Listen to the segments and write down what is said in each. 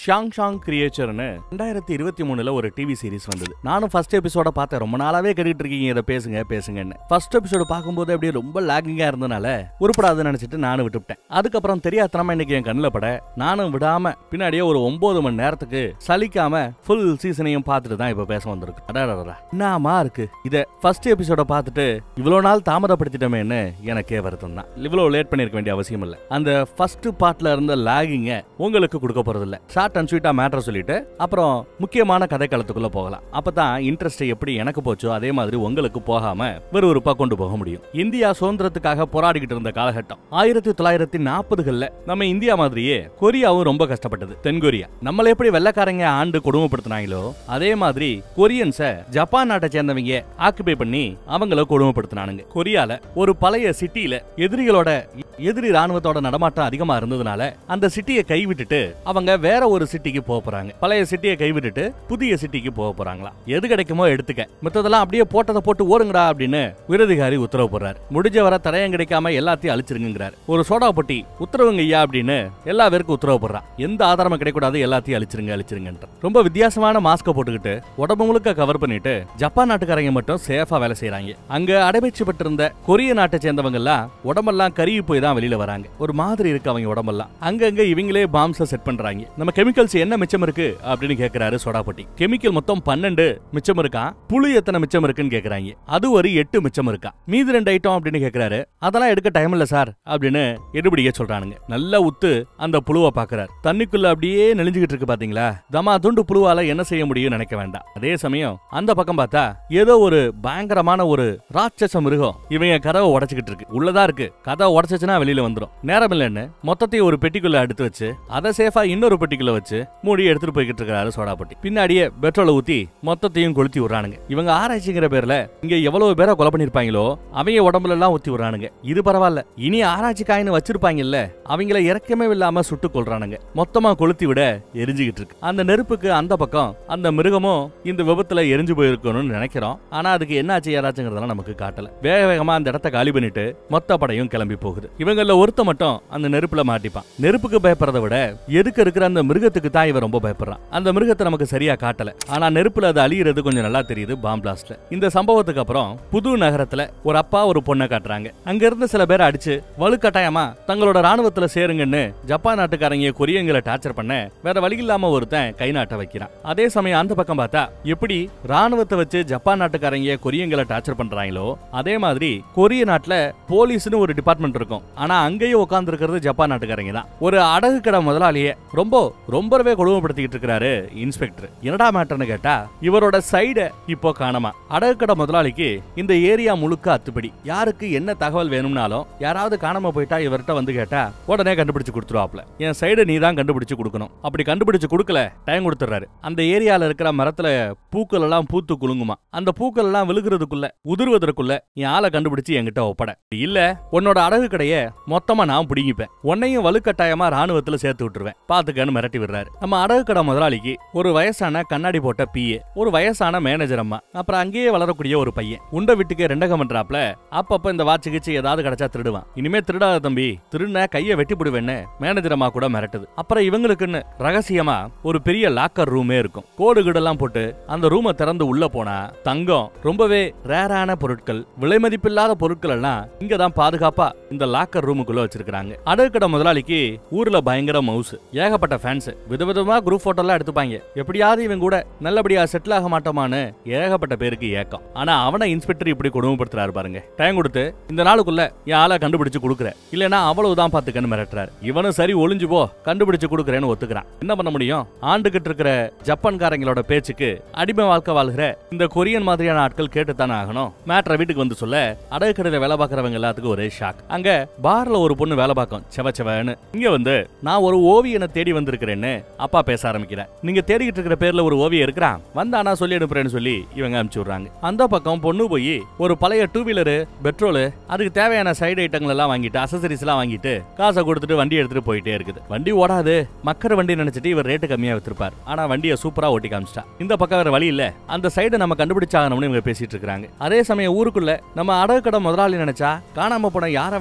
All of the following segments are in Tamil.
ஷாங் ஷாங் கிரியேச்சர்னு ரெண்டாயிரத்தி இருபத்தி மூணுல ஒரு டிவி சீரிஸ் வந்தது நானும் ஃபர்ஸ்ட் எபிசோட பார்த்தேன் ரொம்ப நாளாவே கேட்டுட்டு இருக்கீங்க இதை பேசுங்க பேசுங்கன்னு ஃபர்ஸ்ட் எபிசோடு பார்க்கும்போது அப்படியே ரொம்ப லாகிங்கா இருந்தனால உருப்படாதுன்னு நினைச்சிட்டு நானும் விட்டுவிட்டேன் அதுக்கப்புறம் தெரியாதனமா இன்னைக்கு என் கண்ணில் பட நானும் விடாம பின்னாடியே ஒரு ஒன்பது மணி நேரத்துக்கு சலிக்காம ஃபுல் சீசனையும் பார்த்துட்டு தான் இப்ப பேச வந்திருக்கு அடாடா என்னமா இருக்கு இத ஃபர்ஸ்ட் எபிசோட பார்த்துட்டு இவ்வளவு நாள் தாமதப்படுத்திட்டோமேன்னு எனக்கே வருத்தம் தான் இவ்வளவு லேட் பண்ணிருக்க வேண்டிய அவசியம் இல்ல அந்த ஃபர்ஸ்ட் பார்ட்ல இருந்த லாகிங்க உங்களுக்கு கொடுக்க போறது இல்ல ஷார்ட் அண்ட் ஸ்வீட்டா மேட்டர் சொல்லிட்டு அப்புறம் முக்கியமான கதை களத்துக்குள்ள போகலாம் அப்பதான் இன்ட்ரெஸ்ட் எப்படி எனக்கு போச்சோ அதே மாதிரி உங்களுக்கு போகாம விறுவிறுப்பா கொண்டு போக முடியும் இந்தியா சுதந்திரத்துக்காக போராடிக்கிட்டு இருந்த காலகட்டம் ஆயிரத்தி தொள்ளாயிரத்தி நாற்பதுகள்ல நம்ம இந்தியா மாதிரியே கொரியாவும் ரொம்ப கஷ்டப்பட்டது தென்கொரியா நம்மள எப்படி வெள்ளக்காரங்க ஆண்டு கொடுமைப்படுத்தினாங்களோ அதே மாதிரி கொரியன்ஸ ஜப்பான் நாட்டை சேர்ந்தவங்க ஆக்குபை பண்ணி அவங்கள கொடுமைப்படுத்தினானுங்க கொரியால ஒரு பழைய சிட்டியில எதிரிகளோட எதிரி ராணுவத்தோட நடமாட்டம் அதிகமா இருந்ததுனால அந்த சிட்டியை கைவிட்டுட்டு அவங்க வேற ஒரு சிட்டிக்கு போக போறாங்க பழைய சிட்டியை கைவிட்டுட்டு புதிய சிட்டிக்கு போக போறாங்களா எது கிடைக்குமோ எடுத்துக்க மத்ததெல்லாம் அப்படியே போட்டதை போட்டு ஓடுங்கடா அப்படின்னு விருதிகாரி உத்தரவு போடுறாரு முடிஞ்ச வர தடயம் கிடைக்காம எல்லாத்தையும் அழிச்சிருங்கிறார் ஒரு சோடா பொட்டி உத்தரவுங்க ஐயா அப்படின்னு எல்லா பேருக்கும் உத்தரவு போடுறான் எந்த ஆதாரமும் கிடைக்கூடாது எல்லாத்தையும் அழிச்சிருங்க அழிச்சிருங்கன்ற ரொம்ப வித்தியாசமான மாஸ்க போட்டுக்கிட்டு உடம்பு முழுக்க கவர் பண்ணிட்டு ஜப்பான் நாட்டுக்காரங்க மட்டும் சேஃபா வேலை செய்யறாங்க அங்க அடைபெற்றுப்பட்டிருந்த கொரிய நாட்டை சேர்ந்தவங்க எல்லாம் உடம்பெல்லாம் கருகி போய் தான் வெளியில வராங்க ஒரு மாதிரி இருக்கு அவங்க உடம்பெல்லாம் அங்கங்க இவங்களே பாம்ஸ செட் பண்றாங்க நம்ம கெமிக்கல்ஸ் என்ன மிச்சம் இருக்கு அப்படின்னு கேக்குறாரு சோடாபட்டி கெமிக்கல் மொத்தம் பன்னெண்டு மிச்சம் இருக்கா புழு எத்தனை மிச்சம் இருக்குன்னு கேக்குறாங்க அது ஒரு எட்டு மிச்சம் இருக்கா மீதி ரெண்டு ஐட்டம் அப்படின்னு கேக்குறாரு அதெல்லாம் எடுக்க டைம் இல்ல சார் அப்படின்னு எடுபடியே சொல்றானுங்க நல்லா உத்து அந்த புழுவை பாக்குறாரு தண்ணிக்குள்ள அப்படியே நெளிஞ்சுகிட்டு இருக்கு பாத்தீங்களா தமா துண்டு புழுவால என்ன செய்ய முடியும் நினைக்க வேண்டாம் அதே சமயம் அந்த பக்கம் பார்த்தா ஏதோ ஒரு பயங்கரமான ஒரு ராட்சச மிருகம் இவங்க கதவை உடைச்சுக்கிட்டு இருக்கு உள்ளதா இருக்கு கதவை உடைச்சுச்சுன்னா வெளியில வந்துரும் நேரம் இல்லைன்னு மொத்தத்தையும் ஒரு பெட்டிக்குள்ள எடுத்து வச்சு அதை சேஃபா இன்னொரு பெட்டிக்குள்ள வச்சு மூடி எடுத்துட்டு போய்கிட்டு இருக்காரு சோடாப்பட்டி பின்னாடியே பெட்ரோலை ஊத்தி மொத்தத்தையும் கொளுத்தி விடுறானுங்க இவங்க ஆராய்ச்சிங்கிற பேர்ல இங்க எவ்வளவு பேரை கொலை பண்ணிருப்பாங்களோ அவங்க உடம்புல எல்லாம் ஊத்தி விடுறானுங்க இது பரவாயில்ல இனி ஆராய்ச்சி காயின்னு வச்சிருப்பாங்கல்ல அவங்கள இறக்கமே இல்லாம சுட்டு கொள்றானுங்க மொத்தமா கொளுத்தி விட எரிஞ்சுகிட்டு இருக்கு அந்த நெருப்புக்கு அந்த பக்கம் அந்த மிருகமும் இந்த விபத்துல எரிஞ்சு போயிருக்கணும்னு நினைக்கிறோம் ஆனா அதுக்கு என்னாச்சு யாராச்சுங்கிறதெல்லாம் நமக்கு காட்டல வேக வேகமா அந்த இடத்த காலி பண்ணிட்டு மொத்த படையும் கிளம்பி போகுது இவங்கள ஒருத்த மட்டும் அந்த நெருப்புல மாட்டிப்பான் நெருப்புக்கு பயப்படுறத விட எதுக்கு இருக்கிற அந்த மிருகத்துக்கு தான் இவன் ரொம்ப பயப்படுறான் அந்த மிருகத்தை நமக்கு சரியா காட்டல ஆனா நெருப்புல அது அழியிறது கொஞ்சம் நல்லா தெரியுது பாம் பிளாஸ்ட்ல இந்த சம்பவத்துக்கு அப்புறம் புது நகரத்துல ஒரு அப்பா ஒரு பொண்ணை காட்டுறாங்க அங்க இருந்து சில பேரை அடிச்சு வலுக்கட்டாயமா தங்களோட ராணுவத்துல சேருங்கன்னு ஜப்பான் நாட்டுக்காரங்க கொரியங்களை டார்ச்சர் பண்ண வேற வழி இல்லாம ஒருத்தன் கை நாட்ட வைக்கிறான் அதே சமயம் அந்த பக்கம் பார்த்தா எப்படி ராணுவத்தை வச்சு ஜப்பான் நாட்டுக்காரங்க கொரியங்களை டார்ச்சர் பண்றாங்களோ அதே மாதிரி கொரிய நாட்டுல போலீஸ்னு ஒரு டிபார்ட்மெண்ட் இருக்கும் ஆனா அங்கேயும் உட்கார்ந்து இருக்கிறது ஜப்பான் நாட்டுக்காரங்க தான் ஒரு அடகு கடை முதலாளியே ரொம்ப ரொம்பவே கொடுமைப்படுத்திக்கிட்டு இருக்கிறாரு இன்ஸ்பெக்டர் என்னடா மேட்டர்னு கேட்டா இவரோட சைட இப்போ காணாம அடகு கடை முதலாளிக்கு இந்த ஏரியா முழுக்க அத்துப்படி யாருக்கு என்ன தகவல் வேணும்னாலும் யாராவது காணாம போயிட்டா இவர்கிட்ட வந்து கேட்டா உடனே கண்டுபிடிச்சு கொடுத்துருவாப்ல என் சைடு நீ தான் கண்டுபிடிச்சு கொடுக்கணும் அப்படி கண்டுபிடிச்சு கொடுக்கல டைம் கொடுத்துறாரு அந்த ஏரியால இருக்கிற மரத்துல பூக்கள் எல்லாம் பூத்து குலுங்குமா அந்த பூக்கள் எல்லாம் விழுகிறதுக்குள்ள உதிர்வதற்குள்ள என் ஆளை கண்டுபிடிச்சு என்கிட்ட ஒப்பட இல்ல உன்னோட அடகு கடைய மொத்தமா நான் பிடிங்கிப்பேன் உன்னையும் வலுக்கட்டாயமா ராணுவத்துல சேர்த்து விட்டுருவேன் பாத்துக்கன்னு மிரட்டி விடுறாரு நம்ம அடகு கடை முதலாளிக்கு ஒரு வயசான கண்ணாடி போட்ட பிஏ ஒரு வயசான மேனேஜர் அம்மா அப்புறம் அங்கேயே வளரக்கூடிய ஒரு பையன் உண்ட வீட்டுக்கு ரெண்டகம் பண்றாப்ல அப்பப்ப இந்த வாட்ச் கிச்சு ஏதாவது கிடைச்சா திருடுவான் இனிமே திருடாத தம்பி திருடின கைய வெட்டி போடுவேன்னு மேனேஜர் அம்மா கூட மிரட்டுது அப்புறம் இவங்களுக்குன்னு ரகசியமா ஒரு பெரிய லாக்கர் ரூமே இருக்கும் கோடு கீடெல்லாம் போட்டு அந்த ரூமை திறந்து உள்ள போனா தங்கம் ரொம்பவே ரேரான பொருட்கள் விலை மதிப்பில்லாத பொருட்கள் எல்லாம் இங்க தான் பாதுகாப்பா இந்த லாக்கர் ரூமுக்குள்ள வச்சிருக்காங்க அடகுக்கடை முதலாளிக்கு ஊர்ல பயங்கர மவுஸ் ஏகப்பட்ட ஃபேன்ஸ் விதவிதமா குரூப் போட்டோ எல்லாம் எடுத்துப்பாங்க எப்படியாவது இவன் கூட நல்லபடியா செட்டில் ஆக மாட்டோமான்னு ஏகப்பட்ட பேருக்கு ஏக்கம் ஆனா அவனை இன்ஸ்பெக்டர் இப்படி கொடுமைப்படுத்துறாரு பாருங்க டைம் கொடுத்து இந்த நாளுக்குள்ள என் ஆளை கண்டுபிடிச்சு கொடுக்குற இல்லனா அவ்வளவுதான் பாத்துக்கன்னு மிரட்டுறாரு இவனும் சரி ஒளிஞ்சு போ கண்டுபிடிச்சு கொடுக்குறேன்னு ஒத்துக்கிறான் என்ன பண்ண முடியும் ஆண்டுகிட்டு இருக்கிற ஜப்பான்காரங்களோட பேச்சுக்கு அடிமை வாழ்க்கை வாழ்கிற இந்த கொரியன் மாதிரியான ஆட்கள் கேட்டுத்தானே ஆகணும் மேட்ரை வீட்டுக்கு வந்து சொல்ல அடகு கடையில வேலை பார்க்கறவங்க எல்லாத்துக்கும் ஒரே ஷாக் அங்க பார்ல ஒரு பொண்ணு வேலை பார்க்கும் செவ செவன்னு இங்க வந்து நான் ஒரு ஓவியனை தேடி வந்திருக்கிறேன்னு அப்பா பேச ஆரம்பிக்கிறேன் நீங்க தேடிக்கிட்டு இருக்கிற பேர்ல ஒரு ஓவியம் இருக்கிறான் வந்தானா சொல்லி அனுப்புறேன்னு சொல்லி இவங்க அனுப்பிச்சு விடுறாங்க அந்த பக்கம் பொண்ணு போய் ஒரு பழைய டூ வீலரு பெட்ரோலு அதுக்கு தேவையான சைடு ஐட்டங்கள் எல்லாம் வாங்கிட்டு அசசரிஸ் எல்லாம் வாங்கிட்டு காசை கொடுத்துட்டு வண்டி எடுத்துட்டு போயிட்டே இருக்குது வண்டி ஓடாது மக்கர் வண்டி நினைச்சிட்டு இவர் ரேட்டு கம்மியா வித்திருப்பார் ஆனா வண்டியை சூப்பரா ஓட்டி காமிச்சிட்டா இந்த பக்கம் வேற வழி இல்ல அந்த சைடை நம்ம கண்டுபிடிச்சாகணும்னு இவங்க பேசிட்டு இருக்காங்க அதே சமயம் ஊருக்குள்ள நம்ம அடகு கடை முதலாளி நினைச்சா காணாம போன யாரை வேணாலும் கண்டுபிடிச்சு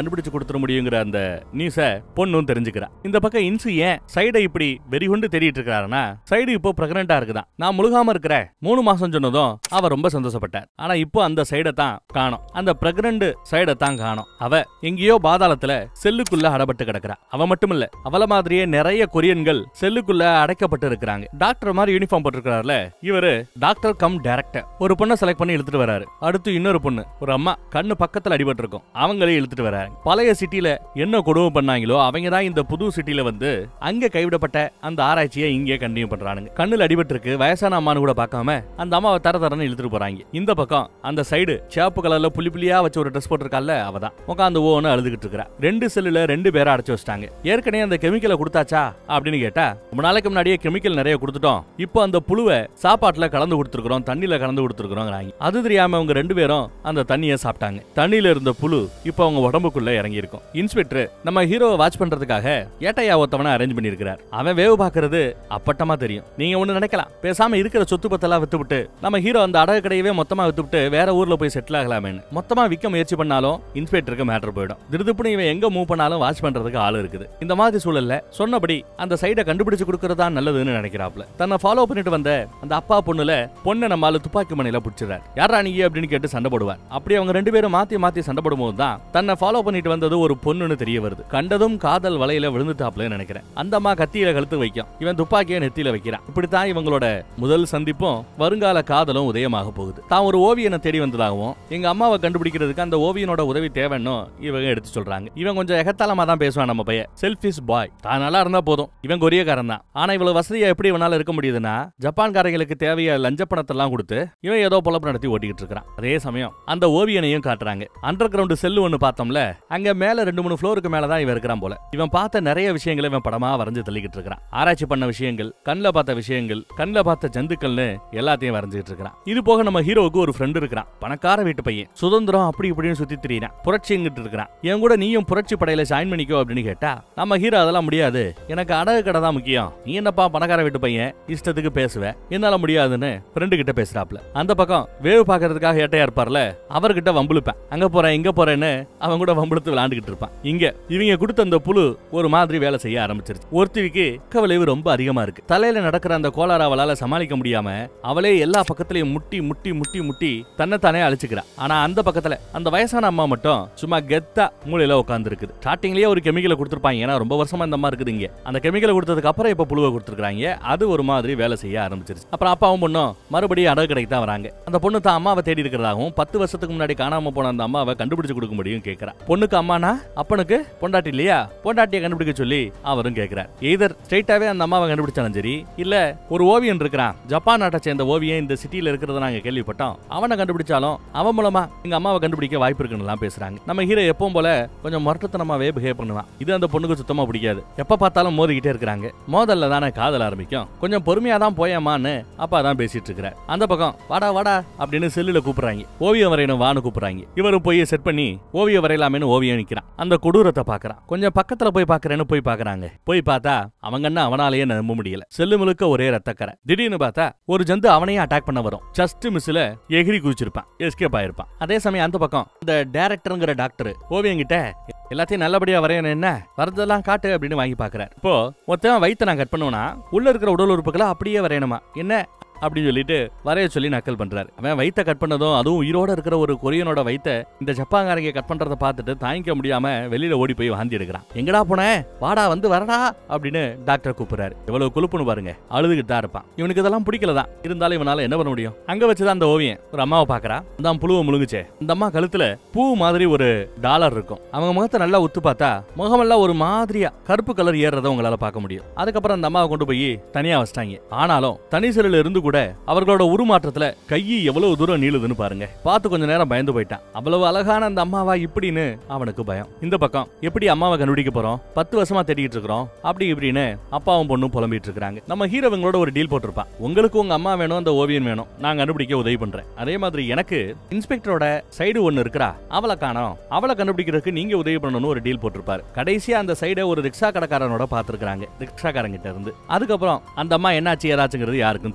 கண்டுபிடிச்சு கொடுத்துட முடியுங்கிற அந்த நியூஸ பொண்ணும் தெரிஞ்சுக்கிறா இந்த பக்கம் இன்சு ஏன் சைடை இப்படி வெறிகுண்டு தேடிட்டு இருக்காருன்னா சைடு இப்போ பிரெக்னண்டா இருக்குதான் நான் முழுகாம இருக்கிற மூணு மாசம் சொன்னதும் அவ ரொம்ப சந்தோஷப்பட்டார் ஆனா இப்போ அந்த சைடை தான் காணோம் அந்த பிரெக்னண்ட் சைடை தான் காணோம் அவ எங்கேயோ பாதாளத்துல செல்லுக்குள்ள அடப்பட்டு கிடக்குறா அவ மட்டும் இல்ல அவள மாதிரியே நிறைய கொரியன்கள் செல்லுக்குள்ள அடைக்கப்பட்டு இருக்கிறாங்க டாக்டர் மாதிரி யூனிஃபார்ம் போட்டிருக்காருல இவரு டாக்டர் கம் டைரக்டர் ஒரு பொண்ணை செலக்ட் பண்ணி இழுத்துட்டு வராரு அடுத்து இன்னொரு பொண்ணு ஒரு அம்மா கண்ணு பக்கத்துல அடிபட்டு இருக்கும் அவங்களே இழுத்துட்டு வராங்க பழைய சிட்டில என்ன கொடுமை பண்ணாங்களோ அவங்க தான் இந்த புது சிட்டில வந்து அங்க கைவிடப்பட்ட அந்த ஆராய்ச்சியை இங்கே கண்டினியூ பண்றானுங்க கண்ணுல அடிபட்டு இருக்கு வயசான அம்மானு கூட பார்க்காம அந்த அம்மாவை தர தரன்னு இழுத்துட்டு போறாங்க இந்த பக்கம் அந்த சைடு சிவப்பு கலர்ல புள்ளி புள்ளியா வச்சு ஒரு ட்ரெஸ் போட்டிருக்கால அவதான் உட்காந்து ஓன்னு அழுதுகிட்டு இருக்கிறா ரெண்டு செல்லுல ரெண்டு பேரை அடைச்சு வச்சிட்டாங்க ஏற்கனவே அந்த கெமிக்கலை கொடுத்தாச்சா அப்படின்னு கேட்டா ரொம்ப நாளைக்கு முன்னாடியே கெமிக்கல் நிறைய கொடுத்துட்டோம் இப்போ அந்த புழுவை சாப்பாட்டுல கலந்து கொடுத்துருக்கோம் தண்ணியில கலந்து கொடுத்துருக்கோம் அது தெரியாம அவங்க ரெண்டு பேரும் அந்த தண்ணியை சாப்பிட்டாங்க தண்ணியில இருந்த புழு இப்போ அவங்க உடம்புக்குள்ள இறங்கி இருக்கும் இன்ஸ்பெக்டர் நம்ம ஹீரோவை வாட்ச் பண்றதுக்காக ஏட்டையா ஒருத்தவனை அரேஞ்ச் பண்ணியிருக்கிறார் அவன் வேவு பார்க்கறது அப்பட்டமா தெரியும் நீங்க ஒண்ணு நினைக்கலாம் பேசாம இருக்கிற சொத்து பத்தெல்லாம் வித்துவிட்டு நம்ம ஹீரோ அந்த அடகு கடையவே மொத்தமா வித்துவிட்டு வேற ஊர்ல போய் செட்டில் ஆகலாமேன்னு மொத்தமா விற்க முயற்சி பண்ணாலும் இன்ஸ்பெக்டருக்கு மேட்டர் போயிடும் திருதுப்புன்னு இவன் எங்க மூவ் பண்ணாலும் வாட்ச் பண்றதுக்கு ஆள் இருக்குது இந்த மாதிரி சூழல்ல சொன்னபடி அந்த சைடை கண்டுபிடிச்சு கொடுக்கறதா நல்லதுன்னு நினைக்கிறாப்ல தன்னை ஃபாலோ பண்ணிட்டு வந்த அந்த அப்பா பொண்ணுல பொண்ணை நம்மால துப்பாக்கி மணில பிடிச்சிறார் யாரா நீங்க அப்படின்னு கேட்டு சண்டை போடுவார் அப்படி அவங்க ரெண்டு பேரும் மாத்தி மாத்தி சண்டை போடும்போது தான் தன்னை ஃபாலோ பண்ணிட்டு வந்தது ஒரு பொண்ணுன்னு தெரிய வருது கண்டதும் காதல் வலையில விழுந்துட்டாப்ல நினைக்கிறேன் அந்த அம்மா கத்தியில கழுத்து வைக்கும் இவன் துப்பாக்கியை நெத்தியில வைக்கிறான் இப்படித்தான் இவங்களோட முதல் சந்திப்பும் வருங்கால காதலும் உதயமாக போகுது தான் ஒரு ஓவியனை தேடி வந்ததாகவும் எங்க அம்மாவை கண்டுபிடிக்கிறதுக்கு அந்த ஓவியனோட உதவி தேவைன்னு இவங்க எடுத்து சொல்றாங்க இவன் கொஞ்சம் எகத்தாளமா தான் பேசுவான் நம்ம பையன் செல்ஃபிஷ் பாய் தான் நல்லா இருந்தா போதும் இவன் கொரியக்காரன் தான் ஆனா இவ்வளவு வசதியா எப்படி இவனால இருக்க முடியுதுன்னா ஜப்பான்காரங்களுக்கு தேவைய லஞ்ச பணத்தெல்லாம் கொடுத்து இவன் ஏதோ பொழப்பு நடத்தி ஓட்டிக்கிட்டு இருக்கிறான் அதே சமயம் அந்த ஓவியனையும் காட்டுறாங்க அண்டர் கிரவுண்ட் செல்லு ஒன்னு பார்த்தோம்ல அங்க மேல ரெண்டு மூணு ஃப்ளோருக்கு மேல தான் இவன் இருக்கிறான் போல இவன் பார்த்த நிறைய விஷயங்களை இவன் படமா வரைஞ்சு தள்ளிக்கிட்டு இருக்கிறான் ஆராய்ச்சி பண்ண விஷயங்கள் கண்ணில் பார்த்த விஷயங்கள் கண்ணில் பார்த்த ஜந்துக்கள்னு எல்லாத்தையும் வரைஞ்சிட்டு இருக்கிறான் இது போக நம்ம ஹீரோவுக்கு ஒரு ஃப்ரெண்ட் இருக்கிறான் பணக்கார வீட்டு பையன் சுதந்திரம் அப்படி இப்படின்னு சுத்தி திரியிறான் புரட்சிங்கிட்டு இருக்கிறான் என் கூட நீயும் புரட்சி படையில ஜாயின் பண்ணிக்கோ அப்படின்னு கேட்டா நம்ம ஹீரோ அதெல்லாம் முடியாது எனக்கு அடகு கடை தான் முக்கியம் நீ என்னப்பா பணக்கார வீட்டு பையன் இஷ்டத்துக்கு பேசுவ என்னால முடியாதுன்னு ஃப்ரெண்டு கிட்ட பேசுறாப்ல அந்த பக்கம் வேவு பார்க்கறதுக்காக ஏட்டையா இருப்பார்ல அவர்கிட்ட வம்புழுப்பேன் அங்க போறேன் இங்க போறேன்னு அவன் கூட வம்புழுத்து விளையாண்டுகிட்டு இருப்பான் இங்க இவங்க கொடுத்த அந்த புழு ஒரு மாதிரி வேலை செய்ய ஆரம்பிச்சிருச்சு ஒருத்திக்கு கவலைவு ரொம்ப அதிகமா இருக்கு தலையில நடக்கிற அந்த கோளாறு அவளால சமாளிக்க முடியாம அவளே எல்லா பக்கத்துலயும் முட்டி முட்டி முட்டி முட்டி தன்னைத்தானே அழிச்சுக்கிறா ஆனா அந்த பக்கத்துல அந்த வயசான அம்மா மட்டும் சும்மா கெத்தா மூலையில உட்கார்ந்து இருக்குது ஸ்டார்டிங்லயே ஒரு கெமிக்கலை கொடுத்துருப்பாங்க ஏன்னா ரொம்ப வருஷமா இந்த அம்மா இருக்குது இங்க அந்த கெமிக்கலை கொடுத்ததுக்கு அப்புறம் இப்ப புழுவை கொடுத்துருக்காங்க அது ஒரு மாதிரி வேலை செய்ய ஆரம்பிச்சிருச்சு அப்புறம் அப்பாவும் பொண்ணும் மறுபடியும் அடகு கடைக்கு தான் வராங்க அந்த பொண்ணு தான் அம்மாவை தேடி இருக்கிறதாகவும் பத்து வருஷத்துக்கு முன்னாடி காணாம போன அந்த அம்மாவை கண்டுபிடிச்சு கொடுக்க முடியும் கேட்கிறா பொண்ணுக்கு அம்மானா அப்பனுக்கு பொண்டாட்டி இல்லையா பொண்டாட்டியை கண்டுபிடிக்க சொல்லி அவரும் கேட்கிறார் எய்தர் ஸ்ட்ரைட்டாவே அந்த அம்மாவை கண்டுபிடிச்சாலும் சரி இல்ல ஒரு ஓவியன் இருக்கிறான் ஜப்பான் நாட்டை சேர்ந்த ஓவியன் இந்த சிட்டில இருக்கிறத நாங்க கேள்விப்பட்டோம் அவனை கண்டுபிடிச்சாலும் அவன் மூலமா எங்க அம்மாவை கண்டுபிடிக்க வாய்ப்பு இருக்குன்னு பேசுறாங்க நம்ம ஹீரோ எப்பவும் போல கொஞ்சம் முரட்டத்தனமாவே பிஹேவ் பண்ணுவான் இது அந்த பொண்ணுக்கு சுத்தமா பிடிக்காது எப்ப பார்த்தாலும் மோதிக்கிட்டே இருக்கிறாங்க மோதல்ல தானே காதல் ஆரம்பிக்கும் கொஞ்சம் பொறுமையா தான் போயேமான்னு அப்பா தான் பேசிட்டு இருக்கிறார் அந்த பக்கம் வாடா வாடா அப்படின்னு செல்லுல கூப்பிடுறாங்க ஓவியம் வரையணும் வான்னு கூப்பிடுறாங்க இவரும் போய் செட் பண்ணி ஓவியம் வரையலாமேன்னு ஓவியம் நிக்கிறான் அந்த கொடூரத்தை பாக்குறான் கொஞ்சம் பக்கத்துல போய் பாக்குறேன்னு போய் பாக்குறாங்க போய் பார்த்தா அவங்க என்ன அவனாலேயே நம்ப முடியல செல்லு முழுக்க ஒரே ரத்தக்கரை திடீர்னு பார்த்தா ஒரு ஜந்து அவனையே அட்டாக் பண்ண வரும் ஜஸ்ட் மிஸ்ல எகிரி குதிச்சிருப்பான் எஸ்கேப் ஆயிருப்பான் அதே சமயம் அந்த பக்கம் இந்த டேரக்டருங்கிற டாக்டர் ஓவியம் கிட்ட எல்லாத்தையும் நல்லபடியா வரையணும் என்ன வரதெல்லாம் காட்டு அப்படின்னு வாங்கி பாக்குறாரு இப்போ மொத்தம் வயித்தை நான் கட் பண்ணுவேனா உள்ள இருக்கிற உடல் உறுப்புகளை அப்படியே வரையணுமா என்ன அப்படின்னு சொல்லிட்டு வரைய சொல்லி நக்கல் பண்றாரு அவன் வயித்தை கட் பண்ணதும் அதுவும் உயிரோட இருக்கிற ஒரு கொரியனோட வயித்தை இந்த ஜப்பாங்காரங்க கட் பண்றத பார்த்துட்டு தாங்கிக்க முடியாம வெளியில ஓடி போய் வாந்தி எடுக்கிறான் எங்கடா போன வாடா வந்து வரடா அப்படின்னு டாக்டர் கூப்பிடுறாரு எவ்வளவு கொழுப்புன்னு பாருங்க அழுதுகிட்டு தான் இருப்பான் இவனுக்கு இதெல்லாம் பிடிக்கல தான் இருந்தாலும் இவனால என்ன பண்ண முடியும் அங்க வச்சுதான் அந்த ஓவியம் ஒரு அம்மாவை பாக்குறா அந்த புழுவை முழுங்குச்சே அந்த அம்மா கழுத்துல பூ மாதிரி ஒரு டாலர் இருக்கும் அவங்க முகத்தை நல்லா உத்து பார்த்தா முகமெல்லாம் ஒரு மாதிரியா கருப்பு கலர் ஏறுறத உங்களால பார்க்க முடியும் அதுக்கப்புறம் அந்த அம்மாவை கொண்டு போய் தனியா வச்சிட்டாங்க ஆனாலும் தனி செல்லுல இருந்து கூட அவர்களோட உருமாற்றத்துல கை எவ்வளவு தூரம் நீளுதுன்னு பாருங்க பார்த்து கொஞ்ச நேரம் பயந்து போயிட்டான் அவ்வளவு அழகான அந்த அம்மாவா இப்படின்னு அவனுக்கு பயம் இந்த பக்கம் எப்படி அம்மாவை கண்டுபிடிக்க போறோம் பத்து வருஷமா தேடிட்டு இருக்கிறோம் அப்படி இப்படின்னு அப்பாவும் பொண்ணும் புலம்பிட்டு இருக்காங்க நம்ம ஹீரோவங்களோட ஒரு டீல் போட்டிருப்பான் உங்களுக்கு உங்க அம்மா வேணும் அந்த ஓவியம் வேணும் நான் கண்டுபிடிக்க உதவி பண்றேன் அதே மாதிரி எனக்கு இன்ஸ்பெக்டரோட சைடு ஒன்னு இருக்கிறா அவளை காணோம் அவளை கண்டுபிடிக்கிறதுக்கு நீங்க உதவி பண்ணணும்னு ஒரு டீல் போட்டிருப்பாரு கடைசியா அந்த சைடை ஒரு ரிக்ஷா கடைக்காரனோட பாத்துருக்காங்க ரிக்ஷாக்காரங்கிட்ட இருந்து அதுக்கப்புறம் அந்த அம்மா என்னாச்சு ஏதாச்சுங்கிறது யாருக்கும் தெரியல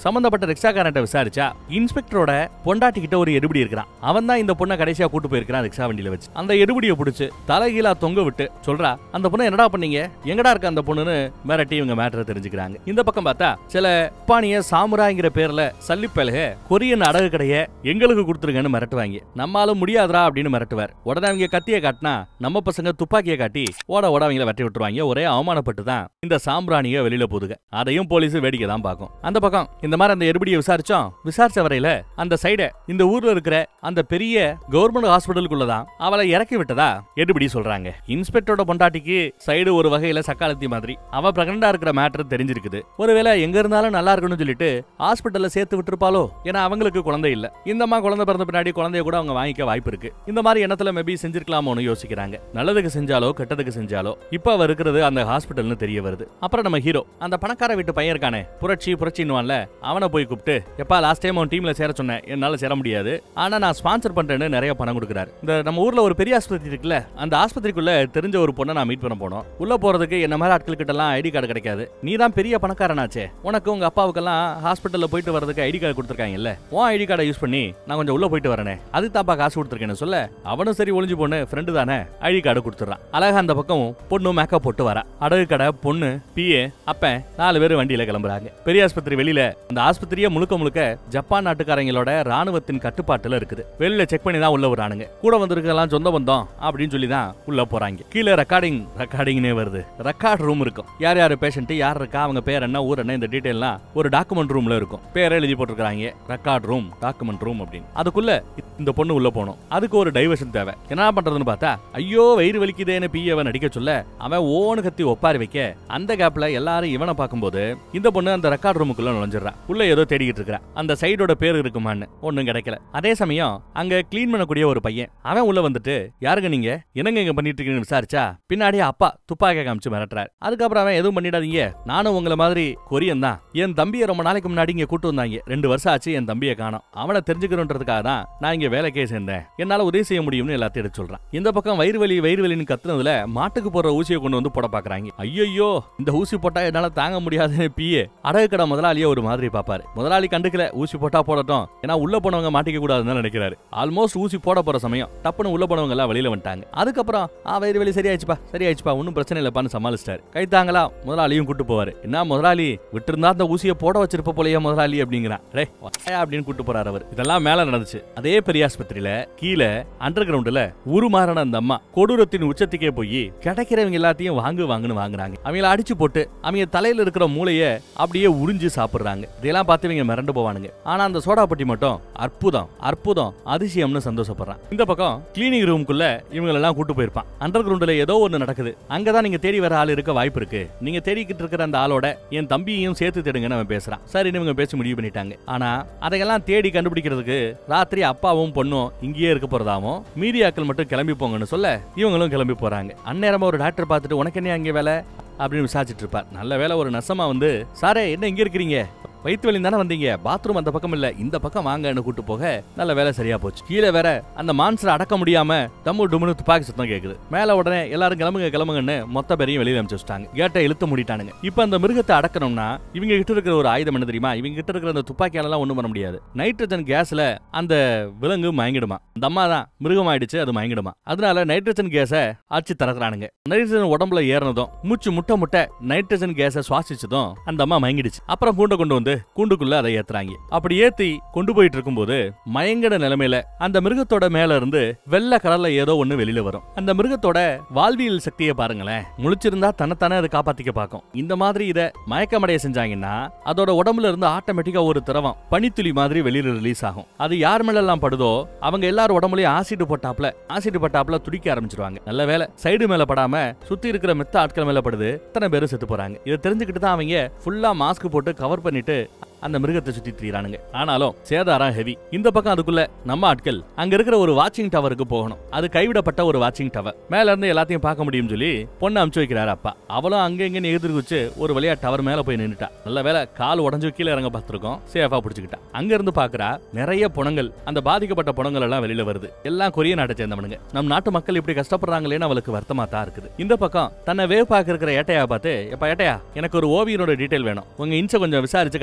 சம்பந்தப்பட்ட ரிக்ஷாக்காரன்ட்ட விசாரிச்சா இன்ஸ்பெக்டரோட பொண்டாட்டி கிட்ட ஒரு எடுபடி இருக்கிறான் அவன் தான் இந்த பொண்ணை கடைசியா கூட்டு போயிருக்கான் ரிக்ஷா வண்டியில வச்சு அந்த எடுபடியை பிடிச்சு தலைகீழா தொங்க விட்டு சொல்றா அந்த பொண்ணை என்னடா பண்ணீங்க எங்கடா இருக்க அந்த பொண்ணுன்னு மிரட்டி இவங்க மேட்டரை தெரிஞ்சுக்கிறாங்க இந்த பக்கம் பார்த்தா சில பாணிய சாமுராய்ங்கிற பேர்ல சல்லிப்பலக கொரியன் அடகு கடைய எங்களுக்கு கொடுத்துருங்கன்னு மிரட்டுவாங்க நம்மால முடியாதுடா அப்படின்னு மிரட்டுவார் உடனே அவங்க கத்திய காட்டினா நம்ம பசங்க துப்பாக்கியை காட்டி ஓட ஓட அவங்கள வெட்டி விட்டுருவாங்க ஒரே அவமானப்பட்டு தான் இந்த சாம்பிராணிய வெளியில போதுங்க அதையும் போலீஸ் வேடிக்கை தான் பார்க்கும் அந்த பக்கம் இந்த மாதிரி அந்த எடுபடியை விசாரிச்சோம் விசாரிச்ச வரையில அந்த சைட இந்த ஊர்ல இருக்கிற அந்த பெரிய கவர்மெண்ட் ஹாஸ்பிட்டலுக்குள்ள தான் அவளை இறக்கி விட்டதா எடுபடி சொல்றாங்க இன்ஸ்பெக்டரோட பொண்டாட்டிக்கு சைடு ஒரு வகையில சக்காலத்தி மாதிரி அவ பிரெக்னண்டா இருக்கிற மேட்டர் தெரிஞ்சிருக்குது ஒருவேளை எங்க இருந்தாலும் நல்லா இருக்கணும்னு சொல்லிட்டு ஹாஸ்பிட்டல்ல சேர்த்து விட்டுருப்பாளோ ஏன்னா அவங்களுக்கு குழந்தை இல்ல இந்த அம்மா குழந்தை பிறந்த பின்னாடி குழந்தைய கூட அவங்க வாங்கிக்க வாய்ப்பு இருக்கு இந்த மாதிரி எண்ணத்துல மேபி செஞ்சிருக்கலாமோன்னு யோசிக்கிறாங்க நல்லதுக்கு செஞ்சாலோ கெட்டதுக்கு செஞ்சாலோ இப்ப அவ இருக்கிறது அந்த ஹாஸ்பிட்டல்னு தெரிய வருது அப்புறம் நம்ம ஹீரோ அந்த பணக்கார வீட்டு பையன் இருக்கானே புரட்சி புரட்சின்னுவான்ல அவனை போய் கூப்பிட்டு எப்பா லாஸ்ட் டைம் அவன் டீம்ல சேர சொன்னேன் என்னால சேர முடியாது ஆனா நான் ஸ்பான்சர் பண்றேன்னு நிறைய பணம் கொடுக்குறாரு இந்த நம்ம ஊர்ல ஒரு பெரிய ஆஸ்பத்திரி இருக்குல்ல அந்த ஆஸ்பத்திரிக்குள்ள தெரிஞ்ச ஒரு பொண்ணை நான் மீட் பண்ண போனோம் உள்ள போறதுக்கு என்ன மாதிரி ஆட்கள் கிட்ட எல்லாம் ஐடி கார்டு கிடைக்காது நீ தான் பெரிய பணக்காரனாச்சே உனக்கு உங்க அப்பாவுக்கெல்லாம் ஹாஸ்பிட்டல்ல போயிட்டு வரதுக்கு ஐடி கார்டு கொடுத்துருக்காங்கல்ல உன் ஐடி கார்டை யூஸ் பண்ணி நான் கொஞ்சம் உள்ள போயிட்டு வரேனே அது தாப்பா காசு கொடுத்துருக்கேன்னு சொல்ல அவனும் சரி ஒளிஞ்சு பொண்ணு ஃப்ரெண்டு தானே ஐடி கார்டு கொடுத்துறான் அழகா அந்த பக்கம் பொண்ணு மேக்கப் போட்டு வரா அடகு கடை பொண்ணு பிஏ அப்பன் நாலு பேர் வண்டியில கிளம்புறாங்க பெரிய ஆஸ்பத்திரி வெளியில அந்த ஆஸ்பத்திரியே முழுக்க முழுக்க ஜப்பான் நாட்டுக்காரங்களோட ராணுவத்தின் கட்டுப்பாட்டுல இருக்குது வெளியில செக் பண்ணி தான் உள்ள வரானுங்க கூட வந்திருக்கலாம் சொந்த பந்தம் அப்படின்னு சொல்லி தான் உள்ள போறாங்க கீழே ரெக்கார்டிங் ரெக்கார்டிங்னே வருது ரெக்கார்ட் ரூம் இருக்கும் யார் யார் பேஷண்ட் யார் இருக்கா அவங்க பேர் என்ன ஊர் என்ன இந்த டீடைல்லாம் ஒரு டாக்குமெண்ட் ரூம்ல இருக்கும் பேரை எழுதி போட்டிருக்காங்க ரெக்கார்ட் ரூம் டாக்குமெண்ட் ரூம் அப்படின்னு அதுக்குள்ள இந்த பொண்ணு உள்ள போனோம் அதுக்கு ஒரு டைவர்ஷன் தேவை என்ன பண்றதுன்னு பார்த்தா ஐயோ வயிறு வலிக்குதேன்னு பிஏவன் நடிக்க சொல்ல அவன் ஓன்னு கத்தி ஒப்பாரி வைக்க அந்த கேப்ல எல்லாரும் இவனை பார்க்கும்போது இந்த பொண்ணு அந்த ரெக்கார்ட் ரூமுக்குள்ள நுழைஞ்சிடறா உள்ள ஏதோ தேடிக்கிட்டு இருக்கா அந்த சைடோட பேர் இருக்குமான்னு ஒண்ணும் கிடைக்கல அதே சமயம் அங்க க்ளீன் பண்ணக்கூடிய ஒரு பையன் அவன் உள்ள வந்துட்டு யாருங்க நீங்க என்னங்க இங்க பண்ணிட்டு இருக்கீங்கன்னு விசாரிச்சா பின்னாடியே அப்பா துப்பாக்கி காமிச்சு மிரட்டுறாரு அதுக்கப்புறம் அவன் எதுவும் பண்ணிடாதீங்க நானும் உங்களை மாதிரி கொரியன் தான் என் தம்பியை ரொம்ப நாளைக்கு முன்னாடி இங்க கூட்டு வந்தாங்க ரெண்டு வருஷம் ஆச்சு என் தம்பியை காணோம் அவனை தெரிஞ்சுக்கணுன்றதுக்காக தான் நான் இங்க வேலைக்கே சேர்ந்தேன் என்னால உதவி செய்ய முடியும்னு எல்லாத்தையும் எடுத்து சொல்றான் இந்த பக்கம் வயிறு வலி வயிறு வலின்னு கத்துனதுல மாட்டுக்கு போற ஊசியை கொண்டு வந்து போட பாக்குறாங்க ஐயோ இந்த ஊசி போட்டா என்னால தாங்க முடியாதுன்னு பிஏ அடகு கடை முதலாளியே ஒரு மாதிரி பாப்பாரு முதலாளி கண்டுக்கல ஊசி போட்டா போடட்டும் ஏன்னா உள்ள போனவங்க மாட்டிக்க கூடாதுன்னு நினைக்கிறாரு ஆல்மோஸ்ட் ஊசி போட போற சமயம் டப்புன்னு உள்ள போனவங்க எல்லாம் வெளியில வந்துட்டாங்க அதுக்கப்புறம் ஆ வயிறு வலி சரியாயிடுச்சுப்பா சரியாயிடுச்சுப்பா ஒன்னும் பிரச்சனை இல்லப்பான்னு சமாளிச்சிட்டாரு கைத்தாங்களா முதலாளியும் கூட்டு போவாரு என்ன முதலாளி விட்டுருந்தா அந்த ஊசியை போட வச்சிருப்ப போலயே முதலாளி அப்படிங்கிறான் ரே வாயா அப்படின்னு கூட்டு போறாரு அவர் இதெல்லாம் மேல நடந்துச்சு அதே பெரிய ஆஸ்பத்திரியில கீழே அண்டர் கிரவுண்ட்ல உருமாறின அந்த அம்மா கொடூரத்தின் உச்சத்துக்கே போய் கிடைக்கிறவங்க எல்லாத்தையும் வாங்கு வாங்குன்னு வாங்குறாங்க அவங்கள அடிச்சு போட்டு அவங்க தலையில இருக்கிற மூளைய அப்படியே உறிஞ்சு சாப்பிடுறாங்க இதெல்லாம் பார்த்து இவங்க மிரண்டு போவானுங்க ஆனா அந்த சோடாப்பட்டி மட்டும் அற்புதம் அற்புதம் அதிசயம்னு சந்தோஷப்படுறான் இந்த பக்கம் கிளீனிங் ரூம்குள்ள இவங்க எல்லாம் கூட்டு போயிருப்பான் அண்டர் கிரவுண்ட்ல ஏதோ ஒண்ணு நடக்குது அங்கதான் நீங்க தேடி வர ஆள் இருக்க வாய்ப்பு இருக்கு நீங்க தேடிக்கிட்டு இருக்கிற அந்த ஆளோட என் தம்பியையும் சேர்த்து தேடுங்கன்னு அவன் பேசுறான் சரின்னு இவங்க பேசி முடிவு பண்ணிட்டாங்க ஆனா அதையெல்லாம் தேடி கண்டுபிடிக்கிறதுக்கு ராத்திரி அப்பாவும் பொண்ணும் இங்கேயே இருக்க போறதாவும் மீடியாக்கள் மட்டும் கிளம்பி போங்கன்னு சொல்ல இவங்களும் கிளம்பி போறாங்க அந்நேரமா ஒரு டாக்டர் பார்த்துட்டு உனக்கு என்ன அங்கே வேலை அப்படின்னு விசாரிச்சுட்டு இருப்பார் நல்ல வேலை ஒரு நசமா வந்து சாரே என்ன இங்க இருக்கிறீங்க வயிற்று வலி தானே வந்தீங்க பாத்ரூம் அந்த பக்கம் இல்ல இந்த பக்கம் வாங்கன்னு கூட்டு போக நல்ல வேலை சரியா போச்சு கீழே வேற அந்த மான்சரை அடக்க முடியாம தம்மு டுமுனு துப்பாக்கி சத்தம் கேக்குது மேல உடனே எல்லாரும் கிளம்புங்க கிளம்புங்கன்னு மொத்த பேரையும் வெளியில அனுப்பிச்சு வச்சிட்டாங்க கேட்டை இழுத்து மூடிட்டானுங்க இப்ப அந்த மிருகத்தை அடக்கணும்னா இவங்க கிட்ட இருக்கிற ஒரு ஆயுதம் என்ன தெரியுமா இவங்க கிட்ட இருக்கிற அந்த துப்பாக்கியால எல்லாம் ஒண்ணும் பண்ண முடியாது நைட்ரஜன் கேஸ்ல அந்த விலங்கு மயங்கிடுமா அந்த அம்மா தான் மிருகம் ஆயிடுச்சு அது மயங்கிடுமா அதனால நைட்ரஜன் கேஸை அடிச்சு தரக்குறானுங்க நைட்ரஜன் உடம்புல ஏறினதும் மூச்சு முட்டை முட்டை நைட்ரஜன் கேஸை சுவாசிச்சதும் அந்த அம்மா மயங்கிடுச்சு அப்புறம் கூண்டை கொண்டு வந்து கூண்டுக்குள்ள அதை ஏத்துறாங்க அப்படி ஏத்தி கொண்டு போயிட்டு இருக்கும்போது மயங்கின நிலைமையில அந்த மிருகத்தோட மேல இருந்து வெள்ளை கலர்ல ஏதோ ஒண்ணு வெளியில வரும் அந்த மிருகத்தோட வாழ்வியல் சக்தியை பாருங்களேன் முழிச்சிருந்தா தன்னைத்தானே அது காப்பாத்திக்க பார்க்கும் இந்த மாதிரி இத மயக்கமடைய செஞ்சாங்கன்னா அதோட உடம்புல இருந்து ஆட்டோமேட்டிக்கா ஒரு திரவம் பனித்துளி மாதிரி வெளியில ரிலீஸ் ஆகும் அது யார் மேல எல்லாம் படுதோ அவங்க எல்லாரும் உடம்புலயும் ஆசிட் போட்டாப்ல ஆசிட் போட்டாப்ல துடிக்க ஆரம்பிச்சிருவாங்க நல்ல வேலை சைடு மேல படாம சுத்தி இருக்கிற மித்த ஆட்கள் மேல படுது இத்தனை பேரும் செத்து போறாங்க இதை தெரிஞ்சுக்கிட்டு தான் அவங்க ஃபுல்லா மாஸ்க் போட்டு கவர் பண்ணிட்டு அந்த மிருகத்தை சுத்தி திரியிறானுங்க ஆனாலும் சேதாரம் ஹெவி இந்த பக்கம் அதுக்குள்ள நம்ம ஆட்கள் அங்க இருக்கிற ஒரு வாட்சிங் டவருக்கு போகணும் அது கைவிடப்பட்ட ஒரு வாட்சிங் டவர் மேல இருந்து எல்லாத்தையும் பார்க்க முடியும்னு சொல்லி பொண்ணு அமுச்சு வைக்கிறாரு அப்பா அவளும் அங்க எங்க எதிர்குச்சு ஒரு வழியா டவர் மேல போய் நின்னுட்டா நல்ல வேலை கால் உடஞ்சு கீழே இறங்க பார்த்திருக்கோம் சேஃபா பிடிச்சுக்கிட்டா அங்க இருந்து பாக்குறா நிறைய புணங்கள் அந்த பாதிக்கப்பட்ட புணங்கள் எல்லாம் வெளியில வருது எல்லாம் கொரிய நாட்டை சேர்ந்தவனுங்க நம் நாட்டு மக்கள் இப்படி கஷ்டப்படுறாங்களேன்னு அவளுக்கு வருத்தமா தான் இருக்குது இந்த பக்கம் தன்னை வேவ் பார்க்க இருக்கிற ஏட்டையா பார்த்து எப்ப ஏட்டையா எனக்கு ஒரு ஓவியனோட டீடைல் வேணும் உங்க இன்ச்ச கொஞ்சம் விசாரிச்சு கண்டுபிடிச்சு கொடுக்குறீங்களா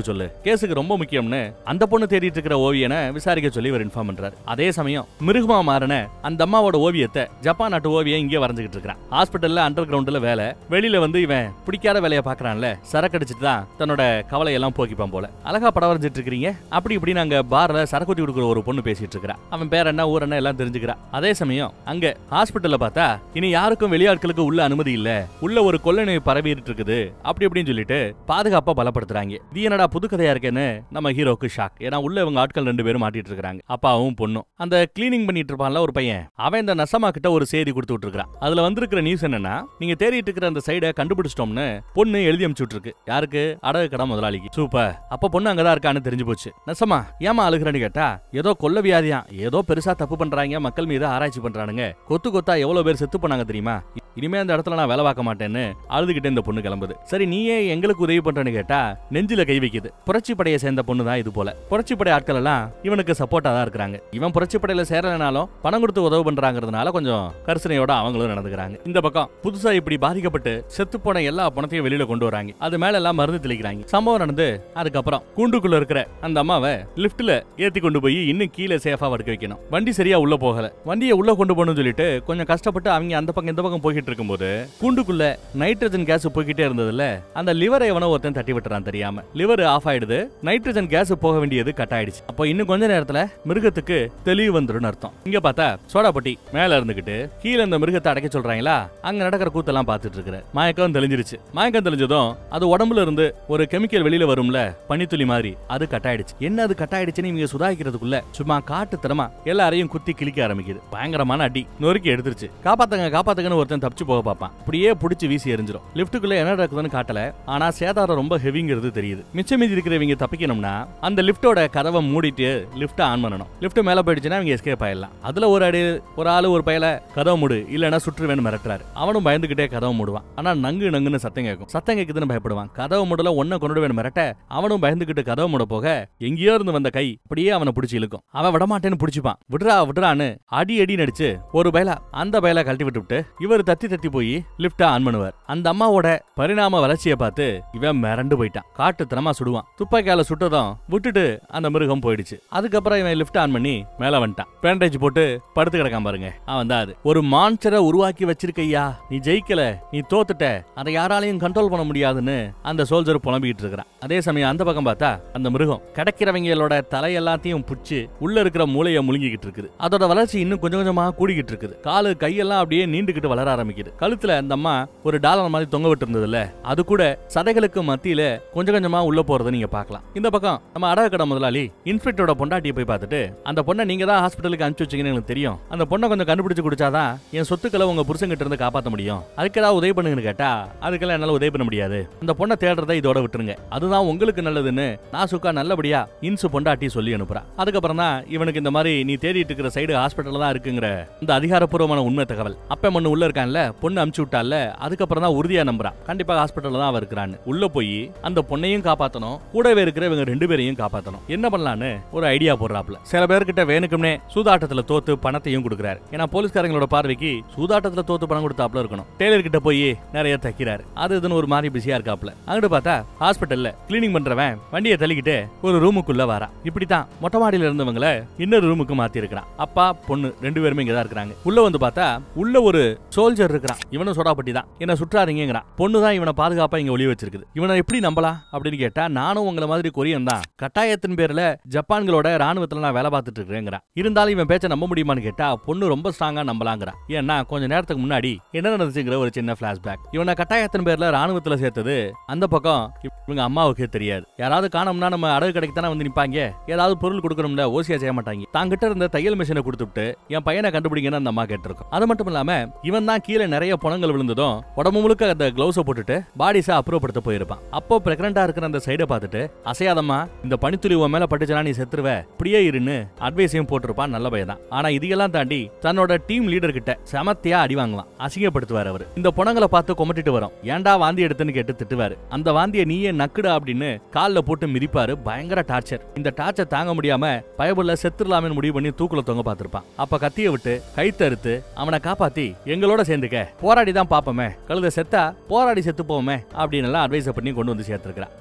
கொடுக்க சொல்லு கேஸுக்கு ரொம்ப முக்கியம்னு அந்த பொண்ணு தேடிட்டு இருக்கிற ஓவியனை விசாரிக்க சொல்லி இவர் இன்ஃபார்ம் பண்றாரு அதே சமயம் மிருகமா மாறின அந்த அம்மாவோட ஓவியத்தை ஜப்பான் நாட்டு ஓவியம் இங்கே வரைஞ்சுக்கிட்டு இருக்கிறான் ஹாஸ்பிட்டல்ல அண்டர் கிரவுண்ட்ல வேலை வெளியில வந்து இவன் பிடிக்காத வேலையை பாக்குறான்ல சரக்கு அடிச்சிட்டு தான் தன்னோட கவலையெல்லாம் போக்கிப்பான் போல அழகா படம் வரைஞ்சிட்டு இருக்கிறீங்க அப்படி இப்படி நாங்க பார்ல சரக்கு ஊத்தி கொடுக்குற ஒரு பொண்ணு பேசிட்டு இருக்கிறா அவன் பேர் என்ன ஊர் என்ன எல்லாம் தெரிஞ்சுக்கிறா அதே சமயம் அங்க ஹாஸ்பிட்டல்ல பார்த்தா இனி யாருக்கும் வெளியாட்களுக்கு உள்ள அனுமதி இல்ல உள்ள ஒரு கொள்ளை நோய் பரவிட்டு இருக்குது அப்படி இப்படின்னு சொல்லிட்டு பாதுகாப்பா பலப்படுத்துறாங்க இது என்னடா புது கதையா இருக்கேன்னு நம்ம ஹீரோக்கு ஷாக் ஏன்னா உள்ள இவங்க ஆட்கள் ரெண்டு பேரும் மாட்டிட்டு இருக்காங்க அப்பாவும் பொண்ணும் அந்த கிளீனிங் பண்ணிட்டு இருப்பான்ல ஒரு பையன் அவன் இந்த நசமா கிட்ட ஒரு செய்தி கொடுத்து விட்டுருக்கான் அதுல வந்திருக்கிற நியூஸ் என்னன்னா நீங்க தேடிட்டு இருக்கிற அந்த சைடை கண்டுபிடிச்சிட்டோம்னு பொண்ணு எழுதி அனுப்பிச்சு விட்டுருக்கு யாருக்கு அடகு கடை முதலாளிக்கு சூப்பர் அப்ப பொண்ணு அங்கதான் இருக்கான்னு தெரிஞ்சு போச்சு நசமா ஏமா அழுகுறேன்னு கேட்டா ஏதோ கொல்ல வியாதியா ஏதோ பெருசா தப்பு பண்றாங்க மக்கள் மீது ஆராய்ச்சி பண்றானுங்க கொத்து கொத்தா எவ்வளவு பேர் செத்து போனாங்க தெரியுமா இனிமே அந்த இடத்துல நான் வேலை பார்க்க மாட்டேன்னு அழுதுகிட்டே இந்த பொண்ணு கிளம்புது சரி நீயே எங்களுக்கு உதவி பண்றேன்னு கேட்டா நெஞ்சில கை வைக்குது புரட்சி படையை சேர்ந்த பொண்ணு தான் இது போல புரட்சி படை ஆட்கள் எல்லாம் இவனுக்கு சப்போர்ட்டா தான் இருக்கிறாங்க இவன் புரட்சி படையில சேரலனாலும் பணம் கொடுத்து உதவு பண்றாங்கிறதுனால கொஞ்சம் கரிசனையோட அவங்களும் நடந்துக்கிறாங்க இந்த பக்கம் புதுசா இப்படி பாதிக்கப்பட்டு செத்து போன எல்லா பணத்தையும் வெளியில கொண்டு வராங்க அது மேல எல்லாம் மருந்து தெளிக்கிறாங்க சம்பவம் நடந்து அதுக்கப்புறம் கூண்டுக்குள்ள இருக்கிற அந்த அம்மாவை லிப்ட்ல ஏத்தி கொண்டு போய் இன்னும் கீழே சேஃபா படுக்க வைக்கணும் வண்டி சரியா உள்ள போகல வண்டியை உள்ள கொண்டு போகணும்னு சொல்லிட்டு கொஞ்சம் கஷ்டப்பட்டு அவங்க அந்த பக்கம் இந்த பக்கம் போய்கிட்டு இருக்கும்போது கூண்டுக்குள்ள நைட்ரஜன் கேஸ் போய்கிட்டே இருந்ததுல அந்த லிவரை எவனோ ஒருத்தன் தட்டி விட்டுறான் தெரியாம லிவர் ஆஃப் ஆயிடுது நைட்ரஜன் கேஸ் போக வேண்டியது கட் ஆயிடுச்சு அப்போ இன்னும் கொஞ்ச நேரத்துல மிருகத்துக்கு தெளிவு வந்துடும் அர்த்தம் இங்க பார்த்தா சோடாப்பட்டி மேல இருந்துகிட்டு கீழே இந்த மிருகத்தை அடைக்க சொல்றாங்களா அங்க நடக்கிற கூத்தெல்லாம் பார்த்துட்டு இருக்கிற மயக்கம் தெளிஞ்சிருச்சு மயக்கம் தெளிஞ்சதும் அது உடம்புல இருந்து ஒரு கெமிக்கல் வெளியில வரும்ல பனித்துளி மாதிரி அது கட் ஆயிடுச்சு என்ன அது கட் ஆயிடுச்சுன்னு இவங்க சுதாரிக்கிறதுக்குள்ள சும்மா காட்டு தரமா எல்லாரையும் குத்தி கிழிக்க ஆரம்பிக்குது பயங்கரமான அடி நொறுக்கி எடுத்துருச்சு காப்பாத்துங்க காப்பாத்துங்கன்னு ஒருத்தன் தப்பிச்சு போக பார்ப்பான் அப்படியே பிடிச்சி வீசி எரிஞ்சிரும் லிஃப்ட்டுக்குள்ள என்ன நடக்குதுன்னு காட்டல ஆனா சேதாரம் ரொம்ப ஹெவிங்கிறது தெரியுது மிச்சம் மீதி இருக்கிறவங்க தப்பிக்கணும்னா அந்த லிஃப்ட்டோட கதவை மூடிட்டு லிஃப்ட்டை ஆன் பண்ணணும் லிஃப்ட் மேல போயிடுச்சுன்னா அவங்க எஸ்கேப் ஆயிடலாம் அதுல ஒரு அடி ஒரு ஆளு ஒரு பையல கதவை மூடு இல்லைன்னா சுற்றுவேன்னு மிரட்டுறாரு அவனும் பயந்துகிட்டே கதவை மூடுவான் ஆனா நங்கு நங்குன்னு சத்தம் கேட்கும் சத்தம் கேக்குதுன்னு பயப்படுவான் கதவை மூடல ஒன்ன கொண்டுடுவேன் மிரட்ட அவனும் பயந்துகிட்டு கதவை மூட போக எங்கேயோ இருந்து வந்த கை அப்படியே அவனை பிடிச்சி இழுக்கும் அவன் விடமாட்டேன்னு பிடிச்சிப்பான் விடுறா விடுறான்னு அடி அடி நடிச்சு ஒரு பயலா அந்த பயல கழட்டி விட்டுவிட்டு இவர் தத்தி தத்தி போய் லிஃப்ட ஆன் பண்ணுவார் அந்த அம்மாவோட பரிணாம வளர்ச்சியை பார்த்து இவன் மிரண்டு போயிட்டான் காட்டுத்தனமா சுடுவான் துப்பாக்கியால சுட்டதும் விட்டுட்டு அந்த மிருகம் போயிடுச்சு அதுக்கப்புறம் இவன் லிஃப்ட் ஆன் பண்ணி மேல வந்துட்டான் பேண்டேஜ் போட்டு படுத்து கிடக்காம பாருங்க அவன் தான் அது ஒரு மான்சரை உருவாக்கி வச்சிருக்கையா நீ ஜெயிக்கல நீ தோத்துட்ட அதை யாராலையும் கண்ட்ரோல் பண்ண முடியாதுன்னு அந்த சோல்ஜர் புலம்பிக்கிட்டு இருக்கிறான் அதே சமயம் அந்த பக்கம் பார்த்தா அந்த மிருகம் கிடைக்கிறவங்களோட தலை எல்லாத்தையும் புடிச்சு உள்ள இருக்கிற மூளைய முழுங்கிக்கிட்டு இருக்குது அதோட வளர்ச்சி இன்னும் கொஞ்சம் கொஞ்சமா கூடிக்கிட்டு இருக்குது காலு கையெல்லாம் அப்படியே நீண்டுகிட்டு வளர ஆரம்பிக்குது கழுத்துல அந்த அம்மா ஒரு டாலர் மாதிரி தொங்க விட்டு இருந்ததுல அது கூட சதைகளுக்கு மத்தியில கொஞ்சம் கொஞ்சமா உள்ள போறதை நீங்க பார்க்கலாம் இந்த பக்கம் நம்ம அடகு கடை முதலாளி இன்ஸ்பெக்டரோட பொண்டாட்டியை போய் பார்த்துட்டு அந்த பொண்ணை நீங்க தான் ஹாஸ்பிட்டலுக்கு அனுப்பிச்சு வச்சீங்கன்னு எனக்கு தெரியும் அந்த பொண்ணை கொஞ்சம் கண்டுபிடிச்சு குடிச்சாதான் என் சொத்துக்களை உங்க புருஷங்கிட்ட இருந்து காப்பாத்த முடியும் அதுக்கு ஏதாவது உதவி பண்ணுங்கன்னு கேட்டா அதுக்கெல்லாம் என்னால உதவி பண்ண முடியாது அந்த பொண்ணை தேடுறதை இதோட விட்டுருங்க அதுதான் உங்களுக்கு நல்லதுன்னு நாசுக்கா நல்லபடியா இன்சு பொண்டாட்டி சொல்லி அனுப்புறா அதுக்கப்புறம் தான் இவனுக்கு இந்த மாதிரி நீ தேடிட்டு இருக்கிற சைடு ஹாஸ்பிட்டல் தான் இருக்குங்கிற இந்த அதிகாரப்பூர்வமான உண்மை தகவல் அப்ப மண்ணு உள்ள இருக்கான்ல பொண்ணு அமுச்சு விட்டால அதுக்கப்புறம் தான் உறுதியா நம்புறான் கண்டிப்பா ஹாஸ்பிட்டல்ல தான் அவ இருக்கிறான்னு உள்ள போய் அந்த பொண்ணையும் காப்பாத்தணும் கூடவே இருக்கிற இவங்க ரெண்டு பேரையும் காப்பாத்தணும் என்ன பண்ணலான்னு ஒரு ஐடியா போடுறாப்ல சில பேர்கிட்ட வேணுக்கும்னே சூதாட்டத்துல தோத்து பணத்தையும் கொடுக்குறாரு ஏன்னா போலீஸ்காரங்களோட பார்வைக்கு சூதாட்டத்துல தோத்து பணம் கொடுத்தாப்ல இருக்கணும் டெய்லர் கிட்ட போய் நிறைய தைக்கிறாரு அது இதுன்னு ஒரு மாதிரி பிஸியா இருக்காப்ல அங்கிட்டு பார்த்தா ஹாஸ்பிட்டல்ல கிளீனிங் பண்றவன் வண்டியை தள்ளிக்கிட்டு ஒரு ரூமுக்குள்ள வரா இப்படித்தான் மொட்டை மாடியில இருந்தவங்கள இன்னொரு ரூமுக்கு மாத்தி இருக்கிறான் அப்பா பொண்ணு ரெண்டு பேருமே இங்க தான் இருக்கிறாங்க உள்ள வந்து பார்த்தா உள்ள ஒரு சோல்ஜர் இருக்கிறான் இவனும் சோடாப்பட்டி தான் என்ன சுற்றாதீங்கிறான் பொண்ணு தான் இவனை பாதுகாப்பா இங்க ஒளி வச்சிருக்குது இவனை எப்படி நம்பலாம் அப்படின்னு கேட்டா நானும் உங்கள மாதிரி கொரியன் தான் கட்டாயத்தின் பேர்ல ஜப்பான்களோட ராணுவத்துல நான் வேலை பார்த்துட்டு இருக்கிறேங்கிறான் இருந்தாலும் இவன் பேச்ச நம்ப முடியுமான்னு கேட்டா பொண்ணு ரொம்ப ஸ்ட்ராங்கா நம்பலாங்கிறான் ஏன்னா கொஞ்ச நேரத்துக்கு முன்னாடி என்ன நடந்துச்சுங்கிற ஒரு சின்ன பிளாஷ்பேக் இவனை கட்டாயத்தின் பேர்ல ராணுவத்துல சேர்த்தது அந்த பக்கம் இவங்க அம்மாவுக்கே தெரியாது யாராவது காணோம்னா நம்ம அடகு கடைக்கு தானே வந்து நிப்பாங்க ஏதாவது பொருள் கொடுக்கணும்ல ஓசியா செய்ய மாட்டாங்க தாங்கிட்ட இருந்த தையல் மிஷினை கொடுத்துட்டு என் பையனை கண்டுபிடிங்கன்னு அந்த அம்மா கேட்டிருக்கும் அது மட்டும் இல்லாம இவன் தான் கீழே நிறைய பணங்கள் விழுந்ததும் உடம்பு முழுக்க அந்த கிளவுஸை போட்டுட்டு பாடிஸை அப்புறப்படுத்த போயிருப்பான் அப்போ பிரெக்னண்டா இருக்கிற அந்த சைடை பார்த்துட்டு அசையாதம்மா இந்த பனித்துளி உன் மேல பட்டுச்சுனா நீ செத்துருவ இப்படியே இருன்னு அட்வைஸையும் போட்டிருப்பான் நல்ல பையன் தான் ஆனா இதையெல்லாம் தாண்டி தன்னோட டீம் லீடர் கிட்ட செமத்தியா அடி வாங்குவான் அசிங்கப்படுத்துவார் அவர் இந்த பொணங்களை பார்த்து கொமட்டிட்டு வரும் ஏன்டா வாந்தி எடுத்துன்னு கேட்டு திட்டுவாரு அந்த வாந்தியை நீயே நக்குடா அப்படின்னு கால்ல போட்டு மிதிப்பாரு பயங்கர டார்ச்சர் இந்த டார்ச்சர் தாங்க முடியாம பயபுள்ள செத்துடலாமே முடிவு பண்ணி தூக்குல தொங்க பார்த்திருப்பான் அப்ப கத்திய விட்டு கைத்தறுத்து அவனை காப்பாத்தி எங்களோட சேர்ந்துக்க போராடி தான் பாப்போமே கழுத செத்தா போராடி செத்து போவோமே அப்படின்னு எல்லாம் அட்வைஸ் பண்ணி கொண்டு வந்து சேர்த்திருக்கிறான் இருக்கப்ப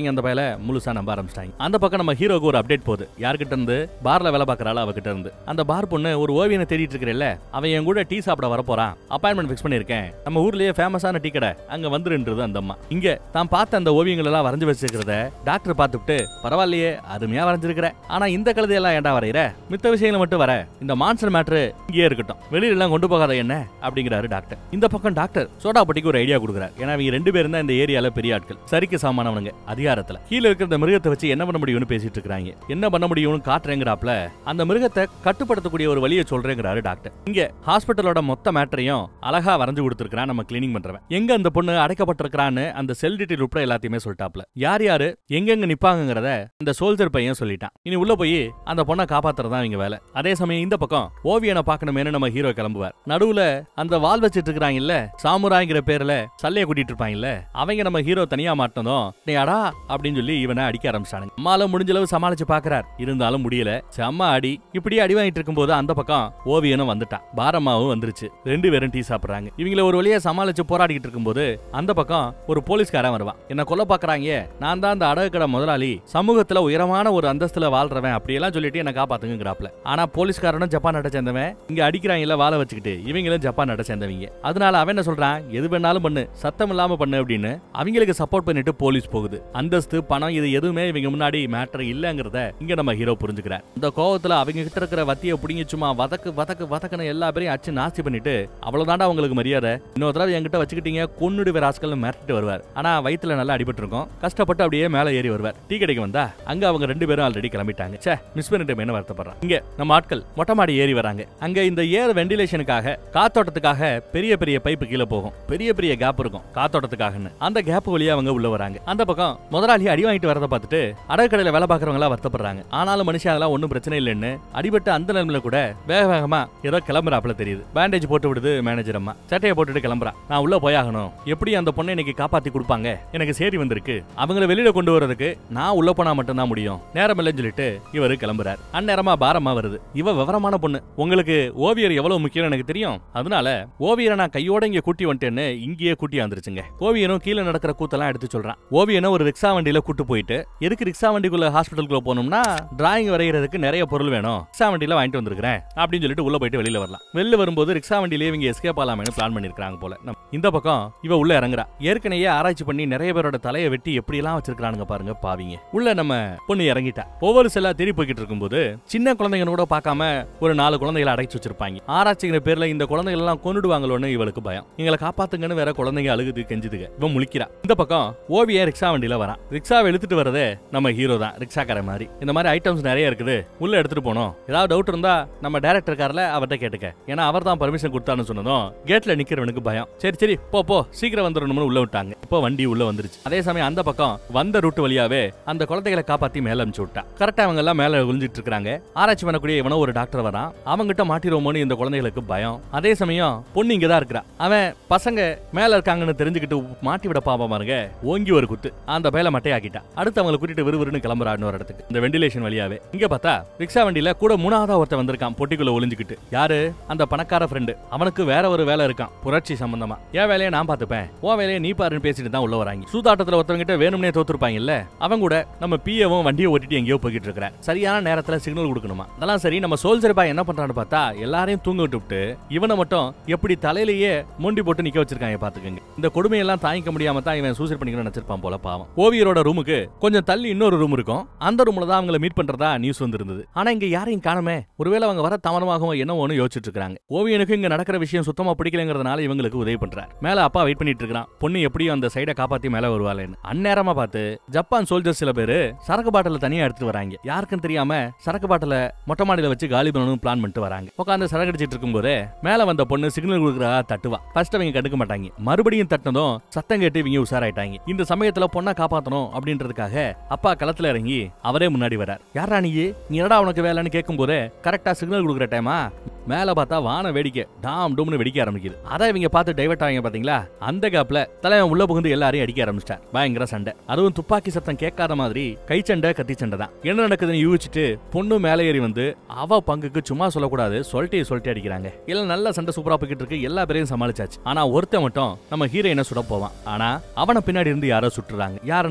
இருக்கிறவங்க அந்த பையல முழுசா நம்ப ஆரம்பிச்சிட்டாங்க அந்த பக்கம் நம்ம ஹீரோக்கு ஒரு அப்டேட் போகுது யார்கிட்ட இருந்து பார்ல வேலை பார்க்கறாள் அவகிட்ட இருந்து அந்த பார் பொண்ணு ஒரு ஓவியனை தேடிட்டு இருக்கிறல்ல அவன் என் கூட டீ சாப்பிட வர போறான் அப்பாயின்மெண்ட் ஃபிக்ஸ் பண்ணிருக்கேன் நம்ம ஊர்லயே ஃபேமஸான டீ கடை அங்க வந்துருன்றது அந்த அம்மா இங்க தான் பார்த்த அந்த ஓவியங்கள் எல்லாம் வரைஞ்சு வச்சிருக்கிறத டாக்டர் பார்த்துட்டு பரவாயில்லையே அருமையா வரைஞ்சிருக்கிற ஆனா இந்த கழுதையெல்லாம் ஏன்டா வரைகிற மித்த விஷயங்களை மட்டும் வர இந்த மான்சர் மேட்ரு இங்கேயே இருக்கட்டும் வெளியில எல்லாம் கொண்டு போகாத என்ன அப்படிங்கிறாரு டாக்டர் இந்த பக்கம் டாக்டர் சோடாப்பட்டிக்கு ஒரு ஐடியா கொடுக்குறாரு ஏன்னா அவங்க ரெண்டு பேரும் தான் இந்த ஏரியால பெரிய ஆட்கள் சரிக்கு சாமானவனுங்க அதிகாரத்துல கீழே இருக்கிற இந்த மிருகத்தை வச்சு என்ன பண்ண முடியும்னு பேசிட்டு இருக்காங்க என்ன பண்ண முடியும்னு காட்டுறேங்கிறாப்ல அந்த மிருகத்தை கட்டுப்படுத்தக்கூடிய ஒரு வழியை சொல்றேங்கிறாரு டாக்டர் இங்க ஹாஸ்பிட்டலோட மொத்த மேட்டரையும் அழகா வரைஞ்சு கொடுத்துருக்கான் நம்ம கிளீனிங் பண்றவன் எங்க அந்த பொண்ணு அடைக்கப்பட்டிருக்கான்னு அந்த செல் டீட்டெயில் உட்பட எல்லாத்தையுமே சொல்லிட்டாப்ல யார் யாரு எங்கெங்க நிப்பாங்கங்கிறத இந்த சோல்ஜர் பையன் சொல்லிட்டான் இனி உள்ள போய் அந்த பொண்ணை காப்பாத்துறதா இவங்க வேலை அதே சமயம் இந்த பக்கம் ஓவியனை பார்க்கணுமேனு நம்ம ஹீரோ கிளம்புவார் நடுவுல அந்த வால் வச்சிட்டு இருக்கிறாங்கல்ல சாமுராய்ங்கிற பேர்ல சல்லைய கூட்டிட்டு இருப்பாங்கல்ல அவங்க நம்ம ஹீரோ தனியா மாட்டினதும் நீ அடா அப்படின்னு சொல்லி இவனை அடிக்க ஆரம்பிச்சானுங்க அம்மால முடிஞ்ச அளவு சமாளிச்சு பாக்குறார் இருந்தாலும் முடியல செம்ம அடி இப்படி அடி வாங்கிட்டு இருக்கும்போது அந்த பக்கம் ஓவியனும் வந்துட்டான் பாரம்மாவும் வந்துருச்சு ரெண்டு பேரும் டீ சாப்பிடுறாங்க இவங்கள ஒரு வழியா சமாளிச்சு போராடிக்கிட்டு இருக்கும்போது அந்த பக்கம் ஒரு போலீஸ்காரன் வருவான் என்ன கொல்ல பாக்குறாங்க நான் தான் அந்த அடகு கடை முதலாளி சமூகத்துல உயரமான ஒரு அந்தஸ்துல வாழ்றவன் அப்படியெல்லாம் சொல்லிட்டு என்ன காப்பாத்துங்கிறாப்ல ஆனா போலீஸ்காரனும் ஜப்பான் நாட்டை சேர்ந்தவன் இங்க அடிக்கிறாங்கல்ல வாழ வச்சுக்கிட்டு இவங்களும் ஜப்பான் நாட்டை சேர்ந்தவங்க அதனால அவன் என்ன சொல்றான் எது வேணாலும் பண்ணு சத்தம் இல்லாம பண்ணு அப்படின்னு அவங்களுக்கு சப்போர்ட் பண்ணிட்டு போலீஸ் போகுது அந்தஸ்து பணம் இது எதுவுமே இவங்க முன்னாடி மேட்டர் இல்லங்கிறத இங்க நம்ம ஹீரோ புரிஞ்சுக்கிறார் இந்த கோவத்துல அவங்க கிட்ட இருக்கிற வத்திய புடிங்கி சும்மா வதக்கு வதக்கு வதக்குன எல்லா பேரையும் அச்சு நாஸ்தி பண்ணிட்டு அவ்வளவுதான்டா உங்களுக்கு மரியாதை இன்னொரு தடவை என்கிட்ட வச்சுக்கிட்டீங்க கொன்னுடு வேற ஆஸ்கள் மிரட்டிட்டு வருவார் ஆனா வயித்துல நல்லா அடிபட்டு இருக்கும் கஷ்டப்பட்டு அப்படியே மேல ஏறி வருவார் டீ கடைக்கு வந்தா அங்க அவங்க ரெண்டு பேரும் ஆல்ரெடி கிளம்பிட்டாங்க ச்சே மிஸ் பண்ணிட்டு என்ன வருத்தப்படுறான் இங்க நம்ம ஆட்கள் மொட்டை மாடி ஏறி வராங்க அங்க இந்த ஏர் வெண்டிலேஷனுக்காக காத்தோட்டத்துக்காக பெரிய பெரிய பைப்பு கீழே போகும் பெரிய பெரிய கேப் இருக்கும் காத்தோட்டத்துக்காகன்னு அந்த கேப் வழியா அவங்க உள்ள வராங்க அந்த பக்கம் முதலாளி அடி வாங்கிட்டு வரத பார்த்துட்டு அடகு கடையில வேலை பார்க்கறவங்க எல்லாம் வருத்தப்படுறாங்க ஆனாலும் மனுஷன் அதெல்லாம் ஒன்றும் பிரச்சனை இல்லைன்னு அடிபட்டு அந்த நிலைமையில கூட வேக வேகமா ஏதோ கிளம்புறாப்புல தெரியுது பேண்டேஜ் போட்டு விடுது மேனேஜர் அம்மா சட்டையை போட்டுட்டு கிளம்புறா நான் உள்ள போயாகணும் எப்படி அந்த பொண்ணை இன்னைக்கு காப்பாத்தி கொடுப்பாங்க எனக்கு சேரி வந்திருக்கு அவங்கள வெளியில கொண்டு வரதுக்கு நான் உள்ள போனா மட்டும்தான் முடியும் நேரம் இல்லைன்னு சொல்லிட்டு இவரு கிளம்புறாரு அந்நேரமா பாரமா வருது இவ விவரமான பொண்ணு உங்களுக்கு ஓவியர் எவ்வளவு முக்கியம் எனக்கு தெரியும் அதனால ஓவியரை நான் கையோட இங்க கூட்டி வந்துட்டேன்னு இங்கேயே கூட்டி வந்துருச்சுங்க ஓவியனும் கீழே நடக்கிற கூத்தெல்லாம் எடுத்து சொல்றான் ஓவியனும் ஒரு ரிக்ஷா வண்டியில கூட்டு போயிட்டு எதுக்கு ரிக்ஷா வண்டிக்குள்ள ஹாஸ்பிட்டலுக்குள்ள போகணும்னா டிராயிங் வரைகிறதுக்கு நிறைய பொருள் வேணும் ரிக்ஷா வண்டியில வாங்கிட்டு வந்திருக்கிறேன் அப்படின்னு சொல்லிட்டு உள்ள போயிட்டு வெளியில வரலாம் வெளில வரும்போது ரிக்ஷா வண்டியிலே இவங்க எஸ்கேப் ஆலாமேனு பிளான் பண்ணிருக்காங்க போல நம்ம இந்த பக்கம் இவ உள்ள இறங்குறா ஏற்கனவே ஆராய்ச்சி பண்ணி நிறைய பேரோட தலையை வெட்டி எப்படி எல்லாம் வச்சிருக்கானுங்க பாருங்க பாவிங்க உள்ள நம்ம பொண்ணு இறங்கிட்டா ஒவ்வொரு செல்லா தேடி போய்கிட்டு இருக்கும்போது சின்ன குழந்தைங்க கூட பார்க்காம ஒரு நாலு குழந்தைகளை அடைச்சு வச்சிருப்பாங்க ஆராய்ச்சிங்கிற பேர்ல இந்த குழந்தைகள் எல்லாம் கொண்டுடுவாங்களோன்னு இவளுக்கு பயம் எங்களை காப்பாத்துங்கன்னு வேற குழந்தைங்க அழுகுது கெஞ்சுதுங்க இவன் முழிக்கிறா இந்த பக்கம் ஓவிய ரிக்ஷா வண்டியில வரான் ரிக்ஷாவை எடுத்துட்டு வரதே நம்ம ஹீரோ தான் ரிக்ஷாக்கார மாதிரி இந்த மாதிரி ஐட்டம்ஸ் நிறைய இருக்குது உள்ள எடுத்துட்டு போனோம் ஏதாவது டவுட் இருந்தா நம்ம டைரக்டர் கார்ல அவர்கிட்ட கேட்டுக்க ஏன்னா அவர் தான் பர்மிஷன் கொடுத்தான்னு சொன்னதும் கேட்ல நிக்கிறவனுக்கு பயம் சரி சரி போ போ சீக்கிரம் வந்துடணும்னு உள்ள விட்டாங்க இப்போ வண்டி உள்ள வந்துருச்சு அதே சமயம் அந்த பக்கம் வந்த ரூட் வழியாவே அந்த குழந்தைகளை காப்பாத்தி மேல அனுப்பிச்சு விட்டா கரெக்டா அவங்க எல்லாம் மேல விழுந்துட்டு இருக்காங்க ஆராய்ச்சி பண்ணக்கூடிய இவனோ ஒரு டாக்டர் வரான் அவங்கிட்ட மாட்டிடுவோமோன்னு இந்த குழந்தைகளுக்கு பயம் அதே சமயம் பொண்ணு இங்க தான் இருக்கிறா அவன் பசங்க மேல இருக்காங்கன்னு தெரிஞ்சுக்கிட்டு மாட்டி விட பாப்பா பாருங்க ஓங்கி ஒரு குத்து அந்த பேல மட்டையாக்கிட்டா அடுத்து அவங்களை கூட்டிட்டு விறுவிறுன்னு கிளம்புறா இன்னொரு இடத்துக்கு இந்த வெண்டிலேஷன் வழியாவே இங்க பார்த்தா ரிக்ஷா வண்டியில கூட மூணாவதா ஒருத்தன் வந்திருக்கான் பொட்டிக்குள்ள ஒளிஞ்சுக்கிட்டு யாரு அந்த பணக்கார ஃப்ரெண்டு அவனுக்கு வேற ஒரு வேலை இருக்கான் புரட்சி சம்பந்தமா என் வேலையை நான் பார்த்துப்பேன் உன் வேலையை நீ பாருன்னு பேசிட்டு தான் உள்ள வராங்க சூதாட்டத்துல ஒருத்தவங்க கிட்ட வேணும்னே தோத்துருப்பாங்கல்ல அவன் கூட நம்ம பிஏவும் வண்டியை ஓட்டிட்டு எங்கேயோ போய்கிட்டு இருக்கிற சரியான நேரத்துல சிக்னல் கொடுக்கணுமா அதெல்லாம் சரி நம்ம சோல்ஜர் பாய் என்ன பண்றான்னு பார்த்தா எல்லாரையும் தூங்க விட்டுவிட்டு இவனை மட்டும் எப்படி தலையிலேயே மொண்டி போட்டு நிக்க வச்சிருக்காங்க பாத்துக்கங்க இந்த கொடுமையெல்லாம் தாங்கிக்க முடியாம தான் இவன் சூசைட் பண்ணிக்கணும்னு நினைச்சிருப்பான் போல பாவம் ஓவியரோட ரூமுக்கு கொஞ்சம் தள்ளி இன்னொரு ரூம் இருக்கும் அந்த ரூம்ல தான் அவங்கள மீட் பண்றதா நியூஸ் வந்திருந்தது ஆனா இங்க யாரையும் காணுமே ஒருவேளை அவங்க வர தாமதமாகவும் என்னவோன்னு யோசிச்சுட்டு இருக்காங்க ஓவியனுக்கு இங்க நடக்கிற விஷயம் சுத்தமா பிடிக்கலங்கிறதுனால இவங்களுக்கு உதவி பண்றார் மேல அப்பா வெயிட் பண்ணிட்டு இருக்கான் பொண்ணு எப்படியும் அந்த சைடை காப்பாத்தி மேல வருவாளேன்னு அந்நேரமா பார்த்து ஜப்பான் சோல்ஜர்ஸ் சில பேரு சரக்கு பாட்டில தனியா எடுத்துட்டு வராங்க யாருக்கும் தெரியாம சரக்கு பாட்டில மொட்டை மாடியில வச்சு காலி பண்ணணும் பிளான் பண்ணிட்டு வராங்க உட்காந்து சரக்கு அடிச்சிட்டு இருக்கும்போது மேல வந்த பொண்ணு சிக்னல் கொடுக்குறா தட்டுவா ஃபர்ஸ்ட் அவங்க கண்டுக்க மாட்டாங்க மறுபடியும் தட்டினதும் சத்தம் கேட்டு இவங்க உஷாராயிட்டாங்க இந்த சமயத்துல பொண்ணை காப்பாத்தணும் அப்படின்றதுக்காக அப்பா களத்துல இறங்கி அவரே முன்னாடி வரார் யாரா நீ நீ என்னடா உனக்கு வேலைன்னு கேட்கும் போதே கரெக்டா சிக்னல் கொடுக்குற டைமா மேல பார்த்தா வான வேடிக்கை டாம் டூம்னு வெடிக்க ஆரம்பிக்குது அதை இவங்க பார்த்து டைவர்ட் ஆகிங்க பாத்தீங்களா அந்த கேப்ல தலைவன் உள்ள புகுந்து எல்லாரையும் அடிக்க ஆரம்பிச்சிட்டார் பயங்கர சண்டை அதுவும் துப்பாக்கி சத்தம் கேட்காத மாதிரி கை சண்டை கத்தி சண்டை தான் என்ன நடக்குதுன்னு யூகிச்சுட்டு பொண்ணு மேலே ஏறி வந்து அவ பங்குக்கு சும்மா சொல்லக்கூடாது சொல்லிட்டே சொல்லிட்டு அடிக்கிறாங்க இல்ல நல்ல சண்டை சூப்பரா போய்கிட்டு இருக்கு எல்லா பேரையும் சமாளிச்சாச்சு ஆனா ஒருத்தன் மட்டும் நம்ம ஹீரோயினை சுட போவான் ஆனா அவனை பின்னாடி இருந்து யாரோ சுட்டுறாங்க யாருன்னு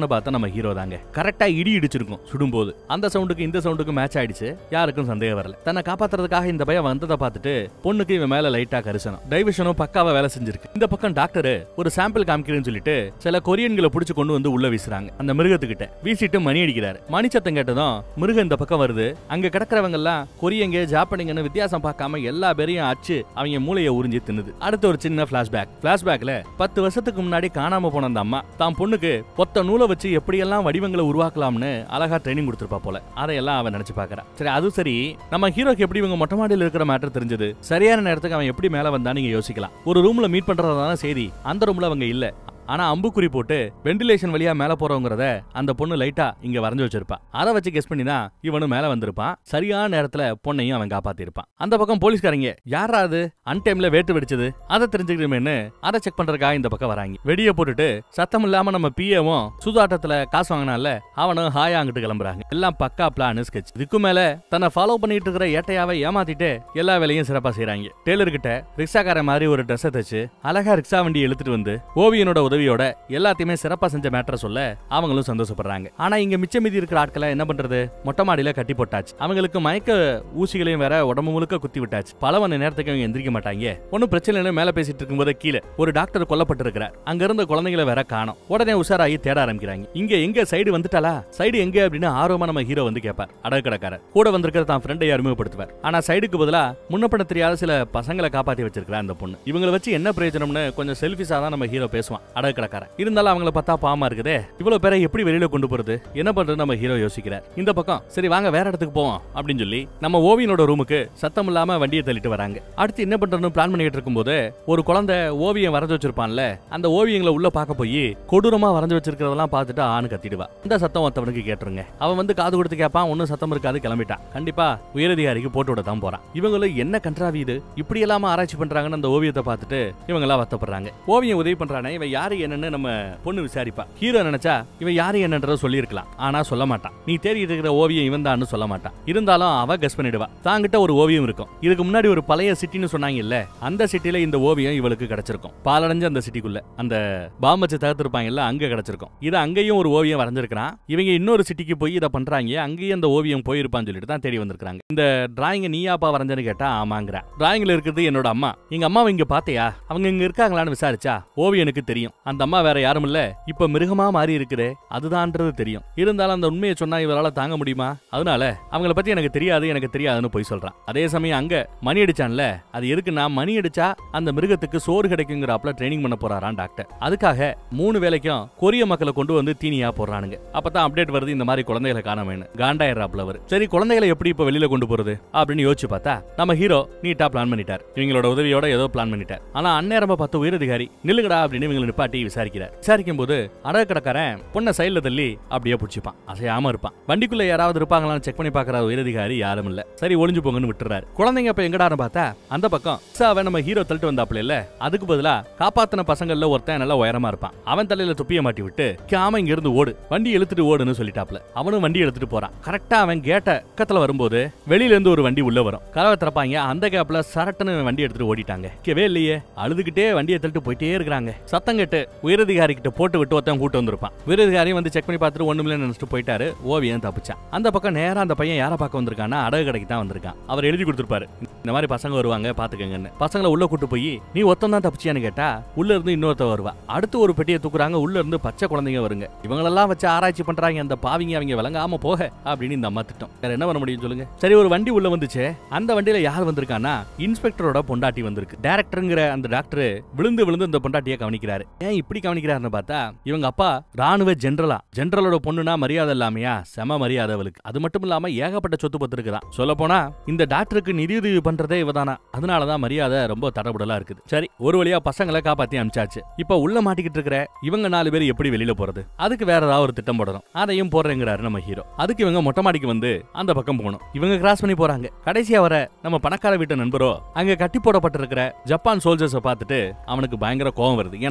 யாருன்னு பார்த்தா நம்ம ஹீரோ தாங்க கரெக்டா இடி இடிச்சிருக்கும் சுடும்போது அந்த சவுண்டுக்கு இந்த சவுண்டுக்கு மேட்ச் ஆயிடுச்சு யாருக்கும் சந்தேகம் வரல தன்னை காப்பாத்துறதுக்காக இந்த பையன் வந்ததை பார்த்துட்டு பொண்ணுக்கு இவன் மேல லைட்டா கரிசனம் டைவிஷனும் பக்காவா வேலை செஞ்சிருக்கு இந்த பக்கம் டாக்டர் ஒரு சாம்பிள் காமிக்கிறேன்னு சொல்லிட்டு சில கொரியன்களை பிடிச்சு கொண்டு வந்து உள்ள வீசுறாங்க அந்த மிருகத்துக்கிட்ட வீசிட்டு மணி அடிக்கிறாரு மணி சத்தம் கேட்டதும் மிருகம் இந்த பக்கம் வருது அங்க கிடக்கிறவங்க எல்லாம் கொரியங்க ஜாப்பனிங்கன்னு வித்தியாசம் பார்க்காம எல்லா பேரையும் அச்சு அவங்க மூளையை உறிஞ்சி தின்னுது அடுத்து ஒரு சின்ன பிளாஷ்பேக் பிளாஷ்பேக்ல பத்து வருஷத்துக்கு முன்னாடி காணாம போன அந்த அம்மா தான் பொண்ணுக்கு ஒத்த நூலை வச்சு எப்படியெல்லாம் வடிவங்களை உருவாக்கலாம்னு அழகா ட்ரைனிங் கொடுத்துருப்பா போல அதையெல்லாம் அவன் நினைச்சு பார்க்கறான் சரி அது சரி நம்ம ஹீரோக்கு எப்படி இவங்க மொட்டை மாடியில் இருக்கிற மேட்டர் தெரிஞ்சது சரியான நேரத்துக்கு அவன் எப்படி மேல வந்தா நீங்க யோசிக்கலாம் ஒரு ரூம்ல மீட் பண்றதான செய்தி அந்த ரூம்ல அவங்க இல்ல ஆனா அம்புக்குறி போட்டு வெண்டிலேஷன் வழியா மேல போறவங்கிறத அந்த பொண்ணு லைட்டா இங்க வரைஞ்சு வச்சிருப்பா அதை வச்சு கெஸ் பண்ணி தான் இவனும் மேல வந்திருப்பான் சரியான நேரத்துல பொண்ணையும் அவன் காப்பாத்திருப்பான் அந்த பக்கம் போலீஸ்காரங்க யாரா அது அன்டைம்ல வேட்டு வெடிச்சது அதை தெரிஞ்சுக்கணுமேனு அதை செக் பண்றதுக்காக இந்த பக்கம் வராங்க வெடியை போட்டுட்டு சத்தம் இல்லாம நம்ம பிஏவும் சூதாட்டத்துல காசு வாங்கினால அவனும் ஹாயா அங்கிட்டு கிளம்புறாங்க எல்லாம் பக்கா பிளான் ஸ்கெட்ச் இதுக்கு மேல தன்னை ஃபாலோ பண்ணிட்டு இருக்கிற ஏட்டையாவை ஏமாத்திட்டு எல்லா வேலையும் சிறப்பா செய்றாங்க டெய்லர் கிட்ட ரிக்ஷாக்கார மாதிரி ஒரு ட்ரெஸ்ஸை தச்சு அழகா ரிக்ஷா வண்டி இழுத்துட்டு வந்து ஓவியனோட உதவியோட எல்லாத்தையுமே சிறப்பா செஞ்ச மேட்டரை சொல்ல அவங்களும் சந்தோஷப்படுறாங்க ஆனா இங்க மிச்சம் மீதி இருக்கிற ஆட்களை என்ன பண்றது மொட்டை மாடியில கட்டி போட்டாச்சு அவங்களுக்கு மயக்க ஊசிகளையும் வேற உடம்பு முழுக்க குத்தி விட்டாச்சு பல மணி நேரத்துக்கு அவங்க எந்திரிக்க மாட்டாங்க ஒன்னும் பிரச்சனை இல்லைன்னு மேல பேசிட்டு இருக்கும்போது கீழே ஒரு டாக்டர் கொல்லப்பட்டிருக்கிறார் அங்க இருந்த குழந்தைகளை வேற காணோம் உடனே உஷாராகி தேட ஆரம்பிக்கிறாங்க இங்க எங்க சைடு வந்துட்டாளா சைடு எங்க அப்படின்னு ஆர்வமா நம்ம ஹீரோ வந்து கேட்பார் அடக்கடக்காரர் கூட வந்திருக்கிற தான் ஃப்ரெண்டை அறிமுகப்படுத்துவார் ஆனா சைடுக்கு பதிலா முன்னப்பட தெரியாத சில பசங்களை காப்பாத்தி வச்சிருக்கிற அந்த பொண்ணு இவங்களை வச்சு என்ன பிரயோஜனம்னு கொஞ்சம் செல்ஃபிஷா தான் நம்ம ஹீரோ பேசுவான் அடக்கடக்காரன் இருந்தாலும் அவங்கள பார்த்தா பாவமா இருக்குதே இவ்வளவு பேரை எப்படி வெளியில கொண்டு போறது என்ன பண்றது நம்ம ஹீரோ யோசிக்கிறார் இந்த பக்கம் சரி வாங்க வேற இடத்துக்கு போவோம் அப்படின்னு சொல்லி நம்ம ஓவியனோட ரூமுக்கு சத்தம் இல்லாம வண்டியை தள்ளிட்டு வராங்க அடுத்து என்ன பண்றதுன்னு பிளான் பண்ணிட்டு இருக்கும்போது ஒரு குழந்தை ஓவியம் வரைஞ்சு வச்சிருப்பான்ல அந்த ஓவியங்களை உள்ள பார்க்க போய் கொடூரமா வரைஞ்சு வச்சிருக்கிறதெல்லாம் பார்த்துட்டு ஆணு கத்திடுவா இந்த சத்தம் ஒருத்தவனுக்கு கேட்டுருங்க அவன் வந்து காது கொடுத்து கேட்பான் ஒன்னும் சத்தம் இருக்காது கிளம்பிட்டான் கண்டிப்பா உயரதிகாரிக்கு போட்டு விட தான் போறான் இவங்களும் என்ன கன்றாவி இது இப்படி எல்லாம ஆராய்ச்சி பண்றாங்கன்னு அந்த ஓவியத்தை பார்த்துட்டு இவங்க எல்லாம் வருத்தப்படுறாங்க ஓவியம் உதவி பண்றானே இவன் யாரு என்னன்னு நம்ம பொண்ணு விசாரிப்பா ஹீரோ நினைச்சா இவன் யாரு என்னன்றத சொல்லியிருக்கலாம் ஆனா சொல்ல மாட்டான் நீ தேடிட்டு இருக்கிற ஓவியம் இவன் தான் சொல்ல மாட்டான் இருந்தாலும் அவ கஸ் பண்ணிடுவா தாங்கிட்ட ஒரு ஓவியம் இருக்கும் இதுக்கு முன்னாடி ஒரு பழைய சிட்டின்னு சொன்னாங்கல்ல அந்த சிட்டில இந்த ஓவியம் இவளுக்கு கிடைச்சிருக்கும் பாலடைஞ்ச அந்த சிட்டிக்குள்ள அந்த பாம்பு வச்சு தகர்த்திருப்பாங்கல்ல அங்க கிடைச்சிருக்கும் இது அங்கேயும் ஒரு ஓவியம் வரைஞ்சிருக்கான் இவங்க இன்னொரு சிட்டிக்கு போய் இதை பண்றாங்க அங்கேயும் அந்த ஓவியம் போயிருப்பான்னு சொல்லிட்டு தான் தேடி வந்திருக்காங்க இந்த டிராயிங்க நீயாப்பா வரைஞ்சேன்னு கேட்டா ஆமாங்கிறா டிராயிங்ல இருக்கிறது என்னோட அம்மா எங்க அம்மாவை இங்க பாத்தியா அவங்க இங்க இருக்காங்களான்னு விசாரிச்சா ஓவியனுக்கு தெரியும் அந்த அம்மா வேற யாரும் இல்ல இப்ப மிருகமா மாறி இருக்குதே அதுதான்ன்றது தெரியும் இருந்தாலும் அந்த உண்மையை சொன்னா இவரால தாங்க முடியுமா அதனால அவங்கள பத்தி எனக்கு தெரியாது எனக்கு தெரியாதுன்னு போய் சொல்றான் அதே சமயம் அங்க மணி அடிச்சான்ல அது எதுக்குன்னா மணி அடிச்சா அந்த மிருகத்துக்கு சோறு கிடைக்குங்கிறாப்ல ட்ரைனிங் பண்ண போறாராம் டாக்டர் அதுக்காக மூணு வேலைக்கும் கொரிய மக்களை கொண்டு வந்து தீனியா போடுறானுங்க அப்பதான் அப்டேட் வருது இந்த மாதிரி குழந்தைகளை காணாமேனு காண்டாயிராப்ல அவர் சரி குழந்தைகளை எப்படி இப்ப வெளியில கொண்டு போறது அப்படின்னு யோசிச்சு பார்த்தா நம்ம ஹீரோ நீட்டா பிளான் பண்ணிட்டார் இவங்களோட உதவியோட ஏதோ பிளான் பண்ணிட்டார் ஆனா அந்நேரமா பார்த்து உயரதிகாரி நில்லுங்கடா அப்படின்னு இவங்களை நிப்பாட்டி விசாரிக்கிறார் விசாரிக்கும் போது அடக்கடக்காரன் பொண்ணை சைடுல தள்ளி அப்படியே பிடிச்சிப்பான் அசையாம இருப்பான் வண்டிக்குள்ள யாராவது இருப்பாங்களான்னு செக் பண்ணி பாக்குற உயரதிகாரி யாரும் இல்ல சரி ஒளிஞ்சு போங்கன்னு விட்டுறாரு குழந்தைங்க இப்ப எங்கடான்னு பார்த்தா அந்த பக்கம் சாவை நம்ம ஹீரோ தள்ளிட்டு வந்தாப்புல இல்ல அதுக்கு பதிலா காப்பாத்தின பசங்கள்ல ஒருத்தன் நல்லா உயரமா இருப்பான் அவன் தலையில துப்பிய மாட்டி விட்டு காம இங்க இருந்து ஓடு வண்டி இழுத்துட்டு ஓடுன்னு சொல்லிட்டாப்ல அவனும் வண்டி எடுத்துட்டு போறான் கரெக்டா அவன் கேட்ட பக்கத்துல வரும்போது வெளியில இருந்து ஒரு வண்டி உள்ள வரும் கதவை திறப்பாங்க அந்த கேப்ல சரட்டுன்னு வண்டி எடுத்துட்டு ஓடிட்டாங்க கேவே இல்லையே அழுதுகிட்டே வண்டியை தள்ளிட்டு போயிட்டே இருக்கிறாங்க சத்தம் கேட்டு உயரதிகாரி கிட்ட போட்டு விட்டு ஒருத்தன் கூட்டு வந்திருப்பான் உயரதிகாரியும் வந்து செக் பண்ணி பார்த்துட்டு ஒண்ணுமில்ல நினைச்சிட்டு போயிட்டாரு ஓவியம் தப்பிச்சான் அந்த பக்கம் நேரா அந்த பையன் யாரை பார்க்க வந்திருக்கான்னா அடகு கடைக்கு தான் வந்திருக்கான் அவர் எழுதி கொடுத்திருப்பாரு இந்த மாதிரி பசங்க வருவாங்க பாத்துக்கங்கன்னு பசங்களை உள்ள கூட்டு போய் நீ ஒத்தம் தான் தப்பிச்சியான்னு கேட்டா உள்ள இருந்து இன்னொருத்த வருவா அடுத்து ஒரு பெட்டியை தூக்குறாங்க உள்ள இருந்து பச்சை குழந்தைங்க வருங்க இவங்களெல்லாம் வச்சு ஆராய்ச்சி பண்றாங்க அந்த பாவிங்க அவங்க விளங்காம போக அப்படின்னு இந்த அம்மா திட்டம் வேற என்ன பண்ண முடியும் சொல்லுங்க சரி ஒரு வண்டி உள்ள வந்துச்சு அந்த வண்டியில யார் வந்திருக்கான்னா இன்ஸ்பெக்டரோட பொண்டாட்டி வந்திருக்கு டேரக்டருங்கிற அந்த டாக்டர் விழுந்து விழுந்து இந்த பொண்டாட்டியை கவனிக்கிறாரு ஏன் இப்படி கவனிக்கிறாருன்னு பார்த்தா இவங்க அப்பா ராணுவ ஜெனரலா ஜெனரலோட பொண்ணுனா மரியாதை இல்லாமையா செம மரியாதை அவளுக்கு அது மட்டும் இல்லாம ஏகப்பட்ட சொத்து பத்து இருக்குதான் சொல்ல போனா இந்த டாக்டருக்கு நிதியுதவி பண்றதே இவதானா அதனாலதான் மரியாதை ரொம்ப தடபுடலா இருக்குது சரி ஒரு வழியா பசங்களை காப்பாத்தி அனுப்பிச்சாச்சு இப்ப உள்ள மாட்டிக்கிட்டு இருக்கிற இவங்க நாலு பேர் எப்படி வெளியில போறது அதுக்கு வேற ஏதாவது ஒரு திட்டம் போடணும் அதையும் போடுறேங்கிறாரு நம்ம ஹீரோ அதுக்கு இவங்க மொட்டை மாடிக்கு வந்து அந்த பக்கம் போகணும் இவங்க கிராஸ் பண்ணி போறாங்க கடைசியா வர நம்ம பணக்கார வீட்டு நண்பரோ அங்க கட்டி போடப்பட்டிருக்கிற ஜப்பான் சோல்ஜர்ஸை பார்த்துட்டு அவனுக்கு பயங்கர கோவம் வருது ஏன்னா இவனோட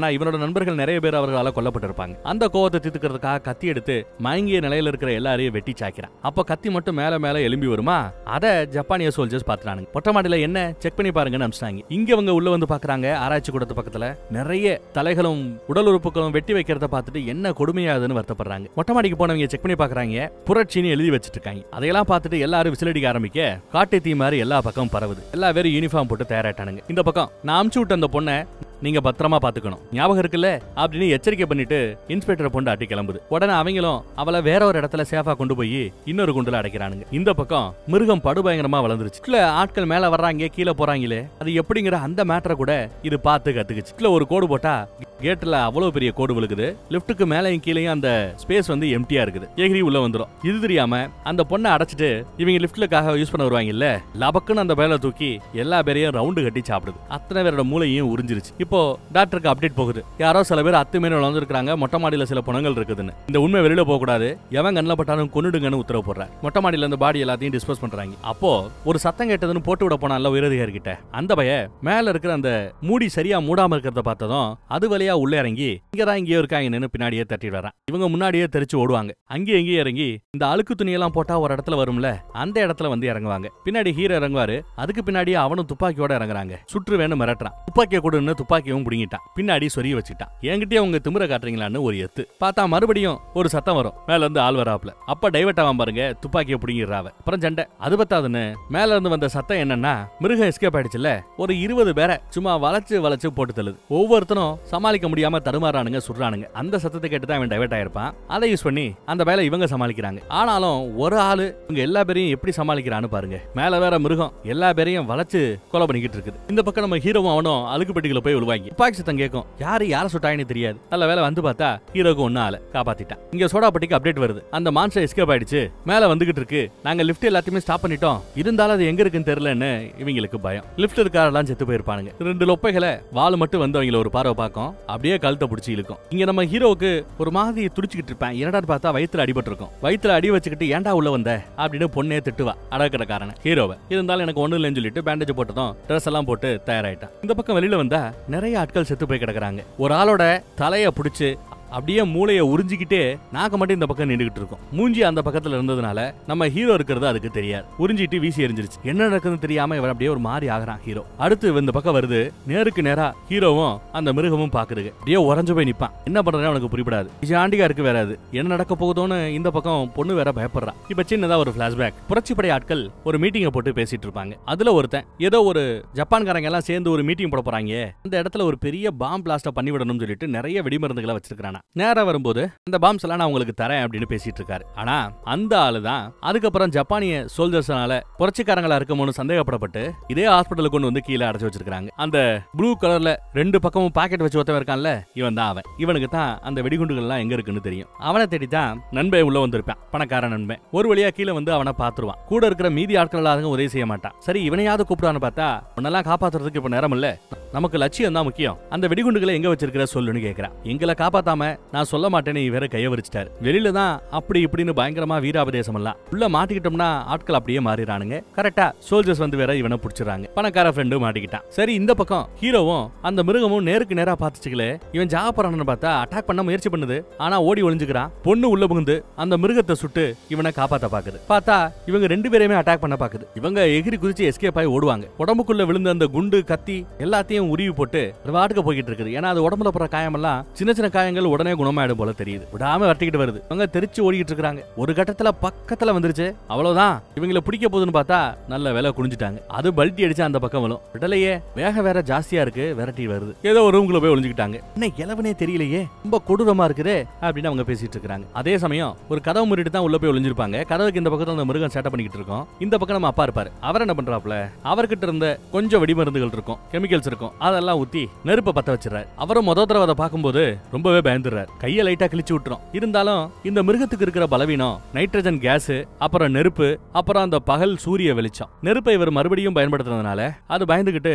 நண்பர்கள் நிறைய பேர் அவர்களால கொல்லப்பட்டிருப்பாங்க அந்த கோவத்தை தீர்த்துக்கிறதுக்காக கத்தி எடுத்து மயங்கிய நிலையில இருக்கிற எல்லாரையும் வெட்டி சாய்க்கிறான் அப்ப கத்தி மட்டும் மேல மேல எலும்பி வருமா அத ஜப்பானிய சோல்ஜர்ஸ் பாத்துறானுங்க மொட்டை மாடியில என்ன செக் பண்ணி பாருங்கன்னு அனுப்பிச்சிட்டாங்க இங்க அவங்க உள்ள வந்து பாக்குறாங்க ஆராய்ச்சி கூடத்து பக்கத்துல நிறைய தலைகளும் உடல் உறுப்புகளும் வெட்டி வைக்கிறத பார்த்துட்டு என்ன கொடுமையாதுன்னு வருத்தப்படுறாங்க மொட்டை மாடிக்கு போனவங்க செக் பண்ணி பாக்குறாங்க புரட்சின்னு எழுதி வச்சிட்டு இருக்காங்க அதையெல்லாம் பார்த்துட்டு எல்லாரும் விசிலடிக்க ஆரம்பிக்க காட்டு தீ மாதிரி எல்லா பக்கமும் பரவுது எல்லா பேரும் யூனிஃபார்ம் போட்டு தயாராட்டானுங்க இந்த பக்கம் நான் அமுச்சு விட்ட அந்த பொண்ணை நீங்க பத்திரமா பாத்துக்கணும் ஞாபகம் இருக்குல்ல அப்படின்னு எச்சரிக்கை பண்ணிட்டு இன்ஸ்பெக்டரை பொண்டு அட்டி கிளம்புது உடனே அவங்களும் அவளை வேற ஒரு இடத்துல சேஃபா கொண்டு போய் இன்னொரு குண்டுல அடைக்கிறானுங்க இந்த பக்கம் மிருகம் படுபயங்கரமா வளர்ந்துருச்சு இல்ல ஆட்கள் மேல வர்றாங்க கீழே போறாங்களே அது எப்படிங்கிற அந்த மேட்டரை கூட இது பார்த்து கத்துக்குச்சு இல்ல ஒரு கோடு போட்டா கேட்ல அவ்வளவு பெரிய கோடு விழுகுது லிப்ட்டுக்கு மேலையும் கீழேயும் அந்த ஸ்பேஸ் வந்து எம்டியா இருக்குது எகிரி உள்ள வந்துரும் இது தெரியாம அந்த பொண்ணை அடைச்சிட்டு இவங்க லிப்ட்லுக்காக யூஸ் பண்ண வருவாங்க இல்ல லபக்குன்னு அந்த பேல தூக்கி எல்லா பேரையும் ரவுண்டு கட்டி சாப்பிடுது அத்தனை பேரோட மூளையும் உறிஞ்சிருச்சு இப்போ டாக்டருக்கு அப்டேட் போகுது யாரோ சில பேர் அத்துமீறி வளர்ந்துருக்காங்க மொட்டை மாடியில சில புணங்கள் இருக்குதுன்னு இந்த உண்மை வெளியில போக கூடாது எவன் கண்ணில் பட்டாலும் கொன்னுடுங்கன்னு உத்தரவு போடுறாரு மொட்டை மாடியில இந்த பாடி எல்லாத்தையும் டிஸ்போஸ் பண்றாங்க அப்போ ஒரு சத்தம் கேட்டதுன்னு போட்டு விட போனால உயரதிகாரி கிட்ட அந்த பைய மேல இருக்கிற அந்த மூடி சரியா மூடாம இருக்கிறத பார்த்ததும் அது வழியா உள்ள இறங்கி இங்கதான் இங்கேயோ இருக்காங்கன்னு பின்னாடியே தட்டி வரான் இவங்க முன்னாடியே தெரிச்சு ஓடுவாங்க அங்கேயும் இங்கேயும் இறங்கி இந்த அழுக்கு துணியெல்லாம் போட்டா ஒரு இடத்துல வரும்ல அந்த இடத்துல வந்து இறங்குவாங்க பின்னாடி ஹீரோ இறங்குவாரு அதுக்கு பின்னாடியே அவனும் துப்பாக்கியோட இறங்குறாங்க சுற்று வேணும் மிரட்டுறான் துப்பாக்கியை கொடுன்னு துப்பாக்கியும் பிடிங்கிட்டான் பின்னாடி சொரிய வச்சுட்டான் என்கிட்டயே உங்க திமிர காட்டுறீங்களான்னு ஒரு எத்து பார்த்தா மறுபடியும் ஒரு சத்தம் வரும் மேல இருந்து ஆள் வராப்ல அப்ப டைவர்ட் ஆவான் பாருங்க துப்பாக்கியை பிடிங்கிடுறாவ அப்புறம் சண்டை அது பத்தாதுன்னு மேல இருந்து வந்த சத்தம் என்னன்னா மிருகம் எஸ்கேப் ஆயிடுச்சுல ஒரு இருபது பேரை சும்மா வளைச்சு வளைச்சு போட்டு தள்ளுது ஒவ்வொருத்தனும் சமாளிக்க முடியாம தடுமாறானுங்க சுடுறானுங்க அந்த சத்தத்தை கேட்டு தான் அவன் டைவர்ட் ஆயிருப்பான் அதை யூஸ் பண்ணி அந்த வேலை இவங்க சமாளிக்கிறாங்க ஆனாலும் ஒரு ஆளு இவங்க எல்லா பேரையும் எப்படி சமாளிக்கிறான்னு பாருங்க மேல வேற மிருகம் எல்லா பேரையும் வளைச்சு கொலை பண்ணிக்கிட்டு இருக்குது இந்த பக்கம் நம்ம ஹீரோவும் அவனும் அழுக்கு பெட்டிக்குள்ள போய் விழுவாங்க துப்பாக்கி சத்தம் கேட்கும் யாரு யார சுட்டாங்கன்னு தெரியாது நல்ல வேலை வந்து பார்த்தா ஹீரோக்கு ஒன்னு ஆள காப்பாத்திட்டான் இங்க சோடாப்பட்டிக்கு அப்டேட் வருது அந்த மான்ஸ்டர் எஸ்கேப் ஆயிடுச்சு மேல வந்துகிட்டு இருக்கு நாங்க லிஃப்ட் எல்லாத்தையுமே ஸ்டாப் பண்ணிட்டோம் இருந்தாலும் அது எங்க இருக்குன்னு தெரியலன்னு இவங்களுக்கு பயம் லிஃப்ட் இருக்காரெல்லாம் செத்து போயிருப்பானுங்க ரெண்டு லொப்பைகளை வால் மட்டும் வந்து அவங்கள ஒரு பார்வை பார்க்கும் அப்படியே கழுத்தை பிடிச்சி இழுக்கும் இங்க நம்ம ஹீரோவுக்கு ஒரு மாதிரி துடிச்சுக்கிட்டு இருப்பேன் என்னடா பார்த்தா வயித்துல அடிபட்டு இருக்கும் வயித்துல அடி வச்சுக்கிட்டு ஏன்டா உள்ள வந்த அப்படின்னு பொண்ணே திட்டுவா அடக்கிறக்காரன ஹீரோவை இருந்தாலும் எனக்கு ஒண்ணு இல்லைன்னு சொல்லிட்டு பேண்டேஜ் போட்டதும் ட்ரெஸ் எல்லாம் போட்டு தயாராயிட்டான் இந்த பக்கம் வெளியில வந்தா நிறைய ஆட்கள் செத்து போய் கிடக்குறாங்க ஒரு ஆளோட தலைய பிடிச்சு அப்படியே மூளையை உறிஞ்சிக்கிட்டே நாக்க மட்டும் இந்த பக்கம் நின்றுகிட்டு இருக்கும் மூஞ்சி அந்த பக்கத்துல இருந்ததுனால நம்ம ஹீரோ இருக்கிறது அதுக்கு தெரியாது உறிஞ்சிட்டு வீசி எரிஞ்சிருச்சு என்ன நடக்குதுன்னு தெரியாம இவன் அப்படியே ஒரு மாதிரி ஆகுறான் ஹீரோ அடுத்து இவன் இந்த பக்கம் வருது நேருக்கு நேரா ஹீரோவும் அந்த மிருகமும் பாக்குதுங்க அப்படியே உறைஞ்சு போய் நிப்பான் என்ன பண்றதுன்னு அவனுக்கு புரியப்படாது இது ஆண்டிகா இருக்கு வேறாது என்ன நடக்க போகுதோன்னு இந்த பக்கம் பொண்ணு வேற பயப்படுறான் இப்ப சின்னதா ஒரு பிளாஷ்பேக் புரட்சிப்படை ஆட்கள் ஒரு மீட்டிங்கை போட்டு பேசிட்டு இருப்பாங்க அதுல ஒருத்தன் ஏதோ ஒரு ஜப்பான்காரங்க எல்லாம் சேர்ந்து ஒரு மீட்டிங் போட போறாங்க அந்த இடத்துல ஒரு பெரிய பாம் பிளாஸ்ட பண்ணி விடணும்னு சொல்லிட்டு நிறைய வெடிமருந்துகளை வச்சிருக்கானா நேரா வரும்போது அந்த பாம்ஸ் எல்லாம் நான் உங்களுக்கு தரேன் அப்படின்னு பேசிட்டு இருக்காரு ஆனா அந்த ஆளு தான் அதுக்கப்புறம் ஜப்பானிய சோல்ஜர்ஸ்னால புரட்சிக்காரங்களா இருக்குமோன்னு சந்தேகப்படப்பட்டு இதே ஹாஸ்பிட்டலுக்கு கொண்டு வந்து கீழே அடைச்சு வச்சிருக்காங்க அந்த ப்ளூ கலர்ல ரெண்டு பக்கமும் பாக்கெட் வச்சு ஒருத்தன் இருக்கான்ல இவன் தான் அவன் இவனுக்கு தான் அந்த வெடிகுண்டுகள் எல்லாம் எங்க இருக்குன்னு தெரியும் அவனை தேடி தான் நண்பன் உள்ள வந்திருப்பான் பணக்கார நண்பன் ஒரு வழியா கீழே வந்து அவனை பாத்துருவான் கூட இருக்கிற மீதி ஆட்கள் எல்லாரும் உதவி செய்ய மாட்டான் சரி இவனையாவது கூப்பிடுவான்னு பார்த்தா உன்னெல்லாம் காப்பாத்துறதுக்கு இப்ப நேரம் இல்ல நமக்கு லட்சியம் தான் முக்கியம் அந்த வெடிகுண்டுகளை எங்க வச்சிருக்கிற சொல்லுன்னு கேக்குறான் எங்களை காப்பாத்தாம நான் சொல்ல மாட்டேன்னு இவர கைய விரிச்சிட்டாரு வெளியில தான் அப்படி இப்படின்னு பயங்கரமா வீராபதேசம் எல்லாம் உள்ள மாட்டிக்கிட்டோம்னா ஆட்கள் அப்படியே மாறிடுறானுங்க கரெக்டா சோல்ஜர்ஸ் வந்து வேற இவனை பிடிச்சிடறாங்க பணக்கார ஃப்ரெண்டு மாட்டிக்கிட்டான் சரி இந்த பக்கம் ஹீரோவும் அந்த மிருகமும் நேருக்கு நேரா பாத்துச்சுக்கல இவன் ஜாப்பறானு பார்த்தா அட்டாக் பண்ண முயற்சி பண்ணுது ஆனா ஓடி ஒளிஞ்சுக்கிறான் பொண்ணு உள்ள புகுந்து அந்த மிருகத்தை சுட்டு இவனை காப்பாத்த பாக்குது பார்த்தா இவங்க ரெண்டு பேரையுமே அட்டாக் பண்ண பாக்குது இவங்க எகிரி குதிச்சு எஸ்கேப் ஆகி ஓடுவாங்க உடம்புக்குள்ள விழுந்த அந்த குண்டு கத்தி எல்லாத்தையும் உருவி போட்டு அது வாட்டுக்கு போய்கிட்டு இருக்குது ஏன்னா அது உடம்புல போற காயமெல்லாம் சின்ன சின்ன காயங்கள் உடனே குணமாயிடும் போல தெரியுது விடாம வரட்டிக்கிட்டு வருது இவங்க தெரிச்சு ஓடிக்கிட்டு இருக்காங்க ஒரு கட்டத்துல பக்கத்துல வந்துருச்சு அவ்வளவுதான் இவங்களை பிடிக்க போகுதுன்னு பார்த்தா நல்ல வேலை குனிஞ்சிட்டாங்க அது பல்ட்டி அடிச்சு அந்த பக்கம் விழும் விடலையே வேக வேற ஜாஸ்தியா இருக்கு விரட்டி வருது ஏதோ ஒரு ரூம்குள்ள போய் ஒளிஞ்சுக்கிட்டாங்க என்ன இளவனே தெரியலையே ரொம்ப கொடூரமா இருக்குதே அப்படின்னு அவங்க பேசிட்டு இருக்காங்க அதே சமயம் ஒரு கதவு முறிட்டு தான் உள்ள போய் ஒளிஞ்சிருப்பாங்க கதவுக்கு இந்த பக்கத்துல அந்த மிருகம் சேட்டை பண்ணிக்கிட்டு இருக்கோம் இந்த பக்கம் நம்ம அப்பா இருப்பாரு அவர் என்ன பண்றாப்ல அவர்கிட்ட இருந்த கொஞ்சம் வெடிமருந்துகள் இருக்கும் கெமிக்கல்ஸ் இருக்கும் அதெல்லாம் ஊத்தி நெருப்பை பத்த வச்சிடறாரு அவரும் முத தடவை அதை பார்க்கும்போது ரொம்பவே பயந்துடுறாரு கையை லைட்டா கிழிச்சு விட்டுரும் இருந்தாலும் இந்த மிருகத்துக்கு இருக்கிற பலவீனம் நைட்ரஜன் கேஸ் அப்புறம் நெருப்பு அப்புறம் அந்த பகல் சூரிய வெளிச்சம் நெருப்பை இவர் மறுபடியும் பயன்படுத்துறதுனால அது பயந்துகிட்டு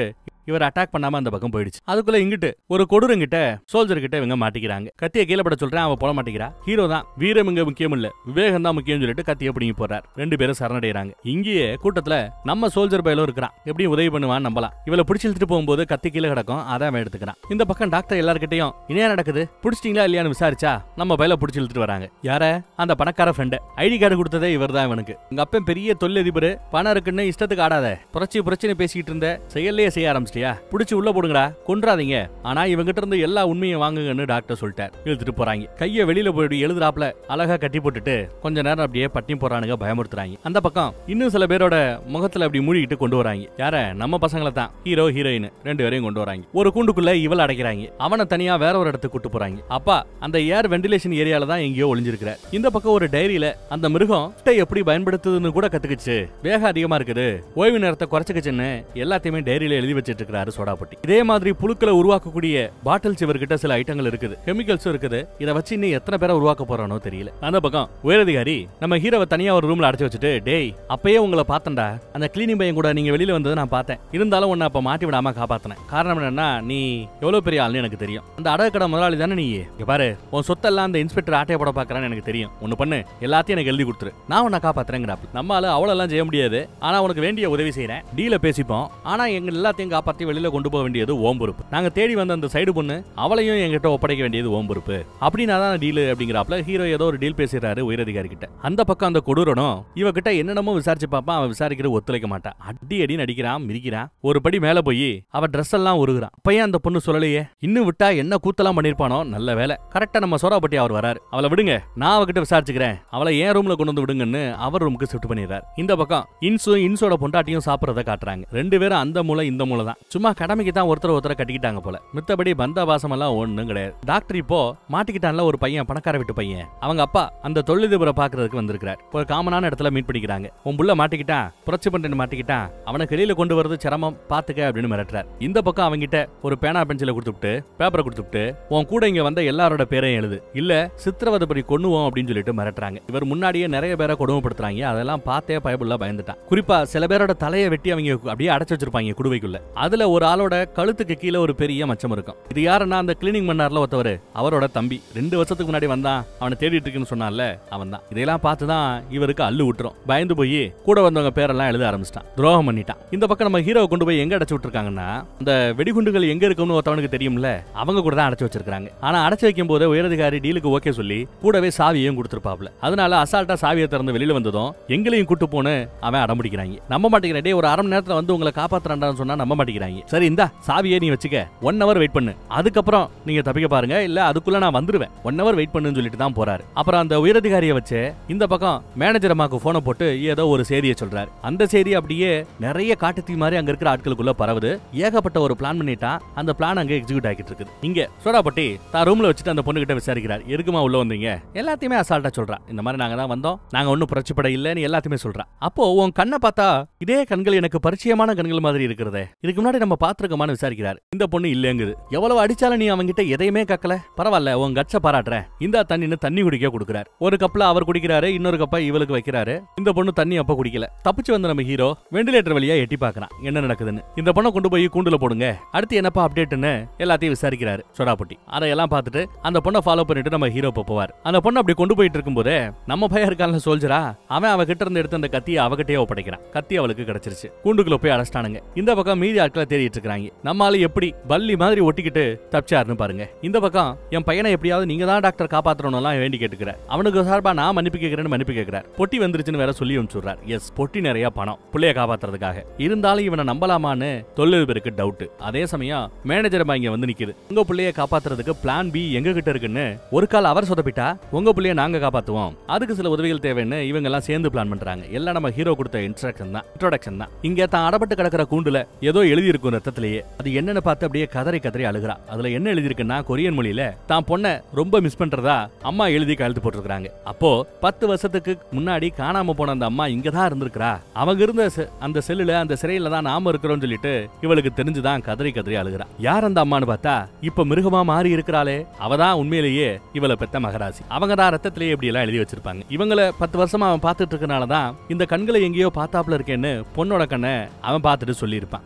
இவர் அட்டாக் பண்ணாம அந்த பக்கம் போயிடுச்சு அதுக்குள்ள இங்கிட்டு ஒரு கொடூரங்கிட்ட சோல்ஜர் கிட்ட இவங்க மாட்டிக்கிறாங்க கத்திய கீழே பட சொல்றேன் அவ போட மாட்டேங்கிறா ஹீரோ தான் வீரம் இங்க முக்கியம் இல்ல விவேகம் தான் முக்கியம் சொல்லிட்டு கத்திய பிடிங்கி போறார் ரெண்டு பேரும் சரணடைறாங்க இங்கேயே கூட்டத்துல நம்ம சோல்ஜர் பயிலும் இருக்கிறான் எப்படி உதவி பண்ணுவான்னு நம்பலாம் இவளை பிடிச்சி இழுத்துட்டு போகும்போது கத்தி கீழே கிடக்கும் அதை அவன் எடுத்துக்கிறான் இந்த பக்கம் டாக்டர் எல்லார்கிட்டயும் இனியா நடக்குது பிடிச்சிட்டீங்களா இல்லையான்னு விசாரிச்சா நம்ம பயில பிடிச்சி இழுத்துட்டு வராங்க யார அந்த பணக்கார ஃப்ரெண்டு ஐடி கார்டு கொடுத்ததே இவர் தான் இவனுக்கு உங்க அப்பன் பெரிய தொழிலதிபர் பணம் இருக்குன்னு இஷ்டத்துக்கு ஆடாத புரட்சி புரட்சின்னு பேசிக்கிட்டு இருந்த செயல்லையே செய்ய ஆரம்பிச்சிட்டியா பிடிச்சி உள்ள போடுங்கடா கொன்றாதீங்க ஆனா இவங்கிட்ட இருந்து எல்லா உண்மையும் வாங்குங்கன்னு டாக்டர் சொல்லிட்டார் இழுத்துட்டு போறாங்க கைய வெளியில போய் எழுதுறாப்ல அழகா கட்டி போட்டுட்டு கொஞ்ச நேரம் அப்படியே பட்டி போறானுங்க பயமுறுத்துறாங்க அந்த பக்கம் இன்னும் சில பேரோட முகத்துல அப்படி மூடிக்கிட்டு கொண்டு வராங்க யார நம்ம பசங்களை தான் ஹீரோ ஹீரோயின் ரெண்டு பேரையும் கொண்டு வராங்க ஒரு கூண்டுக்குள்ள இவள அடைக்கிறாங்க அவனை தனியா வேற ஒரு இடத்துக்கு கூட்டு போறாங்க அப்பா அந்த ஏர் வெண்டிலேஷன் ஏரியால தான் எங்கேயோ ஒளிஞ்சிருக்கிற இந்த பக்கம் ஒரு டைரியில அந்த மிருகம் கிட்ட எப்படி பயன்படுத்துதுன்னு கூட கத்துக்குச்சு வேகம் அதிகமா இருக்குது ஓய்வு நேரத்தை குறைச்சுக்குச்சுன்னு எல்லாத்தையுமே டைரியில எழுதி வச்சிட்டு இருக்காரு சோடாப்பட்டி இதே மாதிரி புழுக்களை உருவாக்கக்கூடிய பாட்டில் சிவர்கிட்ட சில ஐட்டங்கள் இருக்குது கெமிக்கல்ஸும் இருக்குது இதை வச்சு இன்னும் எத்தனை பேரை உருவாக்க போறானோ தெரியல அந்த பக்கம் உயரதிகாரி நம்ம ஹீரோவை தனியா ஒரு ரூம்ல அடைச்சு வச்சுட்டு டேய் அப்பயே உங்களை பார்த்தேன்டா அந்த கிளீனிங் பையன் கூட நீங்க வெளியில வந்ததை நான் பார்த்தேன் இருந்தாலும் உன்னை அப்ப மாட்டி விடாம காப்பாத்தினேன் காரணம் என்னன்னா நீ எவ்வளவு பெரிய ஆள்னு எனக்கு தெரியும் அந்த அடகு கடை முதலாளி தானே நீ இங்க பாரு உன் சொத்தெல்லாம் அந்த இன்ஸ்பெக்டர் ஆட்டைய போட பாக்குறான்னு எனக்கு தெரியும் ஒன்னு பண்ணு எல்லாத்தையும் எனக்கு எழுதி கொடுத்துரு நான் உன்னை காப்பாத்துறேங்கிறாப்பு நம்மளால அவ்வளவு செய்ய முடியாது ஆனா உனக்கு வேண்டிய உதவி செய்யறேன் டீல பேசிப்போம் ஆனா எங்க எல்லாத்தையும் காப்பாத்தி வெளியில கொண்டு போக வேண்டியது ஓம் பொறுப்பு நாங்க தேடி வந்த அந்த சைடு பொண்ணு அவளையும் என்கிட்ட ஒப்படைக்க வேண்டியது ஓம் பொறுப்பு அப்படின்னா தான் டீல் அப்படிங்கிறாப்ல ஹீரோ ஏதோ ஒரு டீல் பேசுறாரு உயரதிகாரி கிட்ட அந்த பக்கம் அந்த கொடூரனும் இவகிட்ட என்னென்னமோ விசாரிச்சு பார்ப்பான் அவன் விசாரிக்கிற ஒத்துழைக்க மாட்டான் அடி அடி நடிக்கிறான் மிதிக்கிறான் ஒரு படி மேல போய் அவ ட்ரெஸ் எல்லாம் உருகுறான் அப்பயும் அந்த பொண்ணு சொல்லலையே இன்னும் விட்டா என்ன கூத்தெல்லாம் பண்ணிருப்பானோ நல்ல வேலை கரெக்டா நம்ம சோறாப்பட்டி அவர் வராரு அவளை விடுங்க நான் அவகிட்ட விசாரிச்சுக்கிறேன் அவளை ஏன் ரூம்ல கொண்டு வந்து விடுங்கன்னு அவர் ரூமுக்கு ஷிஃப்ட் பண்ணிடுறாரு இந்த பக்கம் இன்ஸும் இன்ஸோட பொண்டாட்டியும் சாப்பிடறத காட்டுறாங்க ரெண்டு பேரும் அந்த மூலை இந்த மூலை தான் சும்மா கடமைக்கு தான் ஒருத்தர் ஒருத்தரை கட்டிக்கிட்டாங்க போல மித்தபடி பந்த பாசம் எல்லாம் ஒண்ணும் கிடையாது டாக்டர் இப்போ மாட்டிக்கிட்டான்ல ஒரு பையன் பணக்கார வீட்டு பையன் அவங்க அப்பா அந்த தொழிலதிபரை பாக்குறதுக்கு வந்திருக்கிறார் ஒரு காமனான இடத்துல மீட் பண்ணிக்கிறாங்க உன் புள்ள மாட்டிக்கிட்டான் புரட்சி பண்றேன்னு மாட்டிக்கிட்டான் அவனை வெளியில கொண்டு வரது சிரமம் பாத்துக்க அப்படின்னு மிரட்டுறார் இந்த பக்கம் அவங்கிட்ட ஒரு பேனா பென்சில கொடுத்துட்டு பேப்பரை கொடுத்துட்டு உன் கூட இங்க வந்த எல்லாரோட பேரையும் எழுது இல்ல சித்திரவதை படி கொன்னுவோம் அப்படின்னு சொல்லிட்டு மிரட்டுறாங்க இவர் முன்னாடியே நிறைய பேரை கொடுமைப்படுத்துறாங்க அதெல்லாம் பார்த்தே பயப்புள்ள பயந்துட்டான் குறிப்பா சில பேரோட தலையை வெட்டி அவங்க அப்படியே அடைச்சு வச்சிருப்பாங்க குடுவைக்குள்ள அதுல ஒரு ஆளோட கழுத்துக்கு கீழே ஒரு பெரிய மச்சம் இருக்கும் இது யாருன்னா அந்த கிளீனிங் பண்ணார்ல ஒருத்தவர் அவரோட தம்பி ரெண்டு வருஷத்துக்கு முன்னாடி வந்தான் அவனை தேடிட்டு இருக்குன்னு சொன்னான்ல அவன் தான் இதெல்லாம் பார்த்து தான் இவருக்கு அள்ளு விட்டுரும் பயந்து போய் கூட வந்தவங்க பேரெல்லாம் எழுத ஆரம்பிச்சிட்டான் துரோகம் பண்ணிட்டான் இந்த பக்கம் நம்ம ஹீரோவை கொண்டு போய் எங்க அடைச்சு விட்டுருக்காங்கன்னா அந்த வெடிகுண்டுகள் எங்க இருக்கும்னு ஒருத்தவனுக்கு தெரியும்ல அவங்க கூட தான் அடைச்சு வச்சிருக்காங்க ஆனா அடைச்சு வைக்கும் போது உயரதிகாரி டீலுக்கு ஓகே சொல்லி கூடவே சாவியையும் கொடுத்துருப்பாப்ல அதனால அசால்ட்டா சாவியை திறந்து வெளியில வந்ததும் எங்களையும் கூட்டு போன்னு அவன் அடம்பிடிக்கிறாங்க நம்ப மாட்டேங்கிறேன் டேய் ஒரு அரை மணி நேரத்துல வந்து உங்களை காப்பாத்துறான்னு சொன்னா நம்ப மாட்டேங்கிறாங்க சரி இந்தா சாவியை நீ வச்சுக்க ஒன் ஹவர் வெயிட் பண்ணு அதுக்கப்புறம் நீங்க தப்பிக்க பாருங்க இல்ல அதுக்குள்ள நான் வந்துருவேன் ஒன் ஹவர் வெயிட் பண்ணுன்னு சொல்லிட்டு தான் போறாரு அப்புறம் அந்த உயரதிகாரியை வச்சு இந்த பக்கம் மேனேஜர் அம்மாக்கு போனை போட்டு ஏதோ ஒரு செய்தியை சொல்றாரு அந்த செய்தி அப்படியே நிறைய காட்டுத்தீ மாதிரி அங்க இருக்கிற ஆட்களுக்குள்ள பரவுது ஏகப்பட்ட ஒரு பிளான் பண்ணிட்டா அந்த பிளான் அங்க எக்ஸிக்யூட் ஆகிட்டு இருக்குது இங்க சோடாப்பட்டி தான் ரூம்ல வச்சுட்டு அந்த பொண்ணு கிட்ட விசாரிக்கிறார் எதுக்குமா உள்ள வந்தீங்க எல்லாத்தையுமே அசால்ட்டா சொல்றா இந்த மாதிரி நாங்க தான் வந்தோம் நாங்க ஒன்னும் புரட்சிப்பட இல்லைன்னு எல்லாத்தையுமே சொல்றா அப்போ உன் கண்ணை பார்த்தா இதே கண்கள் எனக்கு பரிச்சயமான கண்கள் மாதிரி இருக்கிறதே இதுக்கு முன்னாடி நம்ம பாத்துருக்கோமான்னு விசாரிக்கிறார் இந்த பொண்ணு இல்லங்குது எவ்வளவு அடிச்சாலும் நீ அவங்கிட்ட எதையுமே கக்கல பரவாயில்ல உன் கட்ச பாராட்டுறேன் இந்த தண்ணின்னு தண்ணி குடிக்க கொடுக்குறார் ஒரு கப்ல அவர் குடிக்கிறாரு இன்னொரு கப்ப இவளுக்கு வைக்கிறாரு இந்த பொண்ணு தண்ணி அப்ப குடிக்கல தப்பிச்சு வந்த நம்ம ஹீரோ வெண்டிலேட்டர் வழியா எட்டி பார்க்கறான் என்ன நடக்குதுன்னு இந்த பொண்ணை கொண்டு போய் கூண்டுல போடுங்க அடுத்து என்னப்பா அப்டேட்னு எல்லாத்தையும் விசாரிக்கிறாரு சொடாப்பட்டி அதையெல்லாம் பார்த்துட்டு அந்த பொண்ணை ஃபாலோ பண்ணிட்டு நம்ம ஹீரோ இப்ப போவார் அந்த பொண்ணு அப்படி கொண்டு போயிட்டு இருக்கும்போதே நம்ம பையன் இருக்கான்ல சோல்ஜரா அவன் அவ கிட்ட இருந்து எடுத்து அந்த கத்தியை அவகிட்டயே ஒப்படைக்கிறான் கத்தி அவளுக்கு கிடைச்சிருச்சு கூண்டுக்குள்ள போய் அடைச்சிட்டானுங்க இந்த பக்கம் மீதி ஆட்களை தேடிட்டு இருக்காங்க நம்ம ஆளு எப்படி பல்லி மாதிரி ஒட்டிக்கிட்டு தப்பிச்சாருன்னு பாருங்க இந்த பக்கம் என் பையனை எப்படியாவது நீங்க தான் டாக்டர் காப்பாத்தணும்லாம் வேண்டி கேட்டுக்கிறார் அவனுக்கு சார்பா நான் மன்னிப்பு கேட்கிறேன்னு மன்னிப்பு கேட்கிறார் பொட்டி வந்துருச்சுன்னு வேற சொல்லி அனுப்பிச்சுடுறார் எஸ் பொட்டி நிறைய பணம் புள்ளைய காப்பாத்துறதுக்காக இருந்தாலும் இவனை நம்பலாமான்னு தொழிலதிபருக்கு டவுட் அதே சமயம் மேனேஜர் இங்க வந்து நிக்குது உங்க புள்ளைய காப்பாத்துறதுக்கு பிளான் பி எங்க கிட்ட இருக்குன்னு ஒரு கால் அவர் சொதப்பிட்டா உங்க புள்ளைய நாங்க காப்பாத்துவோம் அதுக்கு சில உதவிகள் தேவைன்னு இவங்க எல்லாம் சேர்ந்து பிளான் பண்றாங்க எல்லாம் நம்ம ஹீரோ கொடுத்த இன்ஸ்ட்ரக்ஷன் தான் இன்ட்ரோடக்ஷன் தான் இங்க தான் அடப்பட்டு கிடக்கிற கூண்டுல ஏதோ எழுதி இருக்கும் ரத்தத்திலேயே அது என்னன்னு பார்த்து அப்படியே கதறி கதறி அழுகிறா அதுல என்ன எழுதி இருக்குன்னா கொரியன் மொழியில தான் பொண்ணை ரொம்ப மிஸ் பண்றதா அம்மா எழுதி கழுத்து போட்டிருக்காங்க அப்போ பத்து வருஷத்துக்கு முன்னாடி காணாம போன அந்த அம்மா இங்க தான் இருந்திருக்கிறா அவங்க இருந்த செ- அந்த செல்லுல அந்த சிறையில தான் நாம இருக்கிறோம்னு சொல்லிட்டு இவளுக்கு தெரிஞ்சுதான் கதறி கதறி அழுகிறா யார் அந்த அம்மான்னு பார்த்தா இப்ப மிருகமா மாறி இருக்கிறாளே அவ தான் உண்மையிலேயே இவளை பெத்த மகராசி அவங்க தான் ரத்தத்திலேயே இப்படி எல்லாம் எழுதி வச்சிருப்பாங்க இவங்கள பத்து வருஷமா அவன் பார்த்துட்டு இருக்கனால தான் இந்த கண்களை எங்கேயோ பார்த்தாப்புல இருக்கேன்னு பொண்ணோட கண்ணை அவன் பார்த்துட்டு சொல்லியிருப்பான் எல்லாம் தெரிஞ்ச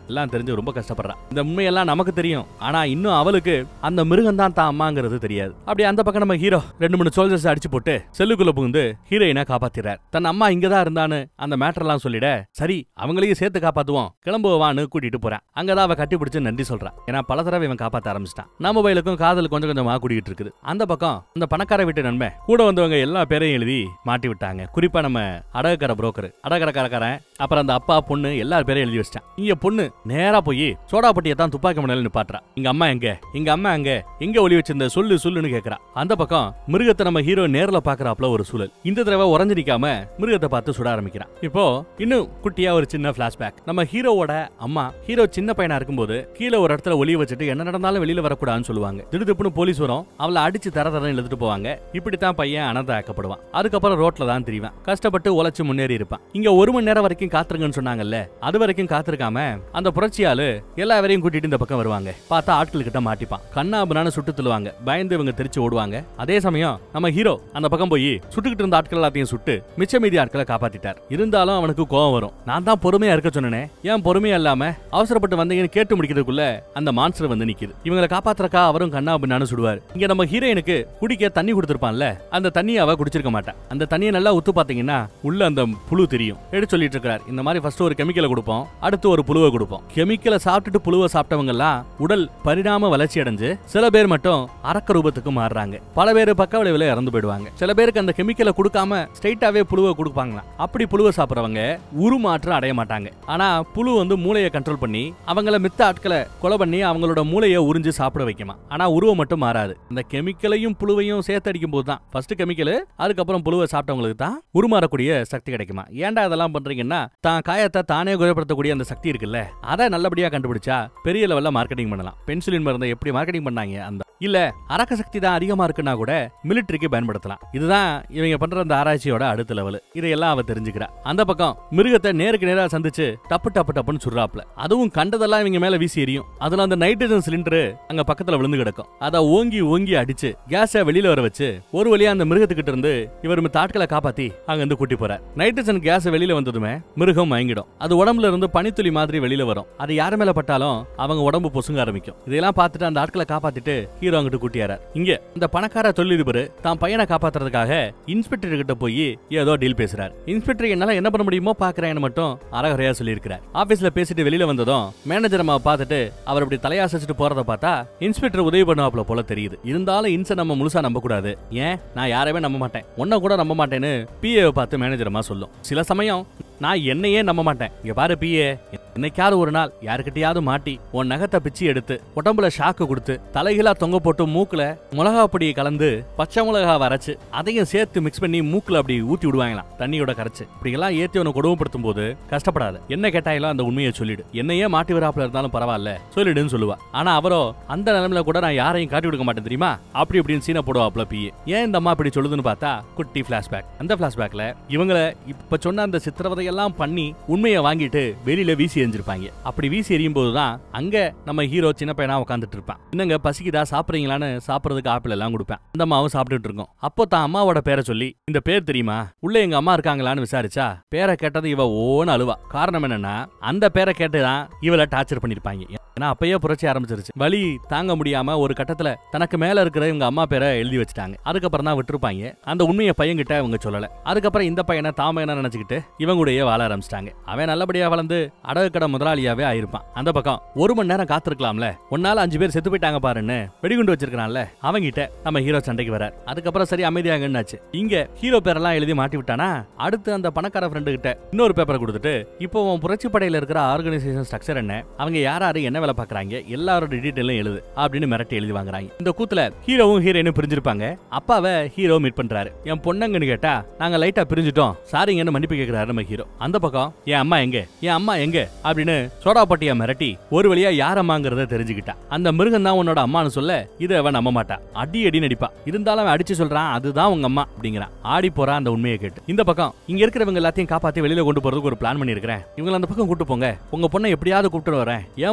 தெரிஞ்சு ரொம்ப கஷ்டப்படுறா இந்த உண்மையெல்லாம் நமக்கு தெரியும் ஆனா இன்னும் அவளுக்கு அந்த மிருகம் தான் தான் அம்மாங்கிறது தெரியாது அப்படி அந்த பக்கம் நம்ம ஹீரோ ரெண்டு மூணு சோல்ஜர்ஸ் அடிச்சு போட்டு செல்லுக்குள்ள புகுந்து ஹீரோயினை காப்பாத்திறார் தன் அம்மா இங்கதான் இருந்தான்னு அந்த மேட்டர்லாம் சொல்லிட சரி அவங்களையும் சேர்த்து காப்பாத்துவோம் கிளம்புவான்னு கூட்டிட்டு போறான் அங்கதான் அவ கட்டி பிடிச்சு நன்றி சொல்றான் ஏன்னா பல தடவை இவன் காப்பாத்த ஆரம்பிச்சிட்டான் நம்ம வயலுக்கும் காதல் கொஞ்சம் கொஞ்சமா கூடிக்கிட்டு இருக்குது அந்த பக்கம் அந்த பணக்கார வீட்டு நன்மை கூட வந்தவங்க எல்லா பேரையும் எழுதி மாட்டி விட்டாங்க குறிப்பா நம்ம அடகுக்கர புரோக்கர் அடகரக்காரக்காரன் அப்புறம் அந்த அப்பா பொண்ணு எல்லார் பேரையும் எழுதி வச்சிட்டான் இங்க பொண்ணு நேரா போய் சோடாப்பட்டியை தான் துப்பாக்கி முனையில நிப்பாட்டுறா இங்க அம்மா எங்க எங்க அம்மா எங்க எங்க ஒளி வச்சிருந்த சொல்லு சொல்லுன்னு கேக்குறா அந்த பக்கம் மிருகத்தை நம்ம ஹீரோ நேர்ல பாக்குறாப்ல ஒரு சூழல் இந்த தடவை உறைஞ்சு நிக்காம மிருகத்தை பார்த்து சுட ஆரம்பிக்கிறான் இப்போ இன்னும் குட்டியா ஒரு சின்ன பிளாஷ்பேக் நம்ம ஹீரோவோட அம்மா ஹீரோ சின்ன பையனா இருக்கும்போது கீழே ஒரு இடத்துல ஒளிய வச்சுட்டு என்ன நடந்தாலும் வெளியில வரக்கூடாதுன்னு சொல்லுவாங்க திடுதிப்புன்னு போலீஸ் வரும் அவளை அடிச்சு தர தரன்னு எழுதிட்டு போவாங்க இப்படித்தான் பையன் அனந்த ஆக்கப்படுவான் அதுக்கப்புறம் ரோட்ல தான் திரிவான் கஷ்டப்பட்டு உழைச்சு முன்னேறி இருப்பான் இங்க ஒரு மணி நேரம் வரைக்கும் காத்துருங்கன்னு சொன்னாங்கல்ல அது வரைக்கும் காத்திருக்காம அந்த புரட்சியாளு எல்லாரையும் கூட்டிட்டு இந்த பக்கம் வருவாங்க பார்த்தா ஆட்கள் கிட்ட மாட்டிப்பான் கண்ணாபுனான்னு சுட்டு தள்ளுவாங்க பயந்து இவங்க தெரிச்சு ஓடுவாங்க அதே சமயம் நம்ம ஹீரோ அந்த பக்கம் போய் சுட்டுக்கிட்டு இருந்த ஆட்கள் எல்லாத்தையும் சுட்டு மிச்ச மீதி ஆட்களை காப்பாத்திட்டார் இருந்தாலும் அவனுக்கு கோவம் வரும் நான் தான் பொறுமையா இருக்க சொன்னேனே ஏன் பொறுமையா இல்லாம அவசரப்பட்டு வந்தீங்கன்னு கேட்டு முடிக்கிறதுக்குள்ள அந்த மான்ஸ்டர் வந்து நிக்குது இவங்களை காப்பாத்துறக்கா அவரும் கண்ணா பின்னான்னு சுடுவார் இங்க நம்ம ஹீரோயினுக்கு குடிக்க தண்ணி கொடுத்திருப்பான்ல அந்த தண்ணியை அவ குடிச்சிருக்க மாட்டான் அந்த தண்ணியை நல்லா உத்து பாத்தீங்கன்னா உள்ள அந்த புழு தெரியும் எடுத்து சொல்லிட்டு இருக்கார் இந்த மாதிரி ஃபர்ஸ்ட் ஒரு கெமிக்கலை கொடுப்போம் அடுத்து ஒரு புழுவை கொடுப்போம் கெமிக்கலை சாப்பிட்டுட்டு புழுவை சாப்பிட்டவங்க எல்லாம் உடல் பரிணாம வளர்ச்சி அடைஞ்சு சில பேர் மட்டும் அரக்க ரூபத்துக்கு மாறுறாங்க பல பேர் பக்க விளைவுல இறந்து போயிடுவாங்க சில பேருக்கு அந்த கெமிக்கலை கொடுக்காம ஸ்ட்ரைட்டாவே புழுவை கொடுப்பாங்களாம் அப்படி புழுவை சாப்பிடுறவங்க உருமாற்றம் அடைய மாட்டாங்க ஆனா புழு வந்து மூளையை கண்ட்ரோல் பண்ணி அவங்கள மித்த ஆட்களை கொலை பண்ணி அவங்களோட மூளையை உறிஞ்சு சாப்பிட வைக்குமா ஆனா உருவம் மட்டும் மாறாது இந்த கெமிக்கலையும் புழுவையும் சேர்த்து அடிக்கும் போது தான் ஃபர்ஸ்ட் கெமிக்கல் அதுக்கப்புறம் புழுவை சாப்பிட்டவங்களுக்கு தான் உருமாறக்கூடிய சக்தி கிடைக்குமா ஏன்டா இதெல்லாம் பண்றீங்கன்னா தான் காயத்தை தானே குணப்படுத்தக்கூடிய அந்த சக்தி இருக்குல்ல அதை நல்லபடியா கண்டுபிடிச்சா பெரிய லெவல்ல மார்க்கெட்டிங் பண்ணலாம் பென்சிலின் மருந்தை எப்படி மார்க்கெட்டிங் பண்ணாங்க அந்த இல்ல அரக்க சக்தி தான் அதிகமா இருக்குன்னா கூட மிலிட்டரிக்கு பயன்படுத்தலாம் இதுதான் இவங்க பண்ற அந்த ஆராய்ச்சியோட அடுத்த லெவல் இதையெல்லாம் அவ தெரிஞ்சுக்கிறா அந்த பக்கம் மிருகத்தை நேருக்கு நேரா சந்திச்சு டப்பு டப்பு டப்புன்னு சுடுறாப்ல அதுவும் கண்டதெல்லாம் இவங்க மேல வீசி எரியும் அதுல அந்த நைட்ரஜன் சிலிண்டர் அங்க பக்கத்துல விழுந்து கிடக்கும் அதை ஓங்கி ஓங்கி அடிச்சு கேஸ வெளியில வர வச்சு ஒரு வழியா அந்த மிருகத்துக்கிட்ட இருந்து இவர் மித்த ஆட்களை காப்பாத்தி அங்க இருந்து கூட்டி போறார் நைட்ரஜன் கேஸ் வெளியில வந்ததுமே மிருகம் மயங்கிடும் அது உடம்புல இருந்து பனித்துளி மாதிரி வெளியில வரும் அது யார் மேல பட்டாலும் அவங்க உடம்பு பொசுங்க ஆரம்பிக்கும் இதெல்லாம் பார்த்துட்டு அந்த ஆட்களை காப்பாத்திட்டு ஹீரோ அங்கிட்டு கூட்டியாரார் இங்க இந்த பணக்கார தொழிலதிபர் தான் பையனை காப்பாத்துறதுக்காக இன்ஸ்பெக்டர் கிட்ட போய் ஏதோ டீல் பேசுறார் இன்ஸ்பெக்டர் என்னால என்ன பண்ண முடியுமோ பாக்குறேன்னு மட்டும் அறகுறையா சொல்லியிருக்கிறார் ஆபீஸ்ல பேசிட்டு வெளியில வந்ததும் மேனேஜர் அம்மா பார்த்துட்டு அவர் இப்படி தலையாசிச்சுட்டு போறத பார்த்தா இன்ஸ்பெக்டர் உதவி பண்ணுவாப்ல போல தெரியுது இருந்தாலும் இன்ச நம்ம முழுசா நம்ப கூடாது ஏன் நான் யாரையுமே நம்ப மாட்டேன் உன்ன கூட நம்ப மாட்டேன்னு பிஏ பார்த்து மேனேஜர் அம்மா சொல்லும் சில சமயம் நான் என்னையே நம்ப மாட்டேன் இங்க பாரு பிஏ என்னைக்காவது ஒரு நாள் யாருக்கிட்டயாவது மாட்டி உன் நகத்தை பிச்சு எடுத்து உடம்புல ஷாக்கு கொடுத்து தலைகளா தொங்க போட்டு மூக்குல மிளகா பொடியை கலந்து பச்சை மிளகா வரைச்சு அதையும் சேர்த்து மிக்ஸ் பண்ணி மூக்குல அப்படி ஊத்தி விடுவாங்களாம் தண்ணியோட கரைச்சு இப்படி எல்லாம் ஏத்தி உன கொடுமைப்படுத்தும் போது கஷ்டப்படாத என்ன கேட்டாயிலும் அந்த உண்மையை சொல்லிடு என்னையே மாட்டி வராப்புல இருந்தாலும் பரவாயில்ல சொல்லிடுன்னு சொல்லுவா ஆனா அவரோ அந்த நிலைமையில கூட நான் யாரையும் காட்டி கொடுக்க மாட்டேன் தெரியுமா அப்படி இப்படின்னு சீனை போடுவாப்ல பிஏ ஏன் இந்த அம்மா இப்படி சொல்லுதுன்னு பார்த்தா குட்டி பிளாஷ்பேக் அந்த பிளாஷ்பேக்ல இவங்களை இப்ப சொன்ன அந்த சித்திரவதையெல்லாம் பண்ணி உண்மையை வாங்கிட்டு வெளியில வீசி எரிஞ்சிருப்பாங்க அப்படி வீசி எறியும் போதுதான் அங்க நம்ம ஹீரோ சின்ன பையனா உட்காந்துட்டு இருப்பான் என்னங்க பசிக்குதா சாப்பிடுறீங்களான்னு சாப்பிடுறதுக்கு ஆப்பிள் எல்லாம் கொடுப்பேன் அந்த அம்மாவும் சாப்பிட்டுட்டு இருக்கும் அப்போ தான் அம்மாவோட பேரை சொல்லி இந்த பேர் தெரியுமா உள்ள எங்க அம்மா இருக்காங்களான்னு விசாரிச்சா பேரை கேட்டது இவ ஓன்னு அழுவா காரணம் என்னன்னா அந்த பேரை கேட்டுதான் இவளை டார்ச்சர் பண்ணிருப்பாங்க ஏன்னா அப்பயே புரட்சி ஆரம்பிச்சிருச்சு வலி தாங்க முடியாம ஒரு கட்டத்துல தனக்கு மேல இருக்கிற இவங்க அம்மா பேரை எழுதி வச்சுட்டாங்க அதுக்கப்புறம் தான் விட்டுருப்பாங்க அந்த உண்மையை பையன்கிட்ட அவங்க சொல்லல அதுக்கப்புறம் இந்த பையனை தாம என்ன நினைச்சுக்கிட்டு இவங்க கூடயே வாழ ஆரம்பிச்சிட்டாங்க அவன் நல்லபடியா வளர்ந்து அடகு கடை முதலாளியாவே ஆயிருப்பான் அந்த பக்கம் ஒரு மணி நேரம் காத்திருக்கலாம்ல ஒன்னால அஞ்சு பேர் செத்து போயிட்டாங்க பாருன்னு வெடிகுண்டு வச்சிருக்கான்ல அவங்கிட்ட நம்ம ஹீரோ சண்டைக்கு வரார் அதுக்கப்புறம் சரி அமைதியாகன்னாச்சு இங்க ஹீரோ பேரெல்லாம் எழுதி மாட்டி விட்டானா அடுத்து அந்த பணக்கார ஃப்ரெண்டு கிட்ட இன்னொரு பேப்பரை கொடுத்துட்டு இப்போ உன் புரட்சி படையில இருக்கிற ஆர்கனைசேஷன் ஸ்ட்ரக்சர் என்ன அவங்க யார் யாரு என்ன வேலை பாக்குறாங்க எல்லாரோட டீட்டெயிலும் எழுது அப்படின்னு மிரட்டி எழுதி வாங்குறாங்க இந்த கூத்துல ஹீரோவும் ஹீரோயினும் பிரிஞ்சிருப்பாங்க அப்பாவை ஹீரோ மீட் பண்றாரு என் பொண்ணங்கன்னு கேட்டா நாங்க லைட்டா பிரிஞ்சிட்டோம் சாரிங்கன்னு மன்னிப்பு கேக்குறாரு நம்ம ஹீரோ அந்த பக்கம் என் அம்மா எங்க என் அம்மா எங்க அப்படின்னு சோடாப்பட்டிய மிரட்டி ஒரு வழியா யார் அம்மாங்கிறத தெரிஞ்சுக்கிட்டா அந்த மிருகம் தான் உன்னோட அம்மான்னு சொல்ல இதை அவன் நம்ப மாட்டா அடி அடி நடிப்பா இருந்தாலும் அவன் அடிச்சு சொல்றான் அதுதான் உங்க அம்மா அப்படிங்கிறான் ஆடி போறான் அந்த உண்மையை கேட்டு இந்த பக்கம் இங்க இருக்கிறவங்க எல்லாத்தையும் காப்பாத்தி வெளியில கொண்டு போறதுக்கு ஒரு பிளான் பண்ணிருக்கிறேன் இவங்க அந்த பக்கம் கூட்டு போங்க உங்க பொண்ணை எப்படியாவது கூப்பிட்டு வரேன் ஏன் பொறுப்புன்னு சொல்லிட்டு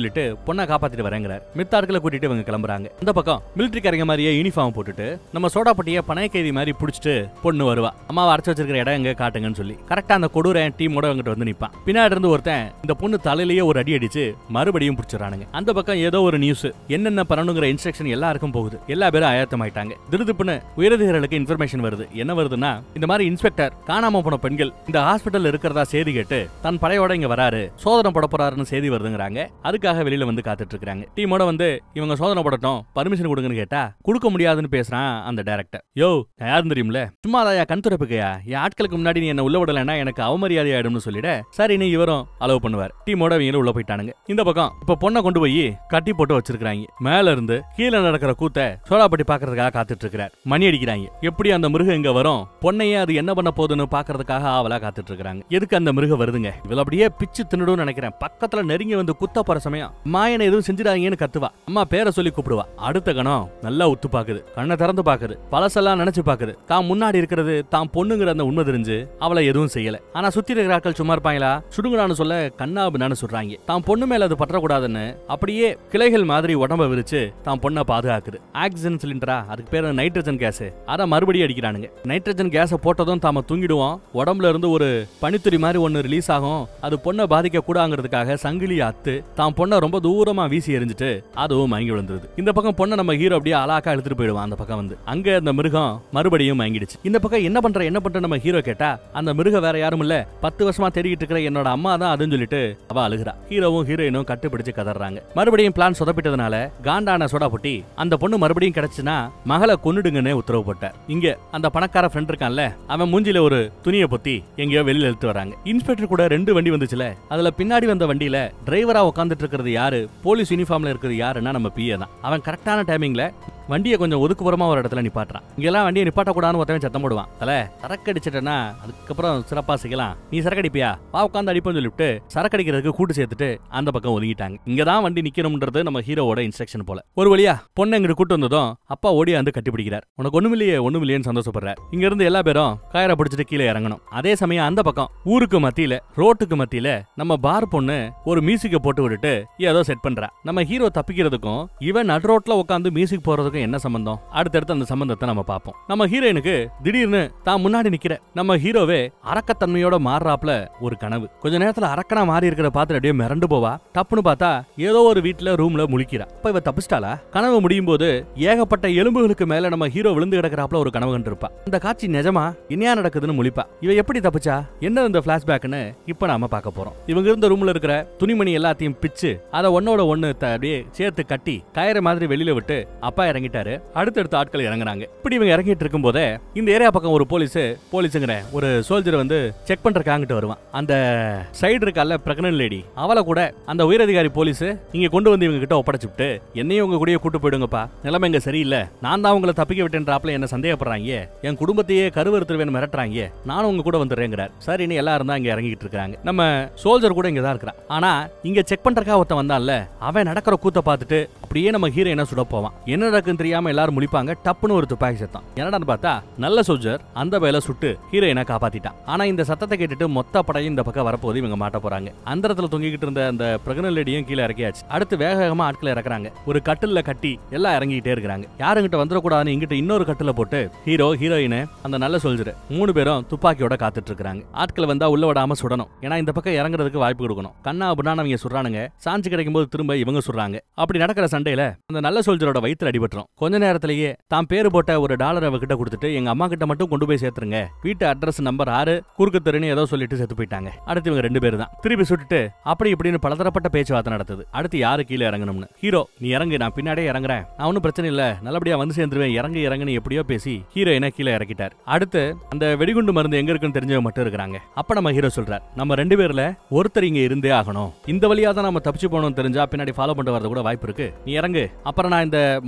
சொல்லிட்டு பொண்ணை காப்பாத்திட்டு வரேங்கிறார் மித்த ஆட்களை கூட்டிட்டு இவங்க கிளம்புறாங்க இந்த பக்கம் மிலிட்டரிக்காரங்க மாதிரியே யூனிஃபார்ம் போட்டுட்டு நம்ம சோடா பட்டிய பனைய கைதி மாதிரி புடிச்சிட்டு பொண்ணு வருவா அம்மாவை அரைச்சு வச்சிருக்கிற இடம் எங்க காட்டுங்கன்னு சொல்லி கரெக்டா அந்த கொடூரன் டீமோட அவங்ககிட்ட வந்து நிப்பான் பின்னாடி இருந்து ஒருத்தன் இந்த பொண்ணு தலையிலேயே ஒரு அடி அடிச்சு மறுபடியும் பிடிச்சிடறானுங்க அந்த பக்கம் ஏதோ ஒரு நியூஸ் என்னென்ன பண்ணணுங்கிற இன்ஸ்ட்ரக்ஷன் எல்லாருக்கும் போகுது எல்லா பேரும் ஆயத்தமாயிட்டாங்க திருதுப்புன்னு உயரதிகாரிகளுக்கு இன்ஃபர்மேஷன் வருது என்ன வருதுன்னா இந்த மாதிரி இன்ஸ்பெக்டர் காணாம போன பெண்கள் இந்த ஹாஸ்பிட்டல் இருக்கிறதா செய்தி கேட்டு தன் படையோட இங்க வராரு சோதனை போட போறாருன்னு செய்தி வருதுங்கிறாங்க அதுக்காக வெளியில வந்து காத்துட்டு இருக்காங்க டீமோட வந்து இவங்க சோதனை போடட்டும் பர்மிஷன் கொடுங்கன்னு கேட்டா கொடுக்க முடியாதுன்னு பேசுறான் அந்த டைரக்டர் யோ நான் யாருன்னு தெரியும்ல சும்மா அதையா கண் துடைப்புக்கையா என் ஆட்களுக்கு முன்னாடி நீ என்ன உள்ள விடலைன்னா எனக்கு அவமரியாதை ஆயிடும்னு சொல்லிட சரின்னு இவரும் அலோவ் பண்ணுவார் டீமோட இவங்களும் உள்ள போயிட்டானுங்க இந்த பக்கம் இப்ப பொண்ணை கொண்டு போய் கட்டி போட்டு வச்சிருக்காங்க மேல இருந்து கீழே நடக்கிற கூத்த சோடாப்பட்டி பாக்குறதுக்காக காத்துட்டு இருக்கிறார் மணி அடிக்கிறாங்க எப்படி அந்த மிருகம் இங்க வரும் பொண்ணையே அது என்ன பண்ண போகுதுன்னு பாக்குறதுக்காக ஆவலா காத்துட்டு இருக்காங்க எதுக்கு அந்த மிருகம் வருதுங்க இவள அப்படியே பிச்சு தின்னுடும் நினைக்கிறேன் பக்கத்துல நெருங்கி வந்து குத்த போற சமயம் மாயனை எதுவும் செஞ்சிடாதீங்கன்னு கத்துவா அம்மா பேரை சொல்லி கூப்பிடுவா அடுத்த கணம் நல்லா உத்து பாக்குது கண்ணை திறந்து பாக்குது பழசெல்லாம் நினைச்சு பாக்குது தான் முன்னாடி இருக்கிறது தான் பொண்ணுங்கிற அந்த உண்மை தெரிஞ்சு அவளை எதுவும் செய்யல ஆனா சுத்தி இருக்கிற ஆட்கள் சும்மா இருப்பாங்களா சுடுங்கடான்னு சொல்ல கண்ணாபின்னு சொல்றாங்க தான் பொண்ணு மேல அது பற்றக்கூடாதுன்னு அப்படியே கிளைகள் மாதிரி உடம்ப விரிச்சு தான் பொண்ணை பாதுகாக்குது ஆக்சிஜன் சிலிண்டரா அதுக்கு பேரு நைட்ரஜன் கேஸ் அத மறுபடியும் அடிக்கிறானுங்க நைட்ரஜன் கேஸை போட்டதும் தாம தூங்கிடுவோம் உடம்புல இருந்து ஒரு பனித்துளி மாதிரி ஒன்னு ரிலீஸ் ஆகும் அது பொண்ணை பாதிக்க கூடாங்கிறதுக்காக சங்கிலி அத்து தான் பொண்ணை ரொம்ப தூரமா வீசி எறிஞ்சிட்டு அதுவும் மயங்கி விழுந்துருது இந்த பக்கம் பொண்ணை நம்ம ஹீரோ அப்படியே அலாக்கா எடுத்துட்டு போயிடுவான் அந்த பக்கம் வந்து அங்க அந்த மிருகம் மறுபடியும் மயங்கிடுச்சு இந்த பக்கம் என்ன பண்ற என்ன பண்ற நம்ம ஹீரோ கேட்டா அந்த மிருகம் வேற யாரும் இல்ல பத்து வருஷமா தேடிக்கிட்டு இருக்கிற என்னோட அம்மா தான் அதுன்னு சொல்லிட்டு அவ அழுகுறா ஹீரோவும் ஹீரோயினும் கட்டுப்பிடிச்சு கதறாங்க மறுபடியும் பிளான் சொதப்பிட்டதுனால காண்டான சோடா பொட்டி அந்த பொண்ணு மறுபடியும் கிடைச்சுன்னா மகளை கொன்னுடுங்கன்னு உத்தரவு போட்டார் இங்க அந்த பணக்கார ஃப்ரெண்ட் இருக்கான்ல அவன் மூஞ்சில ஒரு துணியை பொத்தி எங்கேயோ வெளியில எடுத்து வராங்க இன்ஸ்பெக்டர் கூட ரெண்டு வண்டி வந்துச்சுல அதுல பின்னாடி வந்த வண்டியில டிரைவரா உட்காந்துட்டு இருக்கிறது யாரு போலீஸ் யூனிஃபார்ம்ல இருக்கிறது யாருன்னா நம்ம பிஏ தான் அவன் கரெக்டான டைமிங்ல வண்டியை கொஞ்சம் ஒதுக்குப்புறமா ஒரு இடத்துல நிப்பாட்டுறான் இங்கெல்லாம் வண்டியை நிப்பாட்ட கூடாதுன்னு ஒருத்தவன் சத்தம் போடுவான் தல சரக்கு அடிச்சிட்டேன்னா அதுக்கப்புறம் சிறப்பா செய்யலாம் நீ சரக்கு அடிப்பியா வா உட்காந்து அடிப்போம்னு சொல்லிவிட்டு சரக்கு அடிக்கிறதுக்கு கூட்டு சேர்த்துட்டு அந்த பக்கம் ஒதுங்கிட்டாங்க இங்க தான் வண்டி நிக்கணும்ன்றது நம்ம ஹீரோவோட இன்ஸ்ட்ரக்ஷன் போல ஒரு வழியா பொண்ணை இங்கிட்டு கூட்டு வந்ததும் அப்பா ஓடி வந்து கட்டிப்பிடிக்கிறார் உனக்கு ஒண்ணுமில்லையே ஒண்ணுமில்லையேன்னு சந்தோஷப்படுறார் இங்க இருந்து எல்லா பேரும் கயரை பிடிச்சிட்டு கீழே இறங்கணும் அதே சமயம் அந்த பக்கம் ஊருக்கு மத்தியில ரோட்டுக்கு மத்தியில நம்ம பார் பொண்ணு ஒரு மியூசிக்கை போட்டு விட்டுட்டு ஏதோ செட் பண்றா நம்ம ஹீரோ தப்பிக்கிறதுக்கும் இவன் நடு ரோட்ல உட்காந்து மியூசிக் போறதுக்கும் என்ன சம்பந்தம் அடுத்தடுத்து அந்த சம்பந்தத்தை நம்ம பார்ப்போம் நம்ம ஹீரோயினுக்கு திடீர்னு தான் முன்னாடி நிக்கிற நம்ம ஹீரோவே அரக்கத்தன்மையோட மாறுறாப்ல ஒரு கனவு கொஞ்ச நேரத்துல அரக்கனா மாறி இருக்கிற பாத்திர அப்படியே மிரண்டு போவா டப்புன்னு பார்த்தா ஏதோ ஒரு வீட்ல ரூம்ல முழிக்கிறா இப்ப இவ தப்பிச்சிட்டாளா கனவு முடியும் போது ஏகப்பட்ட எலும்புகளுக்கு மேல நம்ம ஹீரோ விழுந்து கிடக்குறாப்ல ஒரு கனவு கண்டிருப்பா இந்த காட்சி நிஜமா என்னையா நடக்குதுன்னு முழிப்பா இவ எப்படி தப்பிச்சா என்ன இந்த பிளாஷ்பேக்னு இப்ப நாம பார்க்க போறோம் இவங்க இருந்த ரூம்ல இருக்கிற துணிமணி எல்லாத்தையும் பிச்சு அதை ஒன்னோட ஒண்ணு த- அப்படியே சேர்த்து கட்டி கயிறு மாதிரி வெளியில விட்டு அப்பா இறங்கிட்டாரு அடுத்தடுத்த ஆட்கள் இறங்குறாங்க இப்படி இவங்க இறங்கிட்டு இருக்கும் போதே இந்த ஏரியா பக்கம் ஒரு போலீஸ் போலீஸுங்கிற ஒரு சோல்ஜர் வந்து செக் பண்றதுக்காங்கிட்டு வருவான் அந்த சைடு இருக்கல்ல பிரெக்னன்ட் லேடி அவளை கூட அந்த உயரதிகாரி போலீஸ் இங்க கொண்டு வந்து இவங்க கிட்ட ஒப்படைச்சுட்டு என்னையும் உங்க கூடயே கூட்டு போயிடுங்கப்பா நிலைமை இங்க சரியில்லை நான் தான் உங்களை தப்பிக்க விட்டேன்றாப்ல என்ன சந்தேகப்படுறாங்க என் குடும்பத்தையே கருவறுத்துருவேன் மிரட்டுறாங்க நானும் உங்க கூட வந்துடுறேங்கிறார் சரின்னு எல்லாரும் தான் இங்க இறங்கிட்டு இருக்காங்க நம்ம சோல்ஜர் கூட இங்க தான் இருக்கிறான் ஆனா இங்க செக் பண்றக்கா ஒருத்தன் வந்தான்ல அவன் நடக்கிற கூத்த பார்த்துட்டு அப்படியே நம்ம ஹீரோயினை சுட போவான் என்ன நடக்குன்னு தெரியாம எல்லாரும் முழிப்பாங்க டப்புன்னு ஒரு துப்பாக்கி சத்தம் என்னடான்னு பார்த்தா நல்ல சோல்ஜர் அந்த வேலை சுட்டு ஹீரோயினை காப்பாத்திட்டான் ஆனா இந்த சத்தத்தை கேட்டுட்டு மொத்த படையும் இந்த பக்கம் வரப்போது இவங்க மாட்ட போறாங்க அந்த இடத்துல தொங்கிக்கிட்டு இருந்த அந்த பிரகனல் லேடியும் கீழே இறக்கியாச்சு அடுத்து வேக வேகமா ஆட்களை இறக்குறாங்க ஒரு கட்டில்ல கட்டி எல்லாம் இறங்கிட்டே இருக்காங்க யாருங்கிட்ட வந்துடக்கூடாதுன்னு இங்கிட்ட இன்னொரு கட்டில போட்டு ஹீரோ ஹீரோயின் அந்த நல்ல சோல்ஜர் மூணு பேரும் துப்பாக்கியோட காத்துட்டு இருக்காங்க ஆட்கள் வந்தா உள்ள விடாம சுடணும் ஏன்னா இந்த பக்கம் இறங்குறதுக்கு வாய்ப்பு கொடுக்கணும் கண்ணா அப்படின்னு அவங்க சுடுறானுங்க சாஞ்சு கிடைக்கும் போது திரும்ப இவங்க சுடுறாங்க அப்படி நடக்கிற சண்டையில அந்த நல்ல சோல்ஜரோட வயித்துல அடிபட்டுரும் கொஞ்ச நேரத்திலேயே தான் பேரு போட்ட ஒரு டாலர் அவகிட்ட கொடுத்துட்டு எங்க அம்மா கிட்ட மட்டும் கொண்டு போய் சேர்த்துருங்க வீட்டு அட்ரஸ் நம்பர் ஆறு குறுக்கு தெருன்னு ஏதோ சொல்லிட்டு செத்து போயிட்டாங்க அடுத்து இவங்க ரெண்டு பேரும் தான் திருப்பி சுட்டுட்டு அப்படி இப்படின்னு பலதரப்பட்ட பேச்சுவார்த்தை நடத்துது அடுத்து யாரு கீழே இறங்கணும்னு ஹீரோ நீ இறங்கு நான் பின்னாடியே இறங்குறேன் நான் ஒன்றும் பிரச்சனை இல்ல நல்லபடியா வந்து சேர்ந்துருவேன் இறங்கு இறங்குன்னு எப்படியோ பேசி ஹீரோயினை கீழே இறக்கிட்டார் அடுத்து அந்த வெடிகுண்டு மருந்து எங்க இருக்குன்னு தெரிஞ்சவங்க மட்டும் இருக்கிறாங்க அப்ப நம்ம ஹீரோ சொல்றார் நம்ம ரெண்டு பேர்ல ஒருத்தர் இங்க இருந்தே ஆகணும் இந்த வழியா தான் நம்ம தப்பிச்சு போகணும்னு தெரிஞ்சா பின்னாடி ஃபாலோ பண்ணிட்டு வரது கூட வாய்ப்பு இருக்கு நீ இறங்கு அப்புறம் நான் இந்த முடிச்செல்லாம்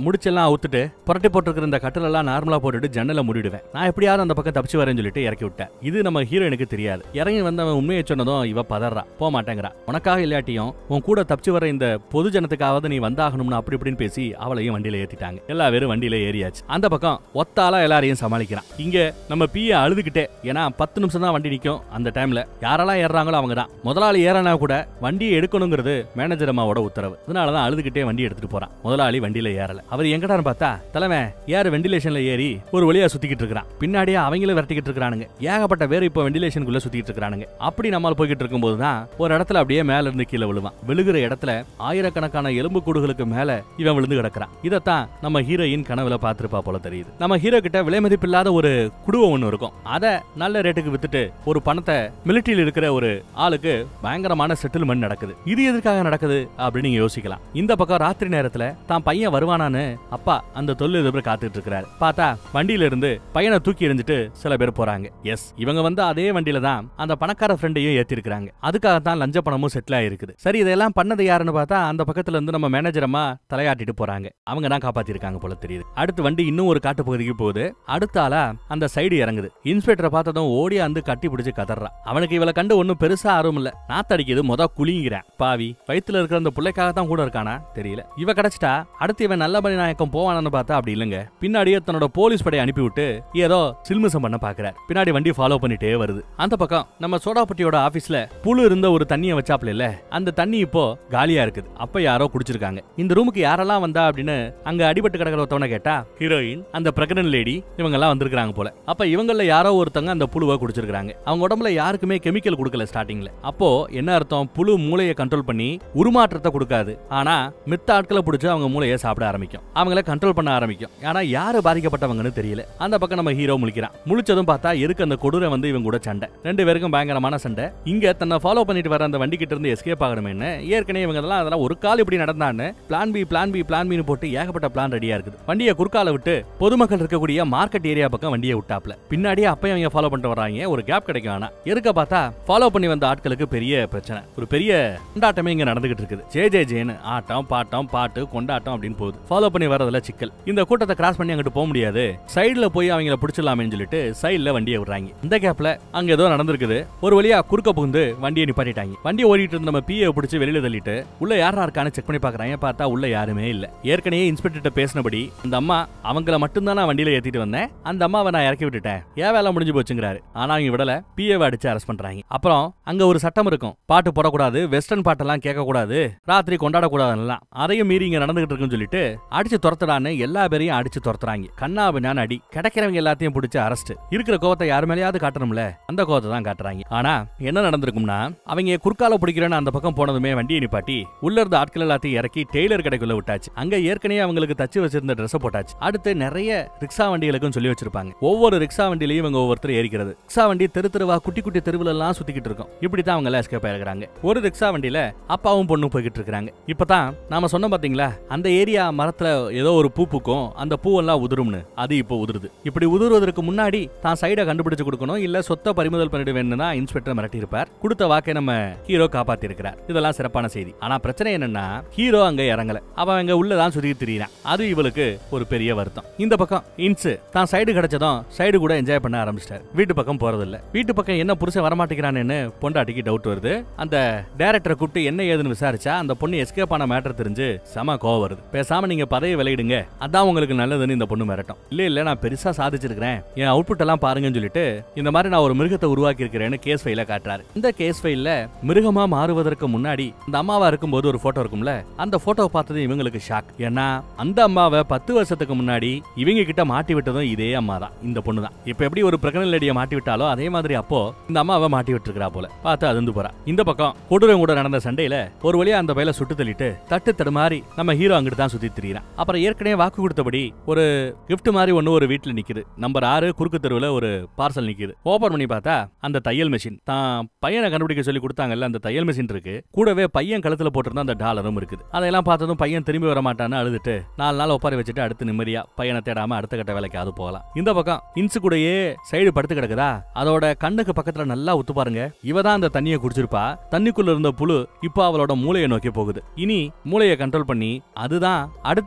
எல்லாம் அவுத்துட்டு புரட்டி போட்டிருக்கிற இந்த கட்டில் எல்லாம் நார்மலா போட்டுட்டு ஜன்னலை மூடிடுவேன் நான் எப்படியாவது அந்த பக்கம் தப்பிச்சு வரேன்னு சொல்லிட்டு இறக்கி விட்டேன் இது நம்ம ஹீரோயினுக்கு தெரியாது இறங்கி வந்தவன் உண்மையை சொன்னதும் இவ பதறா போக மாட்டேங்கிறா உனக்காக இல்லாட்டியும் உன் கூட தப்பிச்சு வர இந்த பொது ஜனத்துக்காவது நீ வந்தாகணும்னு அப்படி இப்படின்னு பேசி அவளையும் வண்டியில ஏத்திட்டாங்க எல்லா பேரும் வண்டியில ஏறியாச்சு அந்த பக்கம் ஒத்தாலா எல்லாரையும் சமாளிக்கிறான் இங்க நம்ம பிய அழுதுகிட்டே ஏன்னா பத்து நிமிஷம் தான் வண்டி நிக்கும் அந்த டைம்ல யாரெல்லாம் ஏறுறாங்களோ அவங்க தான் முதலாளி ஏறனா கூட வண்டியை எடுக்கணுங்கிறது மேனேஜர் அம்மாவோட உத்தரவு அதனாலதான் அழுதுகிட்டே வண்டி எடுத்துட்டு போறான் முதலாளி வண்டியில ஏறல அவர் எங்கடான்னு பார்த்தா தலைமை ஏறு வெண்டிலேஷன்ல ஏறி ஒரு வழியா சுத்திக்கிட்டு இருக்கிறான் பின்னாடியே அவங்களும் விரட்டிக்கிட்டு இருக்கானுங்க ஏகப்பட்ட பேர் இப்போ வெண்டிலேஷனுக்குள்ள சுத்திட்டு இருக்கானுங்க அப்படி நம்மால் போய்கிட்டு இருக்கும்போது தான் ஒரு இடத்துல அப்படியே மேல இருந்து கீழே விழுவான் விழுகிற இடத்துல ஆயிரக்கணக்கான எலும்பு கூடுகளுக்கு மேல இவன் விழுந்து கிடக்குறான் இதைத்தான் நம்ம ஹீரோயின் கனவுல பார்த்திருப்பா போல தெரியுது நம்ம ஹீரோ கிட்ட விலை மதிப்பில்லாத ஒரு குடுவம் ஒண்ணு இருக்கும் அதை நல்ல ரேட்டுக்கு வித்துட்டு ஒரு பணத்தை மிலிட்டரியில் இருக்கிற ஒரு ஆளுக்கு பயங்கரமான செட்டில்மெண்ட் நடக்குது இது எதற்காக நடக்குது அப்படின்னு நீங்க யோசிக்கலாம் இந்த பக்கம் ராத்திரி நேரத்துல தான் பையன் வருவானான்னு அப்பா அந்த தொழிலதிபர் காத்துட்டு இருக்கிறாரு பார்த்தா வண்டியில இருந்து பையனை தூக்கி எறிஞ்சிட்டு சில பேர் போறாங்க எஸ் இவங்க வந்து அதே வண்டியில தான் அந்த பணக்கார ஃப்ரெண்டையும் ஏத்தி இருக்காங்க அதுக்காக தான் லஞ்ச பணமும் செட்டில் ஆயிருக்குது சரி இதெல்லாம் பண்ணது யாருன்னு பார்த்தா அந்த பக்கத்துல இருந்து நம்ம மேனேஜர் அம்மா தலையாட்டிட்டு போறாங்க அவங்க தான் காப்பாத்திருக்காங்க போல தெரியுது அடுத்து வண்டி இன்னும் ஒரு காட்டு பகுதிக்கு போகுது அடுத்த ஆளா அந்த சைடு இறங்குது இன்ஸ்பெக்டரை பார்த்ததும் ஓடி வந்து கட்டி பிடிச்சு கதறான் அவனுக்கு இவளை கண்டு ஒன்னும் பெருசா ஆர்வம் இல்ல நாத்தடிக்குது மொத குளிங்கிறான் பாவி வயித்துல இருக்கிற அந்த பிள்ளைக்காக தான் கூட இருக்கானா தெரியல இவ கிடைச்சிட்டா அடுத்து இவன் நல்லபடி நாயக்கம் போவானான்னு பார்த்தா அப்படி இல்லைங்க பின்னாடியே தன்னோட போலீஸ் படையை அனுப்பி விட்டு ஏதோ சில்மிசம் பண்ண பாக்குறார் பின்னாடி வண்டி ஃபாலோ பண்ணிட்டே வருது அந்த பக்கம் நம்ம சோடாப்பட்டியோட ஆபீஸ்ல புழு இருந்த ஒரு தண்ணியை வச்சாப்ல இல்ல அந்த தண்ணி இப்போ காலியா இருக்குது அப்ப யாரோ குடிச்சிருக்காங்க இந்த ரூமுக்கு யாரெல்லாம் வந்தா அப்படின்னு அங்க அடிபட்டு கிடக்கிற ஒருத்தவன கேட்டா ஹீரோயின் அந்த பிரெக்னன்ட் லேடி இவங்க எல்லாம் வந்திருக்காங்க போல அப்ப இவங்கள யாரோ ஒருத்தங்க அந்த புழுவை குடிச்சிருக்காங்க அவங்க உடம்புல யாருக்குமே கெமிக்கல் கொடுக்கல ஸ்டார்டிங்ல அப்போ என்ன அர்த்தம் புழு மூளையை கண்ட்ரோல் பண்ணி உருமாற்றத்தை கொடுக்காது ஆனா மித்த ஆட்களை பிடிச்சு அவங்க மூளையை சாப்பிட ஆரம்பிக்கும் அவங்கள கண்ட்ரோல் பண்ண ஆரம்பிக்கும் ஆனா யாரு பாதிக்கப்பட்டவங்கன்னு தெரியல அந்த பக்கம் நம்ம ஹீரோ முழிக்கிறான் முழிச்சதும் பார்த்தா எதுக்கு அந்த கொடூரை வந்து இவங்க கூட சண்டை ரெண்டு பேருக்கும் பயங்கரமான சண்டை இங்க தன்னை ஃபாலோ பண்ணிட்டு வர அந்த வண்டி கிட்ட இருந்து எஸ்கேப் ஆகணுமேன்னு ஏற்கனவே இவங்க அதெல்லாம் அதெல்லாம் ஒரு கால் இப்படி நடந்தான்னு plan B plan B plan பின்னு போட்டு ஏகப்பட்ட பிளான் ரெடியா இருக்குது வண்டியை குறுக்கால விட்டு பொதுமக்கள் இருக்கக்கூடிய மார்க்கெட் ஏரியா பக்கம் வண்டியை விட்டாப்ல பின்னாடியே அப்பயும் அவங்க ஃபாலோ பண்ணிட்டு வராங்க ஒரு கேப் கிடைக்கும் ஆனா இருக்க பார்த்தா ஃபாலோ பண்ணி வந்த ஆட்களுக்கு பெரிய பிரச்சனை ஒரு பெரிய கொண்டாட்டமே இங்க நடந்துகிட்டு இருக்குது ஜே ஜே ஜேன்னு ஆட்டம் பாட்டம் பாட்டு கொண்டாட்டம் அப்படின்னு போகுது ஃபாலோ பண்ணி வரதுல சிக்கல் இந்த கூட்டத்தை கிராஸ் பண்ணி அங்கிட்டு போக முடியாது சைடுல போய் அவங்கள பிடிச்சிடலாமேன்னு சொல்லிட்டு சைடுல வண்டியை விடுறாங்க இந்த கேப்ல அங்க ஏதோ நடந்திருக்குது ஒரு வழியா குறுக்க புகுந்து வண்டியை நிப்பாட்டிட்டாங்க வண்டி ஓடிட்டு இருந்த நம்ம பிஏ பிடிச்சி வெளியில தள்ளிட்டு உள்ள யாரா இருக்கான்னு செக் பண்ணி பாக்குறாங்க பார்த்தா உள்ள யாருமே இல்ல ஏற்கனவே இன்ஸ்பெக்டர் பேசினபடி அந்த அம்மா அவங்கள மட்டும்தான் நான் வண்டியில ஏத்திட்டு வந்தேன் அந்த அம்மாவை நான் இறக்கி விட்டுட்டேன் ஏன் வேலை முடிஞ்சு போச்சுங்கிறாரு ஆனா அவங்க விடல பிஏவை அடிச்சு அரெஸ்ட் பண்றாங்க அப்புறம் அங்க ஒரு சட்டம் இருக்கும் பாட்டு போடக்கூடாது வெஸ்டர்ன் பாட்டெல்லாம் கேட்க கூடாது ராத்திரி கொண்டாட கூடாதுலாம் அதையும் மீறி இங்க நடந்துகிட்டு இருக்குன்னு சொல்லிட்டு அடிச்சு துரத்துடான்னு எல்லா பேரையும் அடிச்சு துரத்துறாங்க கண்ணா பின்னான்னு அடி கிடைக்கிறவங்க எல்லாத்தையும் பிடிச்சு அரெஸ்ட் இருக்கிற கோவத்தை யார் மேலேயாவது காட்டணும்ல அந்த கோவத்தை தான் காட்டுறாங்க ஆனா என்ன நடந்திருக்கும்னா அவங்க குறுக்கால பிடிக்கிறேன்னு அந்த பக்கம் போனதுமே வண்டியை நிப்பாட்டி உள்ள இருந்த ஆட்கள் எல்லாத்தையும் இறக்கி டெய்லர் கடைக்குள்ள விட்டாச்சு அங்க ஏற்கனவே அவங்களுக்கு தச்சு வச்சிருந்த ட்ரெஸ் போட்டாச்சு அடுத்து நிறைய ரிக்ஷா வண்டிகளுக்கும் சொல்லி வச்சிருப்பாங்க ஒவ்வொரு ரிக்ஷா வண்டியிலையும் இவங்க ஒவ்வொருத்தர் ஏறிக்கிறது ரிக்ஷா வண்டி தெரு தெருவா குட்டி குட்டி தெருவுல எல்லாம் சுத்திக்கிட்டு இருக்கும் இப்படித்தான் அவங்க எல்லாம் எஸ்கேப் ஆயிருக்காங்க ஒரு ரிக்ஷா வண்டியில அப்பாவும் பொண்ணும் போய்கிட்டு இருக்காங்க இப்பதான் நாம சொன்னோம் பாத்தீங்களா அந்த ஏரியா மரத்துல ஏதோ ஒரு பூ பூக்கும் அந்த பூவெல்லாம் உதிரும்னு அது இப்போ உதிருது இப்படி உதிர்வதற்கு முன்னாடி தான் சைடை கண்டுபிடிச்சு கொடுக்கணும் இல்ல சொத்தை பறிமுதல் பண்ணிடுவேன்னு தான் இன்ஸ்பெக்டர் மிரட்டி இருப்பார் கொடுத்த வாக்கை நம்ம ஹீரோ காப்பாத்தி இருக்கிறார் இதெல்லாம் சிறப்பான செய்தி ஆனா பிரச்சனை என்னன்னா ஹீரோ அங்க இறங்கல அவன் அங்க உள்ளதான் சுத்தி திரியிறான் அது இவளுக்கு ஒரு பெரிய வருத்தம் இந்த பக்கம் இன்ஸ் தான் சைடு கிடைச்சதும் சைடு கூட என்ஜாய் பண்ண ஆரம்பிச்சிட்டாரு வீட்டு பக்கம் போறது இல்ல வீட்டு பக்கம் என்ன புருஷன் வரமாட்டேங்கிறான்னு பொண்டாட்டிக்கு டவுட் வருது அந்த டைரக்டரை கூப்பிட்டு என்ன ஏதுன்னு விசாரிச்சா அந்த பொண்ணு எஸ்கேப் ஆன மேட்டர் தெரிஞ்சு செம கோவம் வருது பேசாம நீங்க பதவி விளையிடுங்க அதான் உங்களுக்கு நல்லதுன்னு இந்த பொண்ணு மிரட்டும் இல்ல இல்ல நான் பெருசா சாதிச்சிருக்கிறேன் என் அவுட்புட் எல்லாம் பாருங்கன்னு சொல்லிட்டு இந்த மாதிரி நான் ஒரு மிருகத்தை உருவாக்கி இருக்கிறேன்னு கேஸ் ஃபைல காட்டுறாரு இந்த கேஸ் ஃபைல்ல மிருகமா மாறுவதற்கு முன்னாடி இந்த அம்மாவா இருக்கும்போது ஒரு போட்டோ இருக்கும்ல அந்த போட்டோவை பார்த்தது இவங்களுக்கு ஷாக் ஏன்னா அந்த அம்மாவை பத்து வருஷத்துக்கு முன்னாடி இவங்க கிட்ட மாட்டி விட்டதும் இதே அம்மா தான் இந்த பொண்ணு தான் இப்ப எப்படி ஒரு பிரகனல் லேடியை மாட்டி விட்டாலோ அதே மாதிரி அப்போ இந்த அம்மாவை மாட்டி விட்டுருக்கா போல பார்த்து அதிர்ந்து போறா இந்த பக்கம் கொடூரம் கூட நடந்த சண்டையில ஒரு வழியா அந்த பையில சுட்டு தள்ளிட்டு தட்டு தடுமாறி நம்ம ஹீரோ அங்கிட்டு தான் சுத்தி திரியிறான் அப்புறம் ஏற்கனவே வாக்கு கொடுத்தபடி ஒரு gift மாதிரி ஒண்ணு ஒரு வீட்டுல நிக்குது நம்பர் ஆறு குறுக்கு தெருவுல ஒரு பார்சல் நிக்குது ஓபன் பண்ணி பார்த்தா அந்த தையல் மிஷின் தான் பையனை கண்டுபிடிக்க சொல்லி கொடுத்தாங்கல்ல அந்த தையல் மிஷின் இருக்கு கூடவே பையன் கழுத்துல போட்டிருந்த அந்த டாலரும் இருக்குது அதெல்லாம் பார்த்ததும் பையன் திரும்பி வர மாட்டான்னு அழுதுட்டு நாலு நாள் ஒப்பாரி வச்சுட்டு அடுத்து நிம்மதியா பையனை தேடாம அடுத்த கட்ட வேலைக்கு அது போகலாம் இந்த பக்கம் இன்சு கூடயே சைடு படுத்து கிடக்குதா அதோட கண்ணுக்கு பக்கத்துல நல்லா உத்து பாருங்க இவ தான் அந்த தண்ணியை குடிச்சிருப்பா தண்ணிக்குள்ள இருந்த புழு இப்போ அவளோட மூளையை நோக்கி போகுது இனி மூளையை கண்ட்ரோல் பண்ணி அதுதான் அடுத்து வரப்போற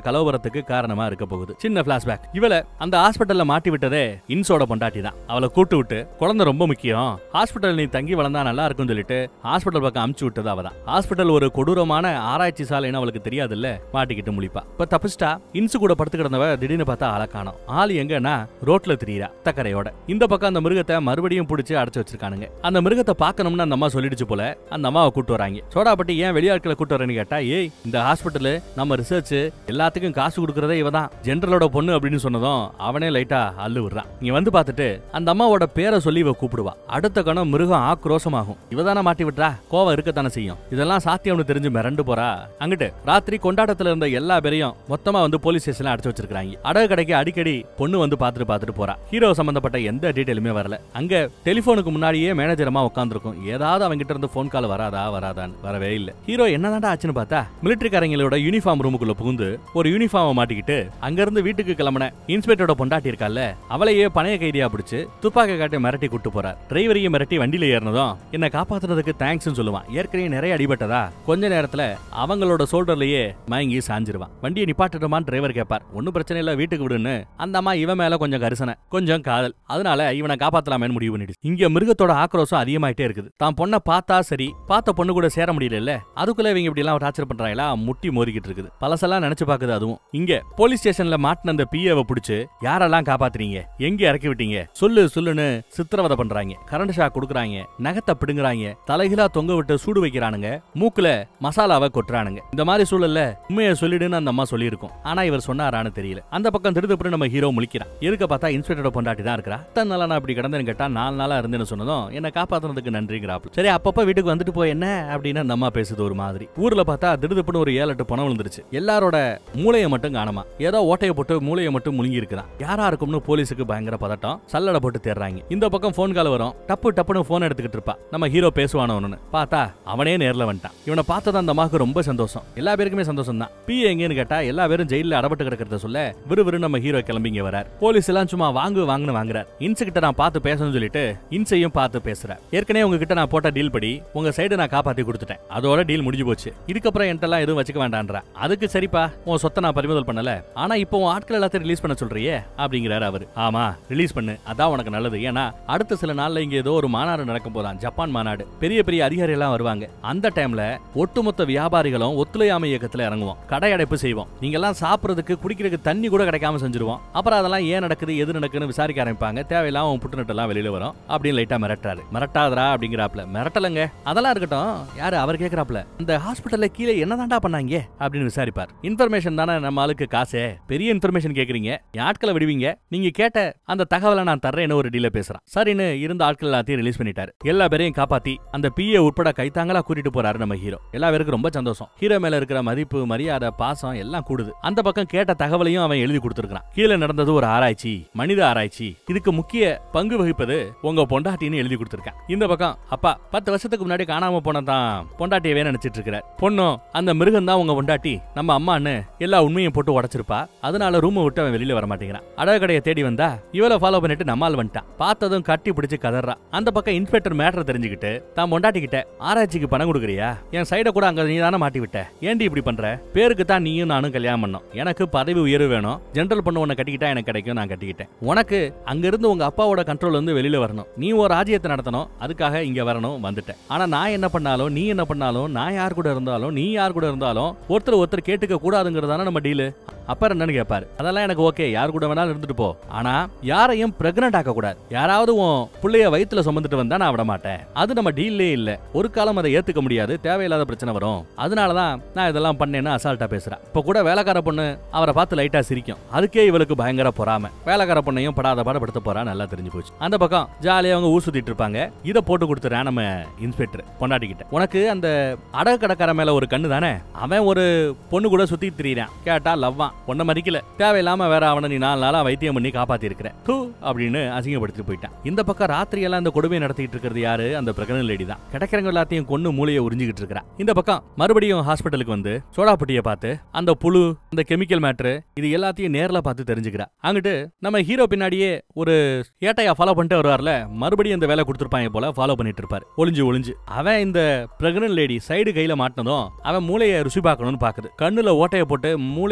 கலவரத்துக்கு காரணமா இருக்க போகுது சின்ன பிளாஷ்பேக் இவள அந்த ஹாஸ்பிட்டல்ல மாட்டி விட்டதே இன்சோட பொண்டாட்டி தான் அவளை கூட்டு விட்டு குழந்தை ரொம்ப முக்கியம் ஹாஸ்பிட்டல் நீ தங்கி வளர்ந்தா நல்லா இருக்கும்னு சொல்லிட்டு ஹாஸ்பிட்டல் பக்கம் அமுச்சு விட்டது அவ தான் ஹாஸ்பிட்டல் ஒரு கொடூரமான ஆராய்ச்சி சாலைன்னு அவளுக்கு தெரியாதுல்ல மாட்டிக்கிட்டு முழிப்பா இப்ப தப்பிச்சிட்டா இன்சு கூட படுத்து கிடந்தவ திடீர்னு பார்த்தா ஆளை காணோம் ஆள் எங்கன்னா ரோட்ல திரியிறா தக்கரையோட இந்த பக்கம் அந்த மிருகத்தை மறுபடியும் பிடிச்சி அடைச்சு வச்சிருக்கானுங்க அந்த மிருகத்தை பார்க்கணும்னு அந்த அம்மா சொல்லிடுச்சு போல அந்த அம்மாவை கூட்டு வராங்க சோடாப்பட்டி ஏன் வெளியாட்களை கூட்டு வரேன்னு கேட்டா ஏய் இந்த ஹாஸ்பிட்டல் நம்ம ரிசர்ச் எல்லாத்துக்கும் காசு கொடுக்கறதே இவ தான் ஜென்ரலோட பொண்ணு அப்படின்னு சொன்னதும் அவனே லைட்டா அள்ளு விடுறான் இங்க வந்து பார்த்துட்டு அந்த அம்மாவோட பேரை சொல்லி இவ கூப்பிடுவா அடுத்த கணம் மிருகம் ஆக்ரோஷமாகும் இவ தானே மாட்டி விட்றா கோவம் இருக்கத்தானே செய்யும் இதெல்லாம் சாத்தியம்னு தெரிஞ்சு மிரண்டு போறா அங்கிட்டு ராத்திரி கொண்டாட்டத்துல இருந்த எல்லா பேரையும் மொத்தமா வந்து போலீஸ் ஸ்டேஷன்ல அடைச்சு வச்சிருக்காங்க அடகு கடைக்கு அடிக்கடி பொண்ணு வந்து பார்த்துட்டு பார்த்துட்டு போறா ஹீரோ சம்பந்தப்பட்ட எந்த டீட்டெயிலுமே வரல அங்க டெலிபோனுக்கு முன்னாடியே மேனேஜரமா உட்காந்துருக்கும் ஏதாவது அவங்க கிட்ட இருந்து போன் கால் வராதா வராதான்னு வரவே இல்ல ஹீரோ என்னதான்டா ஆச்சுன்னு பார்த்தா மிலிட்டரிக்காரங்களோட யூனிஃபார்ம் ரூமுக்குள்ள புகுந்து ஒரு யூனிஃபார்மை மாட்டிக்கிட்டு அங்க இருந்து வீட்டுக்கு கிளம்பின இன்ஸ்பெக்டரோட பொண்டாட்டி இருக்கால அவளையே பணைய கைதியா பிடிச்சு துப்பாக்கி காட்டி மிரட்டி கூட்டு போறார் டிரைவரையும் மிரட்டி வண்டியில ஏறினதும் என்ன காப்பாத்துறதுக்கு தேங்க்ஸ் சொல்லுவான் ஏற்கனவே நிறைய அடிபட்டதா கொஞ்ச நேரத்துல அவங்களோட சோல்டர்லயே மயங்கி சாஞ்சிருவான் வண்டியை நிப்பாட்டுமான்னு டிரைவர் கேட்பார் ஒன்னும் பிரச்சனை இல்ல வீட்டுக்கு விடுன்னு அந்த அம்மா இவன் மேல கொஞ்சம் கரிசனை கொஞ்சம் காதல் அதனால இவனை காப்பாத்தலாமேன்னு முடிவு பண்ணிடுச்சு இங்க மிருகத்தோட ஆக்ரோஷம் அதிகமாயிட்டே இருக்குது தான் பொண்ணை பார்த்தா சரி பார்த்த பொண்ணு கூட சேர முடியல அதுக்குள்ள இவங்க இப்படி எல்லாம் டார்ச்சர் பண்றாங்களா முட்டி மோதிக்கிட்டு இருக்குது பழசெல்லாம் நினைச்சு பாக்குது அதுவும் இங்க போலீஸ் ஸ்டேஷன்ல மாட்டின அந்த பிஏவை பிடிச்சு யாரெல்லாம் காப்பாத்துறீங்க எங்க இறக்கி விட்டீங்க சொல்லு சொல்லுன்னு சித்திரவதை பண்றாங்க கரண்ட் ஷாக் கொடுக்குறாங்க நகத்தை பிடுங்குறாங்க தலைகிலா தொங்க விட்டு சூடு வைக்கிறானுங்க மூக்குல மசாலாவை கொட்டுறானுங்க இந்த மாதிரி சூழல்ல உண்மையை சொல்லிடுன்னு அந்த அம்மா சொல்லியிருக்கும் ஆனா இவர் சொன்னாரான்னு தெரியல அந்த பக்கம் திருத்தப்பட்டு நம்ம ஹீரோ முழிக்கிறான் எதுக்க பார்த்தா இன்ஸ்பெக்டரோட பொண்டாட்டி தான் இருக்கிறா அத்தனை நாளா நான் இப்படி கிடந்தேன்னு கேட்டா நாலு நாளா இருந்தேன்னு சொன்னதும் என்ன காப்பாத்துறதுக்கு நன்றிங்கிறாப்ல சரி அப்பப்ப வீட்டுக்கு வந்துட்டு போய் என்ன அப்படின்னு அந்த அம்மா பேசுது ஒரு மாதிரி ஊர்ல பார்த்தா திடுதுப்புன்னு ஒரு ஏழு எட்டு பணம் விழுந்துருச்சு எல்லாரோட மூளையை மட்டும் காணமா ஏதோ ஓட்டையை போட்டு மூளையை மட்டும் முழுங்கி இருக்கிறான் யாரா இருக்கும்னு போலீஸுக்கு பயங்கர பதட்டம் சல்லடை போட்டு தேடுறாங்க இந்த பக்கம் ஃபோன் கால் வரும் டப்பு டப்புன்னு ஃபோன் எடுத்துக்கிட்டு இருப்பா நம்ம ஹீரோ பேசுவானவனு பார்த்தா அவனே நேர்ல வந்துட்டான் இவனை பார்த்தது அந்த அம்மாவுக்கு ரொம்ப சந்தோஷம் எல்லா பேருக்குமே சந்தோஷம் தான் பி எங்கன்னு கேட்டா எல்லா பேரும் ஜெயில அடப்பட்டு கிடக்கிறத சொல்ல விறுவிறு நம்ம ஹீரோ கிளம்பிங்க வரார் போலீஸ் எல்லாம் சும்மா வாங்கு வாங்குன்னு வாங்குறார் இன்ஸ் கிட்ட நான் பார்த்து பேசணும்னு சொல்லிட்டு இன்ஸையும் பார்த்து பேசுறார் ஏற்கனவே உங்ககிட்ட நான் போட்ட டீல் படி உங்க சைடு நான் காப்பாத்தி கொடுத்துட்டேன் அதோட டீல் முடிஞ்சு போச்சு இதுக்கப்புறம் என்கிட்ட எதுவும் வச்சுக்க வேண்டான்றா அதுக்கு சரிப்பா உன் சொத்தை நான் பறிமுதல் பண்ணல ஆனா இப்போ உன் ஆட்கள் எல்லாத்தையும் ரிலீஸ் பண்ண சொல்றியே அப்படிங்கிறாரு அவரு ஆமா ரிலீஸ் பண்ணு அதான் உனக்கு நல்லது ஏன்னா அடுத்த சில நாள்ல இங்க ஏதோ ஒரு மாநாடு நடக்கும் போதான் ஜப்பான் மாநாடு பெரிய பெரிய அதிகாரி எல்லாம் வருவாங்க அந்த டைம்ல ஒட்டுமொத்த வியாபாரிகளும் ஒத்துழையாமை இயக்கத்துல இறங்குவோம் கடை அடைப்பு செய்வோம் நீங்க எல்லாம் சாப்பிடுறதுக்கு குடிக்கிறதுக்கு தண்ணி கூட கிடைக்காம செஞ்சிருவோம் அப்புறம் அதெல்லாம் ஏன் நடக்குது எது நடக்குன்னு விசாரிக்க ஆரம்பிப்பாங்க தேவையில்லாம உன் புட்டுநட்டு எல்லாம் வெளியில வரும் அப்படின்னு லைட்டா மிரட்டாரு மிரட்டாதரா அப்படிங்கிறாப்ல மிரட்டலங்க அதெல்லாம் இருக்கட்டும் யாரு அவர் கேக்குறாப்ல இந்த ஹாஸ்பிட்டல்ல கீழே என்னதான்டா பண்ணாங்க அப்படின்னு விசாரிப்பார் இன்ஃபர்மேஷன் தானே நம்ம ஆளுக்கு காசே பெரிய இன்ஃபர்மேஷன் கேக்குறீங்க என் ஆட்களை விடுவீங்க நீங்க கேட்ட அந்த தகவலை நான் தர்றேன்னு ஒரு டீல பேசுறான் சரின்னு இருந்த ஆட்கள் எல்லாத்தையும் ரிலீஸ் பண்ணிட்டாரு எல்லா பேரையும் காப்பாத்தி அந்த பிஏ உட்பட கைத்தாங்களா கூட்டிட்டு போறாரு நம்ம ஹீரோ எல்லா பேருக்கும் ரொம்ப சந்தோஷம் ஹீரோ மேல இருக்கிற மதிப்பு மரியாதை பாசம் எல்லாம் கூடுது அந்த பக்கம் கேட்ட தகவலையும் அவன் எழுதி கொடுத்திருக்கான் கீழே நடந்தது ஒரு ஆராய்ச்சி மனித ஆராய்ச்சி இதுக்கு முக்கிய பங்கு வகிப்பது உங்க பொண்டாட்டின்னு எழுதி கொடுத்திருக்கான் இந்த பக்கம் அப்பா பத்து வருஷத்துக்கு முன்னாடி காணாம போனதான் பொண்டாட்டியவே நினைச்சிட்டு இருக்கிறார் பொண்ணும் அந்த மிருகம் தான் உங்க பொண்டாட்டி நம்ம அம்மான்னு எல்லா உண்மையும் போட்டு உடைச்சிருப்பா அதனால ரூமை விட்டு அவன் வெளியில வர மாட்டேங்கிறான் அடகு கடையை தேடி வந்தா இவளை ஃபாலோ பண்ணிட்டு நம்மால் வந்துட்டான் பார்த்ததும் கட்டி பிடிச்சு கதறா அந்த பக்கம் இன்ஸ்பெக்டர் மேட்டரை தெரிஞ்சுக்கிட்டு தான் பொண்டாட்டி கிட்ட ஆராய்ச்சிக்கு பணம் கொடுக்குறியா என் சைட கூட அங்க நீ தானே மாட்டி விட்ட ஏன்டி இப்படி பண்ற பேருக்கு தான் நீயும் நானும் கல்யாணம் பண்ணோம் எனக்கு பதவி உயர்வு வேணும் ஜெனரல் பண்ண உன்னை கட்டிக்கிட்டா எனக்கு கிடைக்கும் நான் கட்டிக்கிட்டேன் உனக்கு அங்க இருந்து உங்க அப்பாவோட கண்ட்ரோல் வந்து வெளியில வரணும் நீ ஒரு ராஜ்யத்தை நடத்தணும் அதுக்காக இங்க வரணும் வந்துட்டேன் ஆனா நான் என்ன பண்ணாலும் நீ என்ன பண்ணாலும் நான் யார் கூட இருந்தாலும் நீ யார் கூட இருந்தாலும் ஒருத்தர் ஒருத்தர் கேட்டுக்க கூடாதுங்கிறதான நம்ம டீலு அப்புறம் என்னன்னு கேட்பாரு அதெல்லாம் எனக்கு ஓகே யார் கூட வேணாலும் இருந்துட்டு போ ஆனா யாரையும் பிரெக்னன்ட் ஆக்க கூடாது யாராவது உன் புள்ளைய வயித்துல சுமந்துட்டு வந்தா நான் விட மாட்டேன் அது நம்ம டீல்லே இல்ல ஒரு காலம் அதை ஏத்துக்க முடியாது தேவையில்லாத பிரச்சனை வரும் அதனாலதான் நான் இதெல்லாம் பண்ணேன்னு அசால்ட்டா பேசுறேன் இப்ப கூட வேலைக்கார பொண்ணு அவரை பார்த்து லைட்டா சிரிக்கும் அதுக்கே இவளுக்கு பயங்கர பொறாம வேலைக்கார பொண்ணையும் படாத பாடப்படுத்த போறா நல்லா தெரிஞ்சு போச்சு அந்த பக்கம் ஜாலியா அவங்க ஊர் சுத்திட்டு இருப்பாங்க இதை போட்டு கொடுத்துறேன் நம்ம இன்ஸ்பெக்டர் பொண்டாட்டி கிட்ட உனக்கு அந்த அடகு கடைக்கார மேல ஒரு கண்ணு தானே அவன் ஒரு பொண்ணு கூட சுத்தி திரியிறான் கேட்டா லவ்வான் பொண்ணை மதிக்கல தேவையில்லாம வேற அவனை நீ நாலு நாளா வைத்தியம் பண்ணி காப்பாத்தி இருக்கிற தூ அப்படின்னு அசிங்கப்படுத்திட்டு போயிட்டான் இந்த பக்கம் ராத்திரி எல்லாம் இந்த கொடுமையை நடத்திட்டு இருக்கிறது யாரு அந்த பிரகன லேடி தான் கிடைக்கிறவங்க எல்லாத்தையும் கொண்டு மூளையை உறிஞ்சிக்கிட்டு இருக்கிறா இந்த பக்கம் மறுபடியும் ஹாஸ்பிட்டலுக்கு வந்து சோடாப்பட்டியை பார்த்து அந்த புழு அந்த கெமிக்கல் மேட்ரு இது எல்லாத்தையும் நேர்ல பார்த்து தெரிஞ்சுக்கிறா அங்கிட்டு நம்ம ஹீரோ பின்னாடியே ஒரு ஏட்டையா ஃபாலோ பண்ணிட்டு வருவார்ல மறுபடியும் இந்த வேலை கொடுத்துருப்பாங்க போல ஃபாலோ பண்ணிட்டு இருப்பாரு ஒளிஞ்சு ஒளிஞ்சு அவன் இந்த பிரெக்னன்ட் லேடி சைடு கையில மாட்டினதும் அவன் மூளையை ருசி பார்க்கணும்னு பாக்குது கண்ணுல ஓட்டைய போட்டு மூளையை அப்படி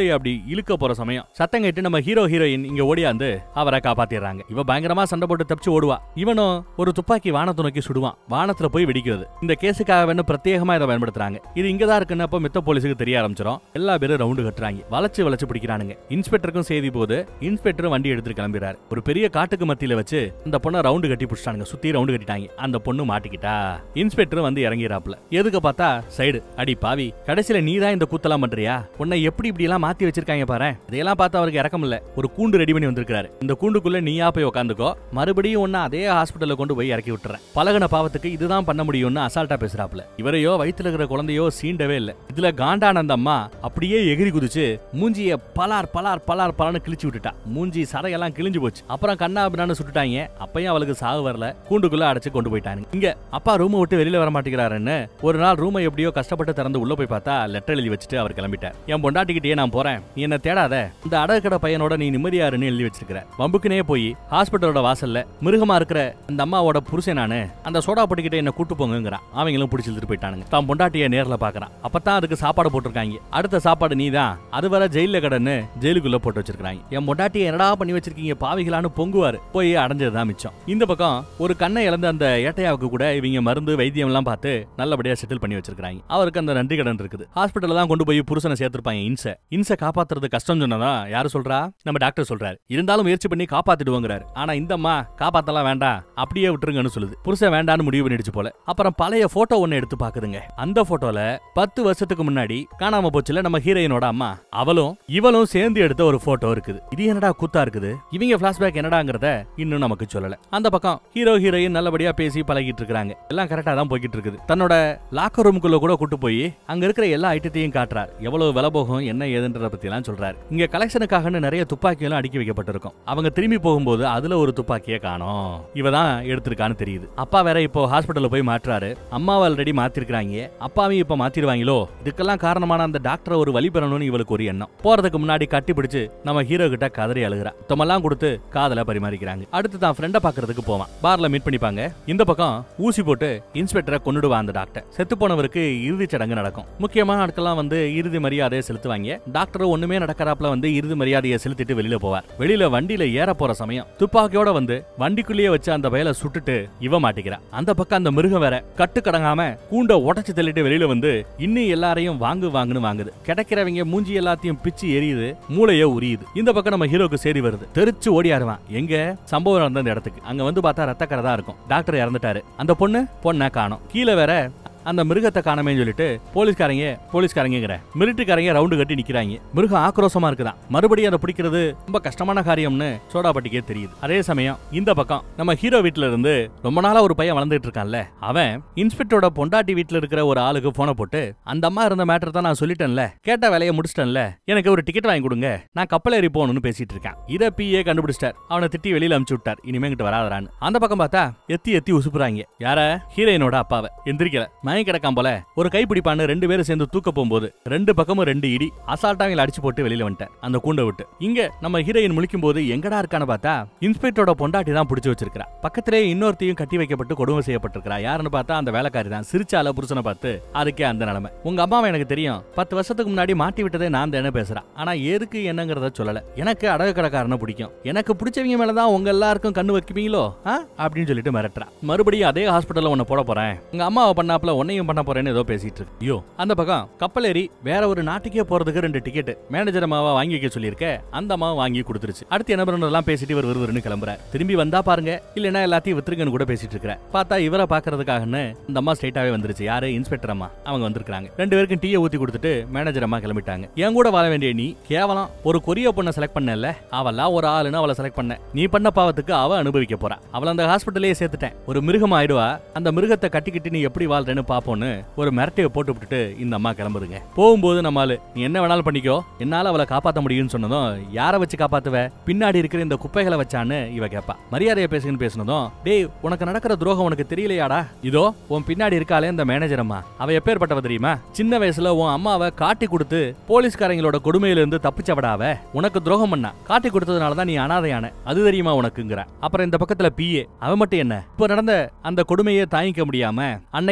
இழுக்க போற சமயம் சத்தம் கேட்டு நம்ம ஹீரோ ஹீரோயின் இங்க ஓடியாந்து அவரை காப்பாத்திடுறாங்க இவ பயங்கரமா சண்டை போட்டு தப்பிச்சு ஓடுவா இவனும் ஒரு துப்பாக்கி வானத்தை நோக்கி சுடுவான் வானத்துல போய் வெடிக்கிறது இந்த கேஸுக்காக வேணும் பிரத்யேகமா இதை பயன்படுத்துறாங்க இது இங்கதான் இருக்குன்னு அப்ப மித்த போலீஸுக்கு தெரிய ஆரம்பிச்சிடும் எல்லா பேரும் ரவுண்டு கட்டுறாங்க வளைச்சு வளைச்சு பிடிக்கிறானுங்க இன்ஸ்பெக்டருக்கும் செய்தி போது இன்ஸ்பெக்டர் வண்டி எடுத்துட்டு கிளம்பிறாரு ஒரு பெரிய காட்டுக்கு மத்தியில வச்சு அந்த பொண்ணை ரவுண்டு கட்டி பிடிச்சிட்டானுங்க சுத்தி ரவுண்டு கட்டிட்டாங்க அந்த பொண்ணு மாட்டிக்கிட்டா இன்ஸ்பெக்டர் வந்து இறங்கிறாப்ல எதுக்கு பார்த்தா சைடு அடி பாவி கடைசியில நீ தான் இந்த கூத்தெல்லாம் பண்றியா உன்னை எப்படி இப்படி எல்லாம் மாத்தி வச்சிருக்காங்க பாரு இதையெல்லாம் பார்த்து அவருக்கு இறக்கம் இல்ல ஒரு கூண்டு ரெடி பண்ணி வந்திருக்காரு இந்த கூண்டுக்குள்ள நீயா போய் உட்காந்துக்கோ மறுபடியும் ஒன்னு அதே ஹாஸ்பிட்டல்ல கொண்டு போய் இறக்கி விட்டுறேன் பழகுன பாவத்துக்கு இதுதான் பண்ண முடியும்னு அசால்ட்டா பேசுறாப்ல இவரையோ வயித்துல இருக்கிற குழந்தையோ சீண்டவே இல்ல இதுல காண்டானந்த அம்மா அப்படியே எகிரி குதிச்சு மூஞ்சிய பலார் பலார் பலார் பலான்னு கிழிச்சு விட்டுட்டா மூஞ்சி சதையெல்லாம் கிழிஞ்சு போச்சு அப்புறம் கண்ணா அப்படின்னு சுட்டுட்டாங்க அப்பயும் அவளுக்கு சாவு வரல கூண்டுக்குள்ள அடைச்சு கொண்டு போயிட்டாங்க இங்க அப்பா ரூமை விட்டு வெளியில வர மாட்டேங்கிறாருன்னு ஒரு நாள் ரூமை எப்படியோ கஷ்டப்பட்டு திறந்து உள்ள போய் பார்த்தா லெட்டர் எழுதி வச்சுட்டு அவர் கிளம்பிட்டார் என் பொண்டாட்டிக்கிட்டே நான் போறேன் நீ என்ன தேடாத இந்த அடகுக்கடை பையனோட நீ நிம்மதியாருன்னு எழுதி வச்சிருக்கிற வம்புக்குனே போய் ஹாஸ்பிட்டலோட வாசல்ல மிருகமா இருக்கிற அந்த அம்மாவோட புருஷன் நானு அந்த சோடா பொட்டிக்கிட்ட என்ன கூட்டு போங்கிறான் அவங்களும் பிடிச்சி இழுத்துட்டு போயிட்டானுங்க தான் பொண்டாட்டிய நேர்ல பாக்குறான் அப்பதான் அதுக்கு சாப்பாடு போட்டிருக்காங்க அடுத்த சாப்பாடு நீ தான் அது வர ஜெயில கடன்னு ஜெயிலுக்குள்ள போட்டு வச்சிருக்காங்க என் பொண்டாட்டியை என்னடா பண்ணி வச்சிருக்கீங்க பாவிகளான்னு பொங்குவாரு போய் அடைஞ்சதுதான் மிச்சம் இந்த பக்கம் ஒரு கண்ணை இழந்த அந்த ஏட்டையாவுக்கு கூட இவங்க மருந்து வைத்தியம் எல்லாம் பார்த்து நல்லபடியா செட்டில் பண்ணி வச்சிருக்காங்க அவருக்கு அந்த நன்றி கடன் இருக்குது ஹாஸ்பிட்டல்ல தான் கொண்டு போய் புருஷனை சேர்த்திருப்பாங்க இன்ச இன்ச காப்பாத்துறது கஷ்டம் சொன்னதா யாரு சொல்றா நம்ம டாக்டர் சொல்றாரு இருந்தாலும் முயற்சி பண்ணி காப்பாத்திடுவோங்கிறாரு ஆனா இந்த அம்மா காப்பாத்தலாம் வேண்டாம் அப்படியே விட்டுருங்கன்னு சொல்லுது புருஷன் வேண்டான்னு முடிவு பண்ணிடுச்சு போல அப்புறம் பழைய போட்டோ ஒன்னு எடுத்து பாக்குதுங்க அந்த போட்டோல பத்து வருஷத்துக்கு முன்னாடி காணாம போச்சுல நம்ம ஹீரோயினோட அம்மா அவளும் இவளும் சேர்ந்து எடுத்த ஒரு போட்டோ இருக்குது இது என்னடா கூத்தா இருக்குது இவங்க பிளாஷ்பேக் என்னடாங்கிறத இன்னும் நமக்கு சொல்லல அந்த பக்கம் ஹீரோ ஹீரோயின் நல்லபடியா பேசி பழகிட்டு இருக்காங்க எல்லாம் கரெக்டா தான் போய்கிட்டு இருக்குது தன்னோட லாக்கர் ரூமுக்குள்ள கூட கூட்டு போய் அங்க இருக்கிற எல்லா ஐட்டத்தையும் காட்டுறார் எவ்வளவு விலை போகும் என்ன ஏதுன்றத பத்தி எல்லாம் சொல்றாரு இங்க கலெக்ஷனுக்காக நிறைய துப்பாக்கி எல்லாம் அடுக்கி வைக்கப்பட்டிருக்கும் அவங்க திரும்பி போகும்போது அதுல ஒரு துப்பாக்கியை காணோம் இவ தான் எடுத்திருக்கான்னு தெரியுது அப்பா வேற இப்போ ஹாஸ்பிட்டல்ல போய் மாற்றுறாரு அம்மாவை ஆல்ரெடி மாத்திருக்காங்க அப்பாவையும் இப்ப மாத்திருவாங்களோ இதுக்கெல்லாம் காரணமான அந்த டாக்டரை ஒரு வழி பெறணும்னு இவளுக்கு ஒரு எண்ணம் போறதுக்கு முன்னாடி கட்டி பிடிச்சு நம்ம ஹீரோ கிட்ட கதறி அழுகிறா தொமெல்லாம் கொடுத்து காதல பரிமாறிக்கிறாங்க அடுத்து தான் ஃப்ரெண்ட பாக்குறதுக்கு போவான் பார்ல மீட் பண்ணிப்பாங்க இந்த பக்கம் ஊசி போட்டு இன்ஸ்பெக்டரை கொன்னுடுவான் அந்த டாக்டர் செத்து போனவருக்கு இறுதி சடங்கு நடக்கும் முக்கியமான ஆட்கள்லாம் வந்து இறுதி மரியாதையை செலுத்துவாங்க டாக்டர் ஒண்ணுமே நடக்கறாப்ல வந்து இறுதி மரியாதையை செலுத்திட்டு வெளியில போவார் வெளியில வண்டியில ஏற போற சமயம் துப்பாக்கியோட வந்து வண்டிக்குள்ளேயே வச்சு அந்த வயலை சுட்டுட்டு இவ மாட்டிக்கிறா அந்த பக்கம் அந்த மிருகம் வேற கட்டு கடங்காம கூண்ட உடைச்சு தள்ளிட்டு வெளியில வந்து இன்னும் எல்லாரையும் வாங்கு வாங்குன்னு வாங்குது கிடைக்கிறவங்க மூஞ்சி எல்லாத்தையும் பிச்சு எரியுது மூளைய உரியுது இந்த பக்கம் நம்ம ஹீரோக்கு சேரி வருது தெரிச்சு ஓடியாருவான் எங்க சம்பவம் நடந்த அந்த இடத்துக்கு அங்க வந்து பார்த்தா ரத்தக்கரை தான் இருக்கும் டாக்டர் இறந்துட்டாரு அந்த பொண்ணு பொண்ணை காணோம் கீழே வேற அந்த மிருகத்தை காணமேன்னு சொல்லிட்டு போலீஸ்காரங்க போலீஸ்காரங்கிற மிலிட்டரிக்காரங்க ரவுண்டு கட்டி நிக்கிறாங்க மிருகம் ஆக்ரோஷமா இருக்குதான் மறுபடியும் அதை பிடிக்கிறது ரொம்ப கஷ்டமான காரியம்னு சோடாபட்டிக்கே தெரியுது அதே சமயம் இந்த பக்கம் நம்ம ஹீரோ வீட்ல இருந்து ரொம்ப நாளா ஒரு பையன் வளர்ந்துட்டு இருக்கான்ல அவன் இன்ஸ்பெக்டரோட பொண்டாட்டி வீட்ல இருக்கிற ஒரு ஆளுக்கு போனை போட்டு அந்த அம்மா இருந்த மேட்டர் தான் நான் சொல்லிட்டேன்ல கேட்ட வேலையை முடிச்சிட்டேன்ல எனக்கு ஒரு டிக்கெட் வாங்கி கொடுங்க நான் கப்பல் ஏறி போகணும்னு பேசிட்டு இருக்கேன் இதை பிஏ கண்டுபிடிச்சிட்டார் அவனை திட்டி வெளியில அனுப்பிச்சு விட்டார் இனிமே கிட்ட வராதரான்னு அந்த பக்கம் பார்த்தா எத்தி எத்தி உசுப்புறாங்க யார ஹீரோயினோட அப்பாவை எந்திரிக்கல மயங்கி கிடக்கான் போல ஒரு கை பிடிப்பான்னு ரெண்டு பேரும் சேர்ந்து தூக்க போகும்போது ரெண்டு பக்கமும் ரெண்டு இடி அசால்ட்டா அவங்களை அடிச்சு போட்டு வெளியில வந்துட்டார் அந்த கூண்டை விட்டு இங்க நம்ம ஹீரோயின் முழிக்கும் போது எங்கடா இருக்கான்னு பார்த்தா இன்ஸ்பெக்டரோட பொண்டாட்டி தான் பிடிச்சு வச்சிருக்கா பக்கத்திலே இன்னொருத்தையும் கட்டி வைக்கப்பட்டு கொடுமை செய்யப்பட்டிருக்கா யாருன்னு பார்த்தா அந்த வேலைக்காரி தான் சிரிச்சால புருஷனை பார்த்து அதுக்கே அந்த நிலைமை உங்க அம்மாவை எனக்கு தெரியும் பத்து வருஷத்துக்கு முன்னாடி மாட்டி விட்டதே நான் தானே பேசுறேன் ஆனா எதுக்கு என்னங்கறத சொல்லல எனக்கு அடகு கடைக்காரனை பிடிக்கும் எனக்கு பிடிச்சவங்க மேலதான் உங்க எல்லாருக்கும் கண்ணு வைப்பீங்களோ ஆ? அப்படின்னு சொல்லிட்டு மிரட்டுறா மறுபடியும் அதே ஹாஸ்பிட்டல்ல உன்னை போட போறேன் உங்க அம்மாவை பண்ணாப்ல உன்னையும் பண்ண போறேன்னு ஏதோ பேசிட்டு இருக்கு ஐயோ அந்த பக்கம் கப்பல் ஏறி வேற ஒரு நாட்டுக்கே போறதுக்கு ரெண்டு டிக்கெட் மேனேஜர் அம்மாவை வாங்கி வைக்க சொல்லியிருக்க அந்த அம்மாவை வாங்கி கொடுத்துருச்சு அடுத்து என்ன பண்ணலாம் பேசிட்டு இவர் விறுவிறுன்னு கிளம்புறாரு திரும்பி வந்தா பாருங்க இல்லைன்னா எல்லாத்தையும் வித்துருங்கன்னு கூட பேசிட்டு இருக்கிற பார்த்தா இவரை பாக்குறதுக்காகன்னு இந்த அம்மா ஸ்ட்ரைட்டாவே வந்துருச்சு யாரு இன்ஸ்பெக்டர் அம்மா அவங்க வந்திருக்காங்க ரெண்டு பேருக்கும் டீயை ஊத்தி கொடுத்துட்டு மேனேஜர் அம்மா கிளம்பிட்டாங்க என் கூட வாழ வேண்டிய நீ கேவலம் ஒரு கொரிய பொண்ணை செலக்ட் பண்ணல அவெல்லாம் ஒரு ஆளுன்னு அவளை செலக்ட் பண்ண நீ பண்ண பாவத்துக்கு அவ அனுபவிக்க போறா அவளை அந்த ஹாஸ்பிட்டலே சேர்த்துட்டேன் ஒரு மிருகம் ஆயிடுவா அந்த மிருகத்தை கட்டிக்கிட்டு நீ எப்படி வாழ்றேன்னு பாப்போன்னு ஒரு மிரட்டையை போட்டு விட்டுட்டு இந்த அம்மா கிளம்புதுங்க போகும்போது நம்மால நீ என்ன வேணாலும் பண்ணிக்கோ என்னால அவளை காப்பாத்த முடியும்னு சொன்னதும் யாரை வச்சு காப்பாத்துவ பின்னாடி இருக்கிற இந்த குப்பைகளை வச்சான்னு இவ கேப்பா மரியாதையை பேசுன்னு பேசுனதும் டேய் உனக்கு நடக்கிற துரோகம் உனக்கு தெரியலையாடா இதோ உன் பின்னாடி இருக்காளே இந்த மேனேஜர் அம்மா அவ எப்பேற்பட்டவ தெரியுமா சின்ன வயசுல உன் அம்மாவை காட்டி கொடுத்து போலீஸ்காரங்களோட கொடுமையில இருந்து தப்பிச்சவடாவ உனக்கு துரோகம் பண்ணா காட்டி கொடுத்ததுனால தான் நீ அனாதையான அது தெரியுமா உனக்குங்கிற அப்புறம் இந்த பக்கத்துல பிஏ அவன் மட்டும் என்ன இப்போ நடந்த அந்த கொடுமையை தாங்கிக்க முடியாம அன்னைக்கு நடந்த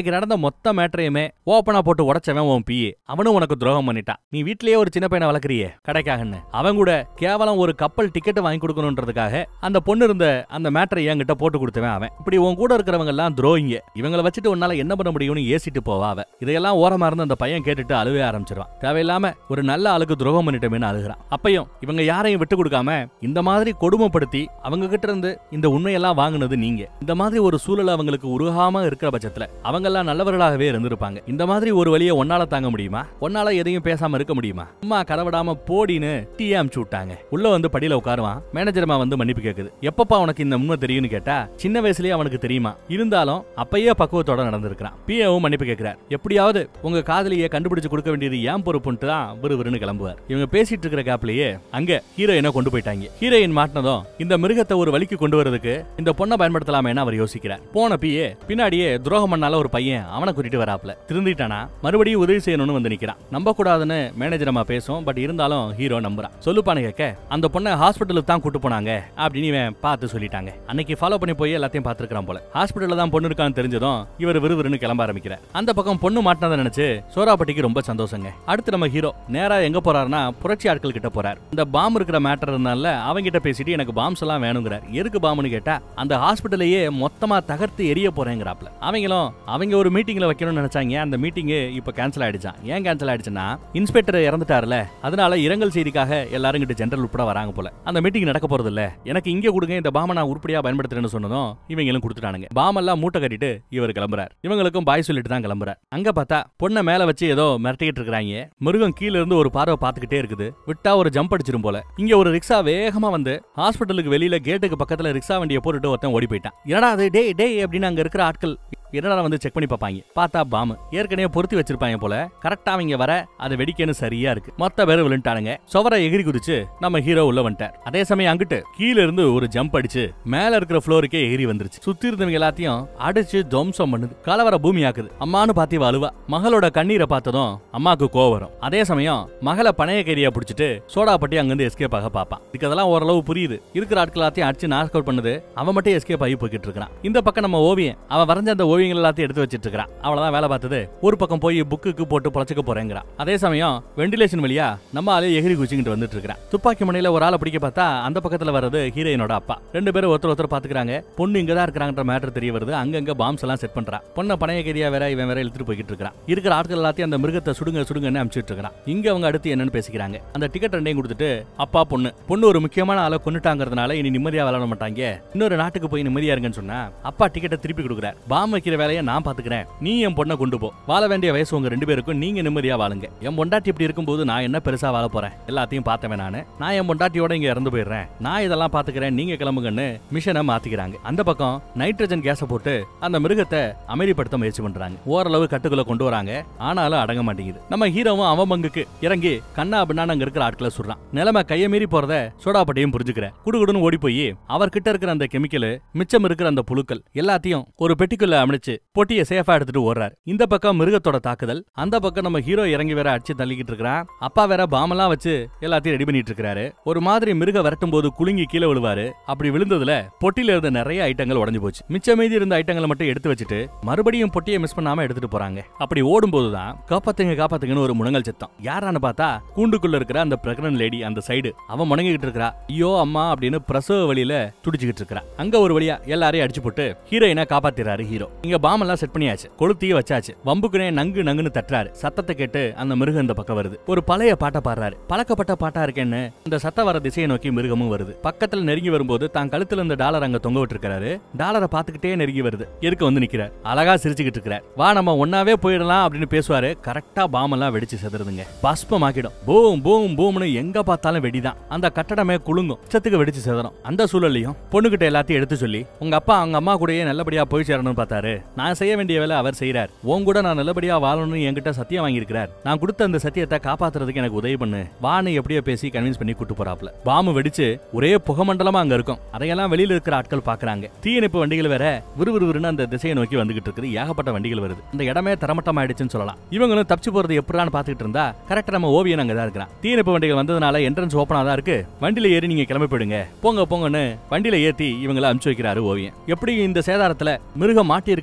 மொத்த மேட்டரையுமே ஓப்பனா போட்டு உடைச்சவன் உன் பிஏ அவனும் உனக்கு துரோகம் பண்ணிட்டான் நீ வீட்லயே ஒரு சின்ன பையனை வளர்க்குறியே கடைக்காகன்னு அவன் கூட கேவலம் ஒரு கப்பல் டிக்கெட் வாங்கி கொடுக்கணுன்றதுக்காக அந்த பொண்ணு இருந்த அந்த மேட்டரை என்கிட்ட போட்டு கொடுத்தவன் அவன் இப்படி உன் கூட இருக்கிறவங்க எல்லாம் துரோகிங்க இவங்களை வச்சுட்டு உன்னால என்ன பண்ண முடியும்னு ஏசிட்டு போவா அவ இதையெல்லாம் ஓரமா இருந்து அந்த பையன் கேட்டுட்டு அழுவே ஆரம்பிச்சிருவான் தேவையில்லாம ஒரு நல்ல ஆளுக்கு துரோகம் பண்ணிட்டோமேனு அழுகிறான் அப்பையும் இவங்க யாரையும் விட்டு கொடுக்காம இந்த மாதிரி கொடுமைப்படுத்தி அவங்க கிட்ட இருந்து இந்த உண்மையெல்லாம் வாங்குனது நீங்க இந்த மாதிரி ஒரு சூழல் அவங்களுக்கு உருகாம இருக்கிற பட்சத்துல அவங்க எல்லாம் நல்லவர்களாகவே இருந்திருப்பாங்க இந்த மாதிரி ஒரு வழியை ஒன்னால தாங்க முடியுமா ஒன்னால எதையும் பேசாம இருக்க முடியுமா சும்மா கதவிடாம போடின்னு டீ அமுச்சு விட்டாங்க உள்ள வந்து படியில உட்காருவான் மேனேஜர்மா வந்து மன்னிப்பு கேக்குது எப்பப்பா உனக்கு இந்த உண்மை தெரியும்னு கேட்டா சின்ன வயசுலயே அவனுக்கு தெரியுமா இருந்தாலும் அப்பயே பக்குவத்தோட நடந்திருக்கிறான் பிஏவும் மன்னிப்பு கேட்கிறார் எப்படியாவது உங்க காதலியை கண்டுபிடிச்சு கொடுக்க வேண்டியது ஏன் பொறுப்புன்ட்டு தான் விறுவிறுன்னு கிளம்புவார் இவங்க பேசிட்டு இருக்கிற கேப்லயே அங்க ஹீரோயினை கொண்டு போயிட்டாங்க ஹீரோயின் மாட்டினதும் இந்த மிருகத்தை ஒரு வழிக்கு கொண்டு வரதுக்கு இந்த பொண்ணை பயன்படுத்தலாமேன்னு அவர் யோசிக்கிறார் போன பிஏ பின்னாடியே துரோகம் பண்ணால ஒரு பையன் அவனை கூட்டிட்டு வராப்ல திருந்திட்டானா மறுபடியும் உதவி செய்யணும்னு வந்து நிக்கிறான் நம்ப கூடாதுன்னு மேனேஜர் அம்மா பேசும் பட் இருந்தாலும் ஹீரோ நம்புறான் சொல்லுப்பானு கேட்க அந்த பொண்ணை ஹாஸ்பிட்டலுக்கு தான் கூட்டு போனாங்க அப்படின்னு இவன் பார்த்து சொல்லிட்டாங்க அன்னைக்கு ஃபாலோ பண்ணி போய் எல்லாத்தையும் பார்த்துருக்கான் போல ஹாஸ்பிட்டல்ல தான் பொண்ணு இருக்கான்னு தெரிஞ்சதும் இவர் விறுவிறுன்னு கிளம்ப ஆரம்பிக்கிறார் அந்த பக்கம் பொண்ணு மாட்டினதை நினைச்சு சோராப்பட்டிக்கு ரொம்ப சந்தோஷங்க அடுத்து நம்ம ஹீரோ நேரா எங்க போறாருன்னா புரட்சி ஆட்கள் கிட்ட போறார் இந்த பாம் இருக்கிற மேட்டர் இருந்தால அவங்க கிட்ட பேசிட்டு எனக்கு பாம்ஸ் எல்லாம் வேணுங்கிறார் எதுக்கு பாம்னு கேட்டா அந்த ஹாஸ்பிட்டலையே மொத்தமா தகர்த்து எரிய போறேங்கிறாப்ல அவங்களும் அவங்க ஒரு மீட்டிங்ல வைக்கணும்னு நினைச்சாங்க அந்த மீட்டிங் இப்ப கேன்சல் ஆயிடுச்சான் ஏன் கேன்சல் ஆயிடுச்சுன்னா இன்ஸ்பெக்டர் இறந்துட்டாருல அதனால இரங்கல் செய்திக்காக எல்லாரும் கிட்ட ஜெனரல் உட்பட வராங்க போல அந்த மீட்டிங் நடக்க போறது இல்ல எனக்கு இங்க கொடுங்க இந்த பாம நான் உருப்படியா பயன்படுத்துறேன்னு சொன்னதும் இவங்களும் கொடுத்துட்டானுங்க பாமெல்லாம் மூட்டை கட்டிட்டு இவர் கிளம்புறார் இவங்களுக்கும் பாய் சொல்லிட்டு தான் கிளம்புறார் அங்க பார்த்தா பொண்ணை மேல வச்சு ஏதோ மிரட்டிக்கிட்டு இருக்காங்க மிருகம் கீழ இருந்து ஒரு பார்வை பார்த்துக்கிட்டே இருக்குது விட்டா ஒரு ஜம்ப் அடிச்சிரும் போல இங்க ஒரு ரிக்ஷா வேகமா வந்து ஹாஸ்பிட்டலுக்கு வெளியில கேட்டுக்கு பக்கத்துல ரிக்ஷா வண்டியை போட்டுட்டு ஒருத்தன் ஓடி போயிட்டான் என்னடா அது டேய் டேய் அப்படின்னு அங்க இருக்கிற ஆட்கள் என்னடா வந்து செக் பண்ணி பார்ப்பாங்க பார்த்தா பாம்பு ஏற்கனவே பொருத்தி வச்சிருப்பாங்க போல கரெக்டா அவங்க வர அது வெடிக்கன்னு சரியா இருக்கு மொத்த பேரும் விழுந்துட்டானுங்க சுவரை எகிரி குதிச்சு நம்ம ஹீரோ உள்ள வந்துட்டார் அதே சமயம் அங்கிட்டு கீழ இருந்து ஒரு ஜம்ப் அடிச்சு மேல இருக்கிற ஃப்ளோருக்கே எகிரி வந்துருச்சு சுத்தி இருந்தவங்க எல்லாத்தையும் அடிச்சு துவம்சம் பண்ணுது கலவர பூமி ஆக்குது அம்மானு பாத்தி அழுவா மகளோட கண்ணீரை பார்த்ததும் அம்மாக்கு கோவம் வரும் அதே சமயம் மகளை பணைய கைதியா பிடிச்சிட்டு சோடா பட்டி அங்கிருந்து எஸ்கேப் ஆக பாப்பான் இதுக்கு அதெல்லாம் ஓரளவு புரியுது இருக்கிற ஆட்கள் எல்லாத்தையும் அடிச்சு நாக் அவுட் பண்ணுது அவன் மட்டும் எஸ்கேப் ஆகி போய்கிட்டு இருக்கான் இந்த பக்கம் நம்ம ஓவியம் அவன் வரைஞ்ச அந்த ஓவியங்கள் எல்லாத்தையும் எடுத்து வச்சிட்டு இருக்கான் அவ்வளவுதான் வேலை பார்த்தது ஒரு பக்கம் போய் புக்குக்கு போட்டு பொழைச்சுக்க போறேங்கிறான் அதே சமயம் வெண்டிலேஷன் வழியா நம்ம ஆளே எகிரி குச்சிக்கிட்டு வந்துட்டு இருக்கிறான் துப்பாக்கி முனையில ஒரு ஆளை பிடிக்க பார்த்தா அந்த பக்கத்துல வர்றது ஹீரோயினோட அப்பா ரெண்டு பேரும் ஒருத்தர் ஒருத்தர் பாத்துக்கிறாங்க பொண்ணு இங்க தான் இருக்கிறாங்கன்ற மேட்டர் தெரிய வருது அங்கங்க பாம்ஸ் எல்லாம் செட் பண்றான் பொண்ணை பணைய கைதியா வேற இவன் வேற இழுத்துட்டு போய்கிட்டு இருக்கான் இருக்கிற ஆட்கள் எல்லாத்தையும் அந்த மிருகத்தை சுடுங்க சுடுங்கன்னு அனுப்பிச்சிட்டு இருக்கான் இங்க அவங்க அடுத்து என்னன்னு பேசிக்கிறாங்க அந்த டிக்கெட் ரெண்டையும் கொடுத்துட்டு அப்பா பொண்ணு பொண்ணு ஒரு முக்கியமான ஆளை கொண்டுட்டாங்கிறதுனால இனி நிம்மதியா விளாட மாட்டாங்க இன்னொரு நாட்டுக்கு போய் நிம்மதியா இருங்கன்னு சொன்னா அப்பா டிக்கெட்டை திருப்பி கொடுக்குறார் பாம் வைக்கிற வேலையை நான் பாத்துக்கிறேன் நீ என் பொண்ணை கொண்டு போ வாழ வேண்டிய வயசு உங்க ரெண்டு பேருக்கும் நீங்க நிம்மதியா வாழுங்க என் பொண்டாட்டி இப்படி இருக்கும்போது நான் என்ன பெருசா வாழ போறேன் எல்லாத்தையும் பார்த்தவன் நானு நான் என் பொண்டாட்டியோட இங்க இறந்து போயிடுறேன் நான் இதெல்லாம் பாத்துக்கிறேன் நீங்க கிளம்புங்கன்னு மிஷனை மாத்திக்கிறாங்க அந்த பக்கம் நைட்ரஜன் கேஸை போட்டு அந்த மிருகத்தை அமைதிப்படுத்த முயற்சி பண்றாங்க ஓரளவு கட்டுக்குள்ள கொண்டு வராங்க ஆனாலும் அடங்க மாட்டேங்குது நம்ம ஹீரோவும் அவன் பங்குக்கு இறங்கி கண்ணா அப்படின்னா அங்க இருக்கிற ஆட்களை சொல்றான் நிலைமை கைய மீறி போறத சோடாப்பட்டையும் புரிஞ்சுக்கிற குடுகுடுன்னு ஓடி போய் அவர்கிட்ட இருக்கிற அந்த கெமிக்கல் மிச்சம் இருக்கிற அந்த புழுக்கள் எல்லாத்தையும் ஒரு பெட்டிக்குள்ள அமைச்சு பொட்டியை சேஃபா எடுத்துட்டு ஓடுறாரு இந்த பக்கம் மிருகத்தோட தாக்குதல் அந்த பக்கம் நம்ம ஹீரோ இறங்கி வேற அடிச்சு தள்ளிக்கிட்டு இருக்கிறான் அப்பா வேற பாமெல்லாம் வச்சு எல்லாத்தையும் ரெடி பண்ணிட்டு இருக்காரு ஒரு மாதிரி மிருக விரட்டும் போது குலுங்கி கீழே விழுவாரு அப்படி விழுந்ததுல பொட்டியில இருந்த நிறைய ஐட்டங்கள் உடஞ்சு போச்சு மிச்ச மீதி இருந்த ஐட்டங்களை மட்டும் எடுத்து வச்சுட்டு மறுபடியும் பொட்டியை மிஸ் பண்ணாம எடுத்துட்டு போறாங்க அப்படி ஓடும்போது தான் காப்பாத்துங்க காப்பாத்துங்கன்னு ஒரு முனங்கல் சத்தம் யாரான்னு பார்த்தா கூண்டுக்குள்ள இருக்கிற அந்த பிரெக்னன்ட் லேடி அந்த சைடு அவன் முணங்கிட்டு இருக்கிறா ஐயோ அம்மா அப்படின்னு பிரசவ வழியில துடிச்சுக்கிட்டு இருக்கிறா அங்க ஒரு வழியா எல்லாரையும் அடிச்சு போட்டு ஹீரோயினை காப்பாத்திறாரு ஹீரோ இங்க பாம் எல்லாம் செட் பண்ணியாச்சு கொளுத்தியும் வச்சாச்சு வம்புக்குனே நங்கு நங்குன்னு தட்டுறாரு சத்தத்தை கேட்டு அந்த மிருகம் இந்த பக்கம் வருது ஒரு பழைய பாட்டை பாடுறாரு பழக்கப்பட்ட பாட்டா இருக்கேன்னு இந்த சத்தம் வர திசையை நோக்கி மிருகமும் வருது பக்கத்துல நெருங்கி வரும்போது தான் கழுத்துல இந்த டாலர் அங்க தொங்க விட்டுருக்காரு டாலரை பாத்துக்கிட்டே நெருங்கி வருது எதுக்கு வந்து நிக்கிறார் அழகா சிரிச்சுக்கிட்டு இருக்கிறார் வா நம்ம ஒன்னாவே போயிடலாம் அப்படின்னு பேசுவாரு கரெக்டா பாம் எல்லாம் வெடிச்சு செதுருதுங்க பஸ்பமாக்கிடும் பூம் பூம் பூம்னு எங்க பார்த்தாலும் வெடிதான் அந்த கட்டடமே குலுங்கும் இஷ்டத்துக்கு வெடிச்சு செதறும் அந்த சூழலையும் பொண்ணுகிட்ட எல்லாத்தையும் எடுத்து சொல்லி உங்க அப்பா அவங்க அம்மா கூடயே நல்லபடியா போய் சேரணும்னு பார்த்தாரு நான் செய்ய வேண்டிய வேலை அவர் செய்யறார் உன் கூட நான் நல்லபடியா வாழணும்னு என்கிட்ட சத்தியம் வாங்கியிருக்கிறார் நான் கொடுத்த அந்த சத்தியத்தை காப்பாத்துறதுக்கு எனக்கு உதவி பண்ணு வான்னு எப்படியோ பேசி கன்வின்ஸ் பண்ணி கூட்டு போறாப்ல பாம்பு வெடிச்சு ஒரே புகமண்டலமா அங்க இருக்கும் அதையெல்லாம் வெளியில இருக்கிற ஆட்கள் பாக்குறாங்க தீயணைப்பு வண்டிகள் வேற விறுவிறுவிறுன்னு அந்த திசையை நோக்கி வந்துகிட்டு இருக்குது ஏகப்பட்ட வண்டிகள் வருது அந்த இடமே தரமட்டம் ஆயிடுச்சுன்னு சொல்லலாம் இவங்களும் தப்பிச்சு போறது எப்படின்னு பாத்துக்கிட்டு இருந்தா கரெக்டா நம்ம ஓவியன் அங்க தான் இருக்கிறான் தீயணைப்பு வண்டிகள் வந்ததுனால என்ட்ரன்ஸ் ஓப்பனா தான் இருக்கு வண்டியில ஏறி நீங்க கிளம்பி போயிடுங்க போங்க போங்கன்னு வண்டியில ஏத்தி இவங்களை அனுப்பிச்சு வைக்கிறாரு ஓவியன் எப்படி இந்த சேதாரத்துல மிருகம் மாட்டி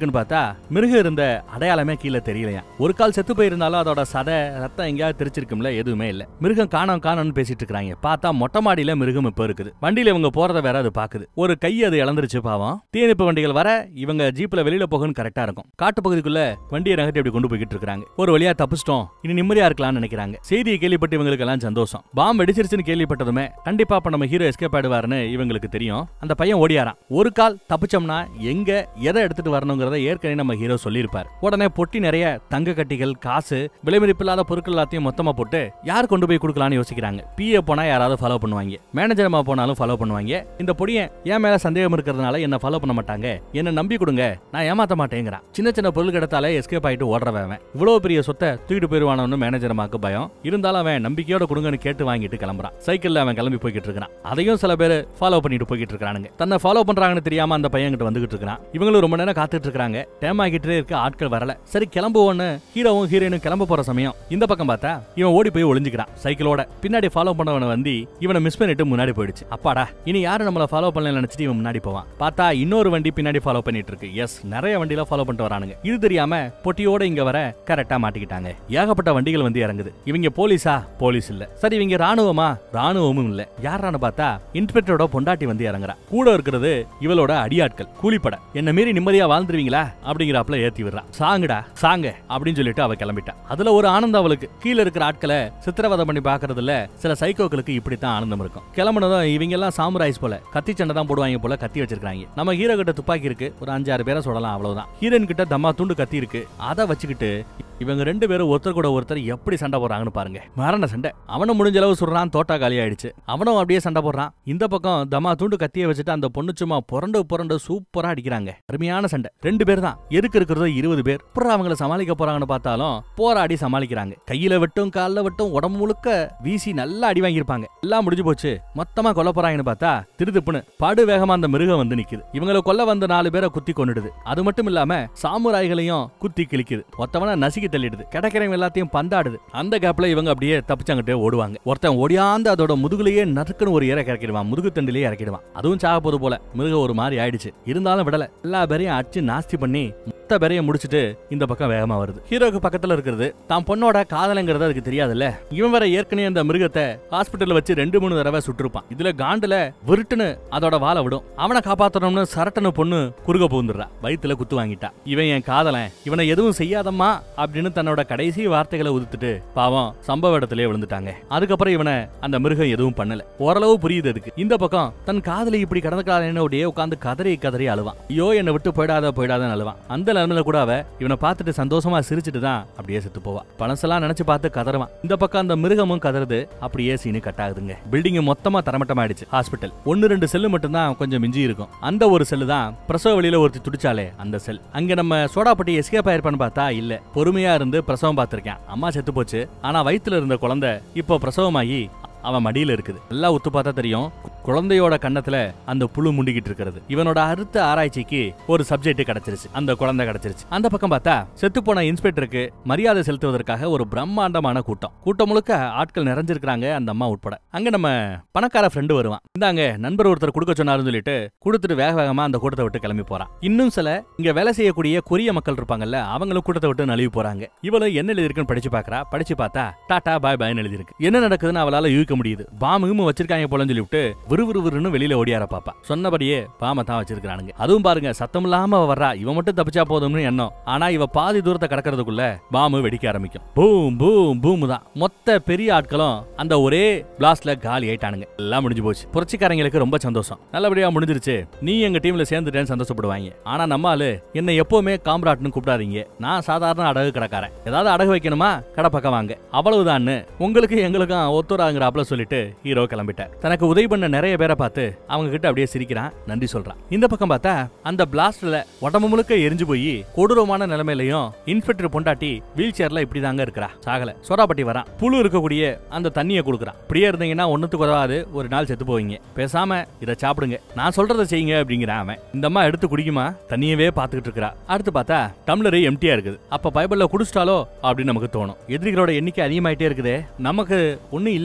இருக்குன்னு பார்த்தா மிருகம் இருந்த அடையாளமே கீழே தெரியலையா ஒரு கால் செத்து போயிருந்தாலும் அதோட சதை ரத்தம் எங்கேயாவது தெரிச்சிருக்கும்ல எதுவுமே இல்ல மிருகம் காணோம் காணோம்னு பேசிட்டு இருக்காங்க பார்த்தா மொட்டை மாடியில மிருகம் இப்ப இருக்குது வண்டியில இவங்க போறத வேற அது பாக்குது ஒரு கை அது இழந்துருச்சு பாவம் தீயணைப்பு வண்டிகள் வர இவங்க ஜீப்ல வெளியில போகணும் கரெக்டா இருக்கும் காட்டு பகுதிக்குள்ள வண்டியை நகட்டி அப்படி கொண்டு போய்கிட்டு இருக்காங்க ஒரு வழியா தப்பிச்சிட்டோம் இனி நிம்மதியா இருக்கலாம்னு நினைக்கிறாங்க செய்தியை கேள்விப்பட்டு இவங்களுக்கு எல்லாம் சந்தோஷம் பாம் வெடிச்சிருச்சுன்னு கேள்விப்பட்டதுமே கண்டிப்பா அப்ப நம்ம ஹீரோ எஸ்கேப் ஆயிடுவாருன்னு இவங்களுக்கு தெரியும் அந்த பையன் ஓடியாரான் ஒரு கால் தப்பிச்சோம்னா எங்க எதை எடுத்துட்டு வரணுங்கிறத ஏற்கனவே நம்ம ஹீரோ சொல்லியிருப்பார் உடனே பொட்டி நிறைய தங்க கட்டிகள் காசு விலைமதிப்பில்லாத பொருட்கள் எல்லாத்தையும் மொத்தமா போட்டு யார் கொண்டு போய் கொடுக்கலாம்னு யோசிக்கிறாங்க பிஏ போனா யாராவது ஃபாலோ பண்ணுவாங்க மேனேஜரமா போனாலும் ஃபாலோ பண்ணுவாங்க இந்த பொடியை என் மேல சந்தேகம் இருக்கிறதுனால என்ன ஃபாலோ பண்ண மாட்டாங்க என்ன நம்பி கொடுங்க நான் ஏமாத்த மாட்டேங்கிறான் சின்ன சின்ன பொருள் கிடைத்தாலே எஸ்கேப் ஆயிட்டு ஓடுறவன் அவன் இவ்வளவு பெரிய சொத்தை தூக்கிட்டு போயிருவானு மேனேஜரமாக்கு பயம் இருந்தாலும் அவன் நம்பிக்கையோட கொடுங்கன்னு கேட்டு வாங்கிட்டு கிளம்புறான் சைக்கிள்ல அவன் கிளம்பி போய்கிட்டு இருக்கான் அதையும் சில பேர் ஃபாலோ பண்ணிட்டு போய்கிட்டு இருக்கானுங்க தன்னை ஃபாலோ பண்றாங்கன்னு தெரியாம அந்த பையன் கிட்ட வந்துகிட்டு இருக்கான் இவங்களும் ரொம்ப நேரம் காத்துட்டு இருக்காங்க டைம் ஆகிட்டே இருக்க ஆட்கள் வரல சரி கிளம்புவோன்னு ஹீரோவும் ஹீரோயினும் கிளம்ப போற சமயம் இந்த பக்கம் பார்த்தா இவன் ஓடி போய் ஒளிஞ்சுக்கிறான் சைக்கிளோட பின்னாடி ஃபாலோ பண்ணவன வந்து இவனை மிஸ் பண்ணிட்டு முன்னாடி போயிடுச்சு அப்பாடா இனி யாரும் நம்மள ஃபாலோ பண்ணல நினைச்சிட்டு இவன் முன்னாடி போவான் பார்த்தா இன்னொரு வண்டி பின்னாடி ஃபாலோ பண்ணிட்டு இருக்கு எஸ் நிறைய வண்டியில ஃபாலோ பண்ணிட்டு வரானுங்க இது தெரியாம பொட்டியோட இங்க வர கரெக்டா மாட்டிக்கிட்டாங்க ஏகப்பட்ட வண்டிகள் வந்து இறங்குது இவங்க போலீஸா போலீஸ் இல்ல சரி இவங்க ராணுவமா ராணுவமும் இல்ல யாரான்னு பார்த்தா இன்ஸ்பெக்டரோட பொண்டாட்டி வந்து இறங்குறா கூட இருக்கிறது இவளோட அடியாட்கள் கூலிப்பட என்ன மீறி நிம்மதியா வாழ்ந்துருவீங்களா அப்படிங்கிறாப்ல ஏத்தி விடுறா சாங்குடா சாங்க அப்படின்னு சொல்லிட்டு அவ கிளம்பிட்டா அதுல ஒரு ஆனந்தம் அவளுக்கு கீழ இருக்கிற ஆட்களை சித்திரவதை பண்ணி பாக்குறதுல சில சைக்கோக்களுக்கு இப்படித்தான் ஆனந்தம் இருக்கும் கிளம்புனதும் இவங்க எல்லாம் சாமுராய்ஸ் போல கத்தி சண்டை தான் போடுவாங்க போல கத்தி வச்சிருக்காங்க நம்ம ஹீரோ கிட்ட துப்பாக்கி இருக்கு ஒரு அஞ்சாறு பேரை சொல்லலாம் அவ்வளவுதான் ஹீரோயின் கிட்ட தம்மா துண்டு கத்தி இருக்கு அதை வச்சுக்கிட்டு இவங்க ரெண்டு பேரும் ஒருத்தர் கூட ஒருத்தர் எப்படி சண்டை போடுறாங்கன்னு பாருங்க மரண சண்டை அவனும் முடிஞ்ச அளவு சொல்றான் தோட்டா காலி ஆயிடுச்சு அவனும் அப்படியே சண்டை போடுறான் இந்த பக்கம் தம்மா துண்டு கத்திய வச்சுட்டு அந்த பொண்ணு சும்மா புரண்டு புரண்டு சூப்பரா அடிக்கிறாங்க அருமையான சண்டை ரெண்டு பேர் தான் எதுக்கு இருக்கிறது இருபது பேர் அப்புறம் அவங்கள சமாளிக்க போறாங்கன்னு பார்த்தாலும் போராடி சமாளிக்கிறாங்க கையில வெட்டும் கால்ல வெட்டும் உடம்பு முழுக்க வீசி நல்லா அடி வாங்கியிருப்பாங்க எல்லாம் முடிஞ்சு போச்சு மொத்தமா கொல்ல போறாங்கன்னு பார்த்தா திருதுப்புன்னு படு வேகமா அந்த மிருகம் வந்து நிக்குது இவங்கள கொல்ல வந்த நாலு பேரை குத்தி கொண்டுடுது அது மட்டும் இல்லாம சாமுராய்களையும் குத்தி கிழிக்குது ஒருத்தவன நசுக்கி தள்ளிடுது கிடைக்கிறவங்க எல்லாத்தையும் பந்தாடுது அந்த கேப்ல இவங்க அப்படியே தப்பிச்சாங்கிட்டே ஓடுவாங்க ஒருத்தன் ஓடியாந்து அதோட முதுகுலயே நறுக்குன்னு ஒரு இறக்க இறக்கிடுவான் முதுகு தண்டிலேயே இறக்கிடுவான் அதுவும் சாக போது போல மிருகம் ஒரு மாதிரி ஆயிடுச்சு இருந்தாலும் விடல எல்லா பேரையும் அடிச்சு நாஸ்தி பண்ணி மொத்த பேரையும் முடிச்சிட்டு இந்த பக்கம் வேகமா வருது ஹீரோக்கு பக்கத்துல இருக்கிறது தான் பொண்ணோட காதலங்கிறது அதுக்கு தெரியாதுல்ல இவன் வேற ஏற்கனவே அந்த மிருகத்தை ஹாஸ்பிட்டல்ல வச்சு ரெண்டு மூணு தடவை சுட்டிருப்பான் இதுல காண்டுல விருட்டுன்னு அதோட வாழை விடும் அவனை காப்பாத்தணும்னு சரட்டனு பொண்ணு குறுக புகுந்துடுறா வயித்துல குத்து வாங்கிட்டா இவன் என் காதலன் இவனை எதுவும் செய்யாதம்மா அப்படின்னு தன்னோட கடைசி வார்த்தைகளை உதுத்துட்டு பாவம் சம்பவ இடத்திலே விழுந்துட்டாங்க அதுக்கப்புறம் இவனை அந்த மிருகம் எதுவும் பண்ணல ஓரளவு புரியுது அதுக்கு இந்த பக்கம் தன் காதலி இப்படி கடந்துக்காதேன்னு அப்படியே உட்காந்து கதறி கதறி அழுவான் ஐயோ என்னை விட்டு போயிடாத போயிடாதன்னு அழுவான் அந்த நிலைமையில கூட அவ இவனை பார்த்துட்டு சந்தோஷமா சிரிச்சிட்டு தான் அப்படியே செத்து போவா பழசெல்லாம் நினைச்சு பார்த்து கதறுவான் இந்த பக்கம் அந்த மிருகமும் கதறுது அப்படியே சீனு கட் ஆகுதுங்க பில்டிங் மொத்தமா தரமட்டமாயிடுச்சு ஹாஸ்பிட்டல் ஒன்னு ரெண்டு செல்லு மட்டும் தான் கொஞ்சம் மிஞ்சி இருக்கும் அந்த ஒரு செல்லு தான் பிரசவ வழியில ஒருத்தி துடிச்சாலே அந்த செல் அங்க நம்ம சோடாப்பட்டி எஸ்கேப் ஆயிருப்பான்னு பார்த்தா இல்ல பொறுமையா இருந்து பிரசவம் பார்த்திருக்கேன் அம்மா செத்து போச்சு ஆனா வயித்துல இருந்த குழந்தை இப்போ பிரசவமாகி அவன் மடியில இருக்குது நல்லா உத்து பார்த்தா தெரியும் குழந்தையோட கன்னத்துல அந்த புழு முண்டிக்கிட்டு இருக்கிறது இவனோட அடுத்த ஆராய்ச்சிக்கு ஒரு சப்ஜெக்ட் கிடைச்சிருச்சு அந்த குழந்தை கிடைச்சிருச்சு அந்த பக்கம் பார்த்தா செத்து போன இன்ஸ்பெக்டருக்கு மரியாதை செலுத்துவதற்காக ஒரு பிரம்மாண்டமான கூட்டம் கூட்டம் முழுக்க ஆட்கள் நிறைஞ்சிருக்காங்க அந்த அம்மா உட்பட அங்க நம்ம பணக்கார ஃப்ரெண்டு வருவான் இந்தாங்க நண்பர் ஒருத்தர் கொடுக்க சொன்னாருன்னு சொல்லிட்டு கொடுத்துட்டு வேக வேகமா அந்த கூட்டத்தை விட்டு கிளம்பி போறான் இன்னும் சில இங்க வேலை செய்யக்கூடிய கொரிய மக்கள் இருப்பாங்கல்ல அவங்களும் கூட்டத்தை விட்டு நழுவி போறாங்க இவளும் என்ன எழுதிருக்குன்னு படிச்சு பாக்குறா படிச்சு பார்த்தா டாடா பாய் பாய்னு எழுதிருக்கு என்ன நடக்குதுன்னு அவளால யூகிக்க முடியுது பாமும் வச்சிருக்காங்க போலன்னு சொல்லிவிட்டு விறுவிறுவிறுன்னு வெளியில ஓடியார பாப்பா சொன்னபடியே பாம தான் வச்சிருக்கானுங்க அதுவும் பாருங்க சத்தம் இல்லாம அவ வர்றா இவ மட்டும் தப்பிச்சா போதும்னு எண்ணம் ஆனா இவ பாதி தூரத்தை கடக்கிறதுக்குள்ள பாம்பு வெடிக்க ஆரம்பிக்கும் பூம் பூம் பூம் தான் மொத்த பெரிய ஆட்களும் அந்த ஒரே பிளாஸ்ட்ல காலி ஆயிட்டானுங்க எல்லாம் முடிஞ்சு போச்சு புரட்சிக்காரங்களுக்கு ரொம்ப சந்தோஷம் நல்லபடியா முடிஞ்சிருச்சு நீ எங்க டீம்ல சேர்ந்துட்டேன்னு சந்தோஷப்படுவாங்க ஆனா நம்ம ஆளு என்ன எப்பவுமே காம்ராட்னு கூப்பிடாதீங்க நான் சாதாரண அடகு கடைக்காரன் ஏதாவது அடகு வைக்கணுமா கடை பக்கம் வாங்க அவ்வளவுதான்னு உங்களுக்கு எங்களுக்கும் ஒத்துறாங்கிறாப்ல சொல்லிட்டு ஹீரோ கிளம்பிட்டார் தனக்கு உதவி பண்ண நிறைய பேரை பார்த்து அவங்க கிட்ட அப்படியே சிரிக்கிறான் நன்றி சொல்றான் இந்த பக்கம் பார்த்தா அந்த பிளாஸ்ட்ல உடம்பு முழுக்க எரிஞ்சு போய் கொடூரமான நிலைமையிலையும் இன்ஸ்பெக்டர் பொண்டாட்டி வீல் சேர்ல இப்படி தாங்க இருக்கிறா சாகல சோடாப்பட்டி வரான் புழு இருக்கக்கூடிய அந்த தண்ணியை கொடுக்குறான் இப்படியே இருந்தீங்கன்னா ஒண்ணுத்துக்கு உதவாது ஒரு நாள் செத்து போவீங்க பேசாம இதை சாப்பிடுங்க நான் சொல்றதை செய்யுங்க அப்படிங்கிறான் அவன் இந்த அம்மா எடுத்து குடிக்குமா தண்ணியவே பார்த்துக்கிட்டு இருக்கா அடுத்து பார்த்தா டம்ளர் எம்டியா இருக்குது அப்ப பைபிள்ல குடிச்சிட்டாலோ அப்படின்னு நமக்கு தோணும் எதிரிகளோட எண்ணிக்கை அதிகமாயிட்டே இருக்குதே நமக்கு ஒண்ணும் இல்லையா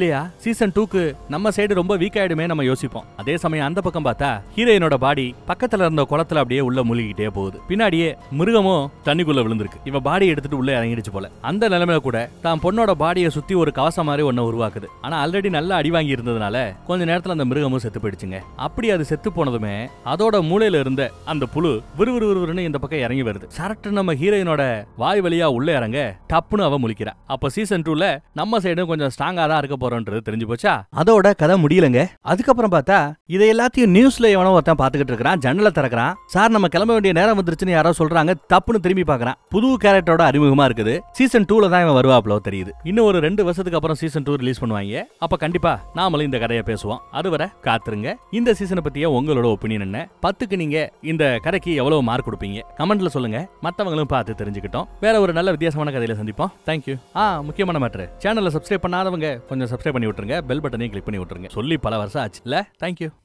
சீசன் டூக்கு நம்ம சைடு ரொம்ப வீக் ஆயிடுமே நம்ம யோசிப்போம் அதே சமயம் அந்த பக்கம் பார்த்தா ஹீரோயினோட பாடி பக்கத்துல இருந்த குளத்துல அப்படியே உள்ள முழுகிட்டே போகுது பின்னாடியே மிருகமும் தண்ணிக்குள்ள விழுந்திருக்கு இவ பாடி எடுத்துட்டு உள்ள இறங்கிடுச்சு போல அந்த நிலைமையில கூட தான் பொண்ணோட பாடியை சுத்தி ஒரு கவசம் மாதிரி ஒண்ணு உருவாக்குது ஆனா ஆல்ரெடி நல்லா அடி வாங்கி இருந்ததுனால கொஞ்ச நேரத்துல அந்த மிருகமும் செத்து போயிடுச்சுங்க அப்படி அது செத்து போனதுமே அதோட மூளையில இருந்த அந்த புழு விறுவிறு விறுவிறுன்னு இந்த பக்கம் இறங்கி வருது சரட்டு நம்ம ஹீரோயினோட வாய் வழியா உள்ள இறங்க டப்புன்னு அவ முழிக்கிறா அப்ப சீசன் டூல நம்ம சைடும் கொஞ்சம் ஸ்ட்ராங்கா தான் இருக்க போறோன்றது தெரிஞ்சு போச்சா அதோட கதை முடியலங்க அதுக்கப்புறம் பார்த்தா இதை எல்லாத்தையும் நியூஸ்ல எவனோ ஒருத்தன் பாத்துக்கிட்டு இருக்கிறான் ஜன்னலை திறக்கிறான் சார் நம்ம கிளம்ப வேண்டிய நேரம் வந்துருச்சுன்னு யாரோ சொல்றாங்க தப்புன்னு திரும்பி பார்க்கறான் புது கேரக்டரோட அறிமுகமா இருக்குது சீசன் டூல தான் இவன் வருவாப்ளோ தெரியுது இன்னும் ஒரு ரெண்டு வருஷத்துக்கு அப்புறம் சீசன் டூ ரிலீஸ் பண்ணுவாங்க அப்ப கண்டிப்பா நாமளும் இந்த கதையை பேசுவோம் அதுவரை காத்துருங்க இந்த சீசனை பத்திய உங்களோட ஒப்பீனியன் என்ன பத்துக்கு நீங்க இந்த கதைக்கு எவ்வளவு மார்க் கொடுப்பீங்க கமெண்ட்ல சொல்லுங்க மத்தவங்களும் பார்த்து தெரிஞ்சுக்கிட்டோம் வேற ஒரு நல்ல வித்தியாசமான கதையில சந்திப்போம் தேங்க்யூ ஆ முக்கியமான மேட்ரு சேனலை சப்ஸ்கிரைப் பண்ணாதவங்க கொஞ்சம் சப்ஸ்கிரைப் பண்ணி விட்டுருங்க பெல் பட்டனையும் கிளிக் பண்ணி விட்டுருங்க சொல்லி பல வருஷம் ஆச்சு இல்ல தேங்க்யூ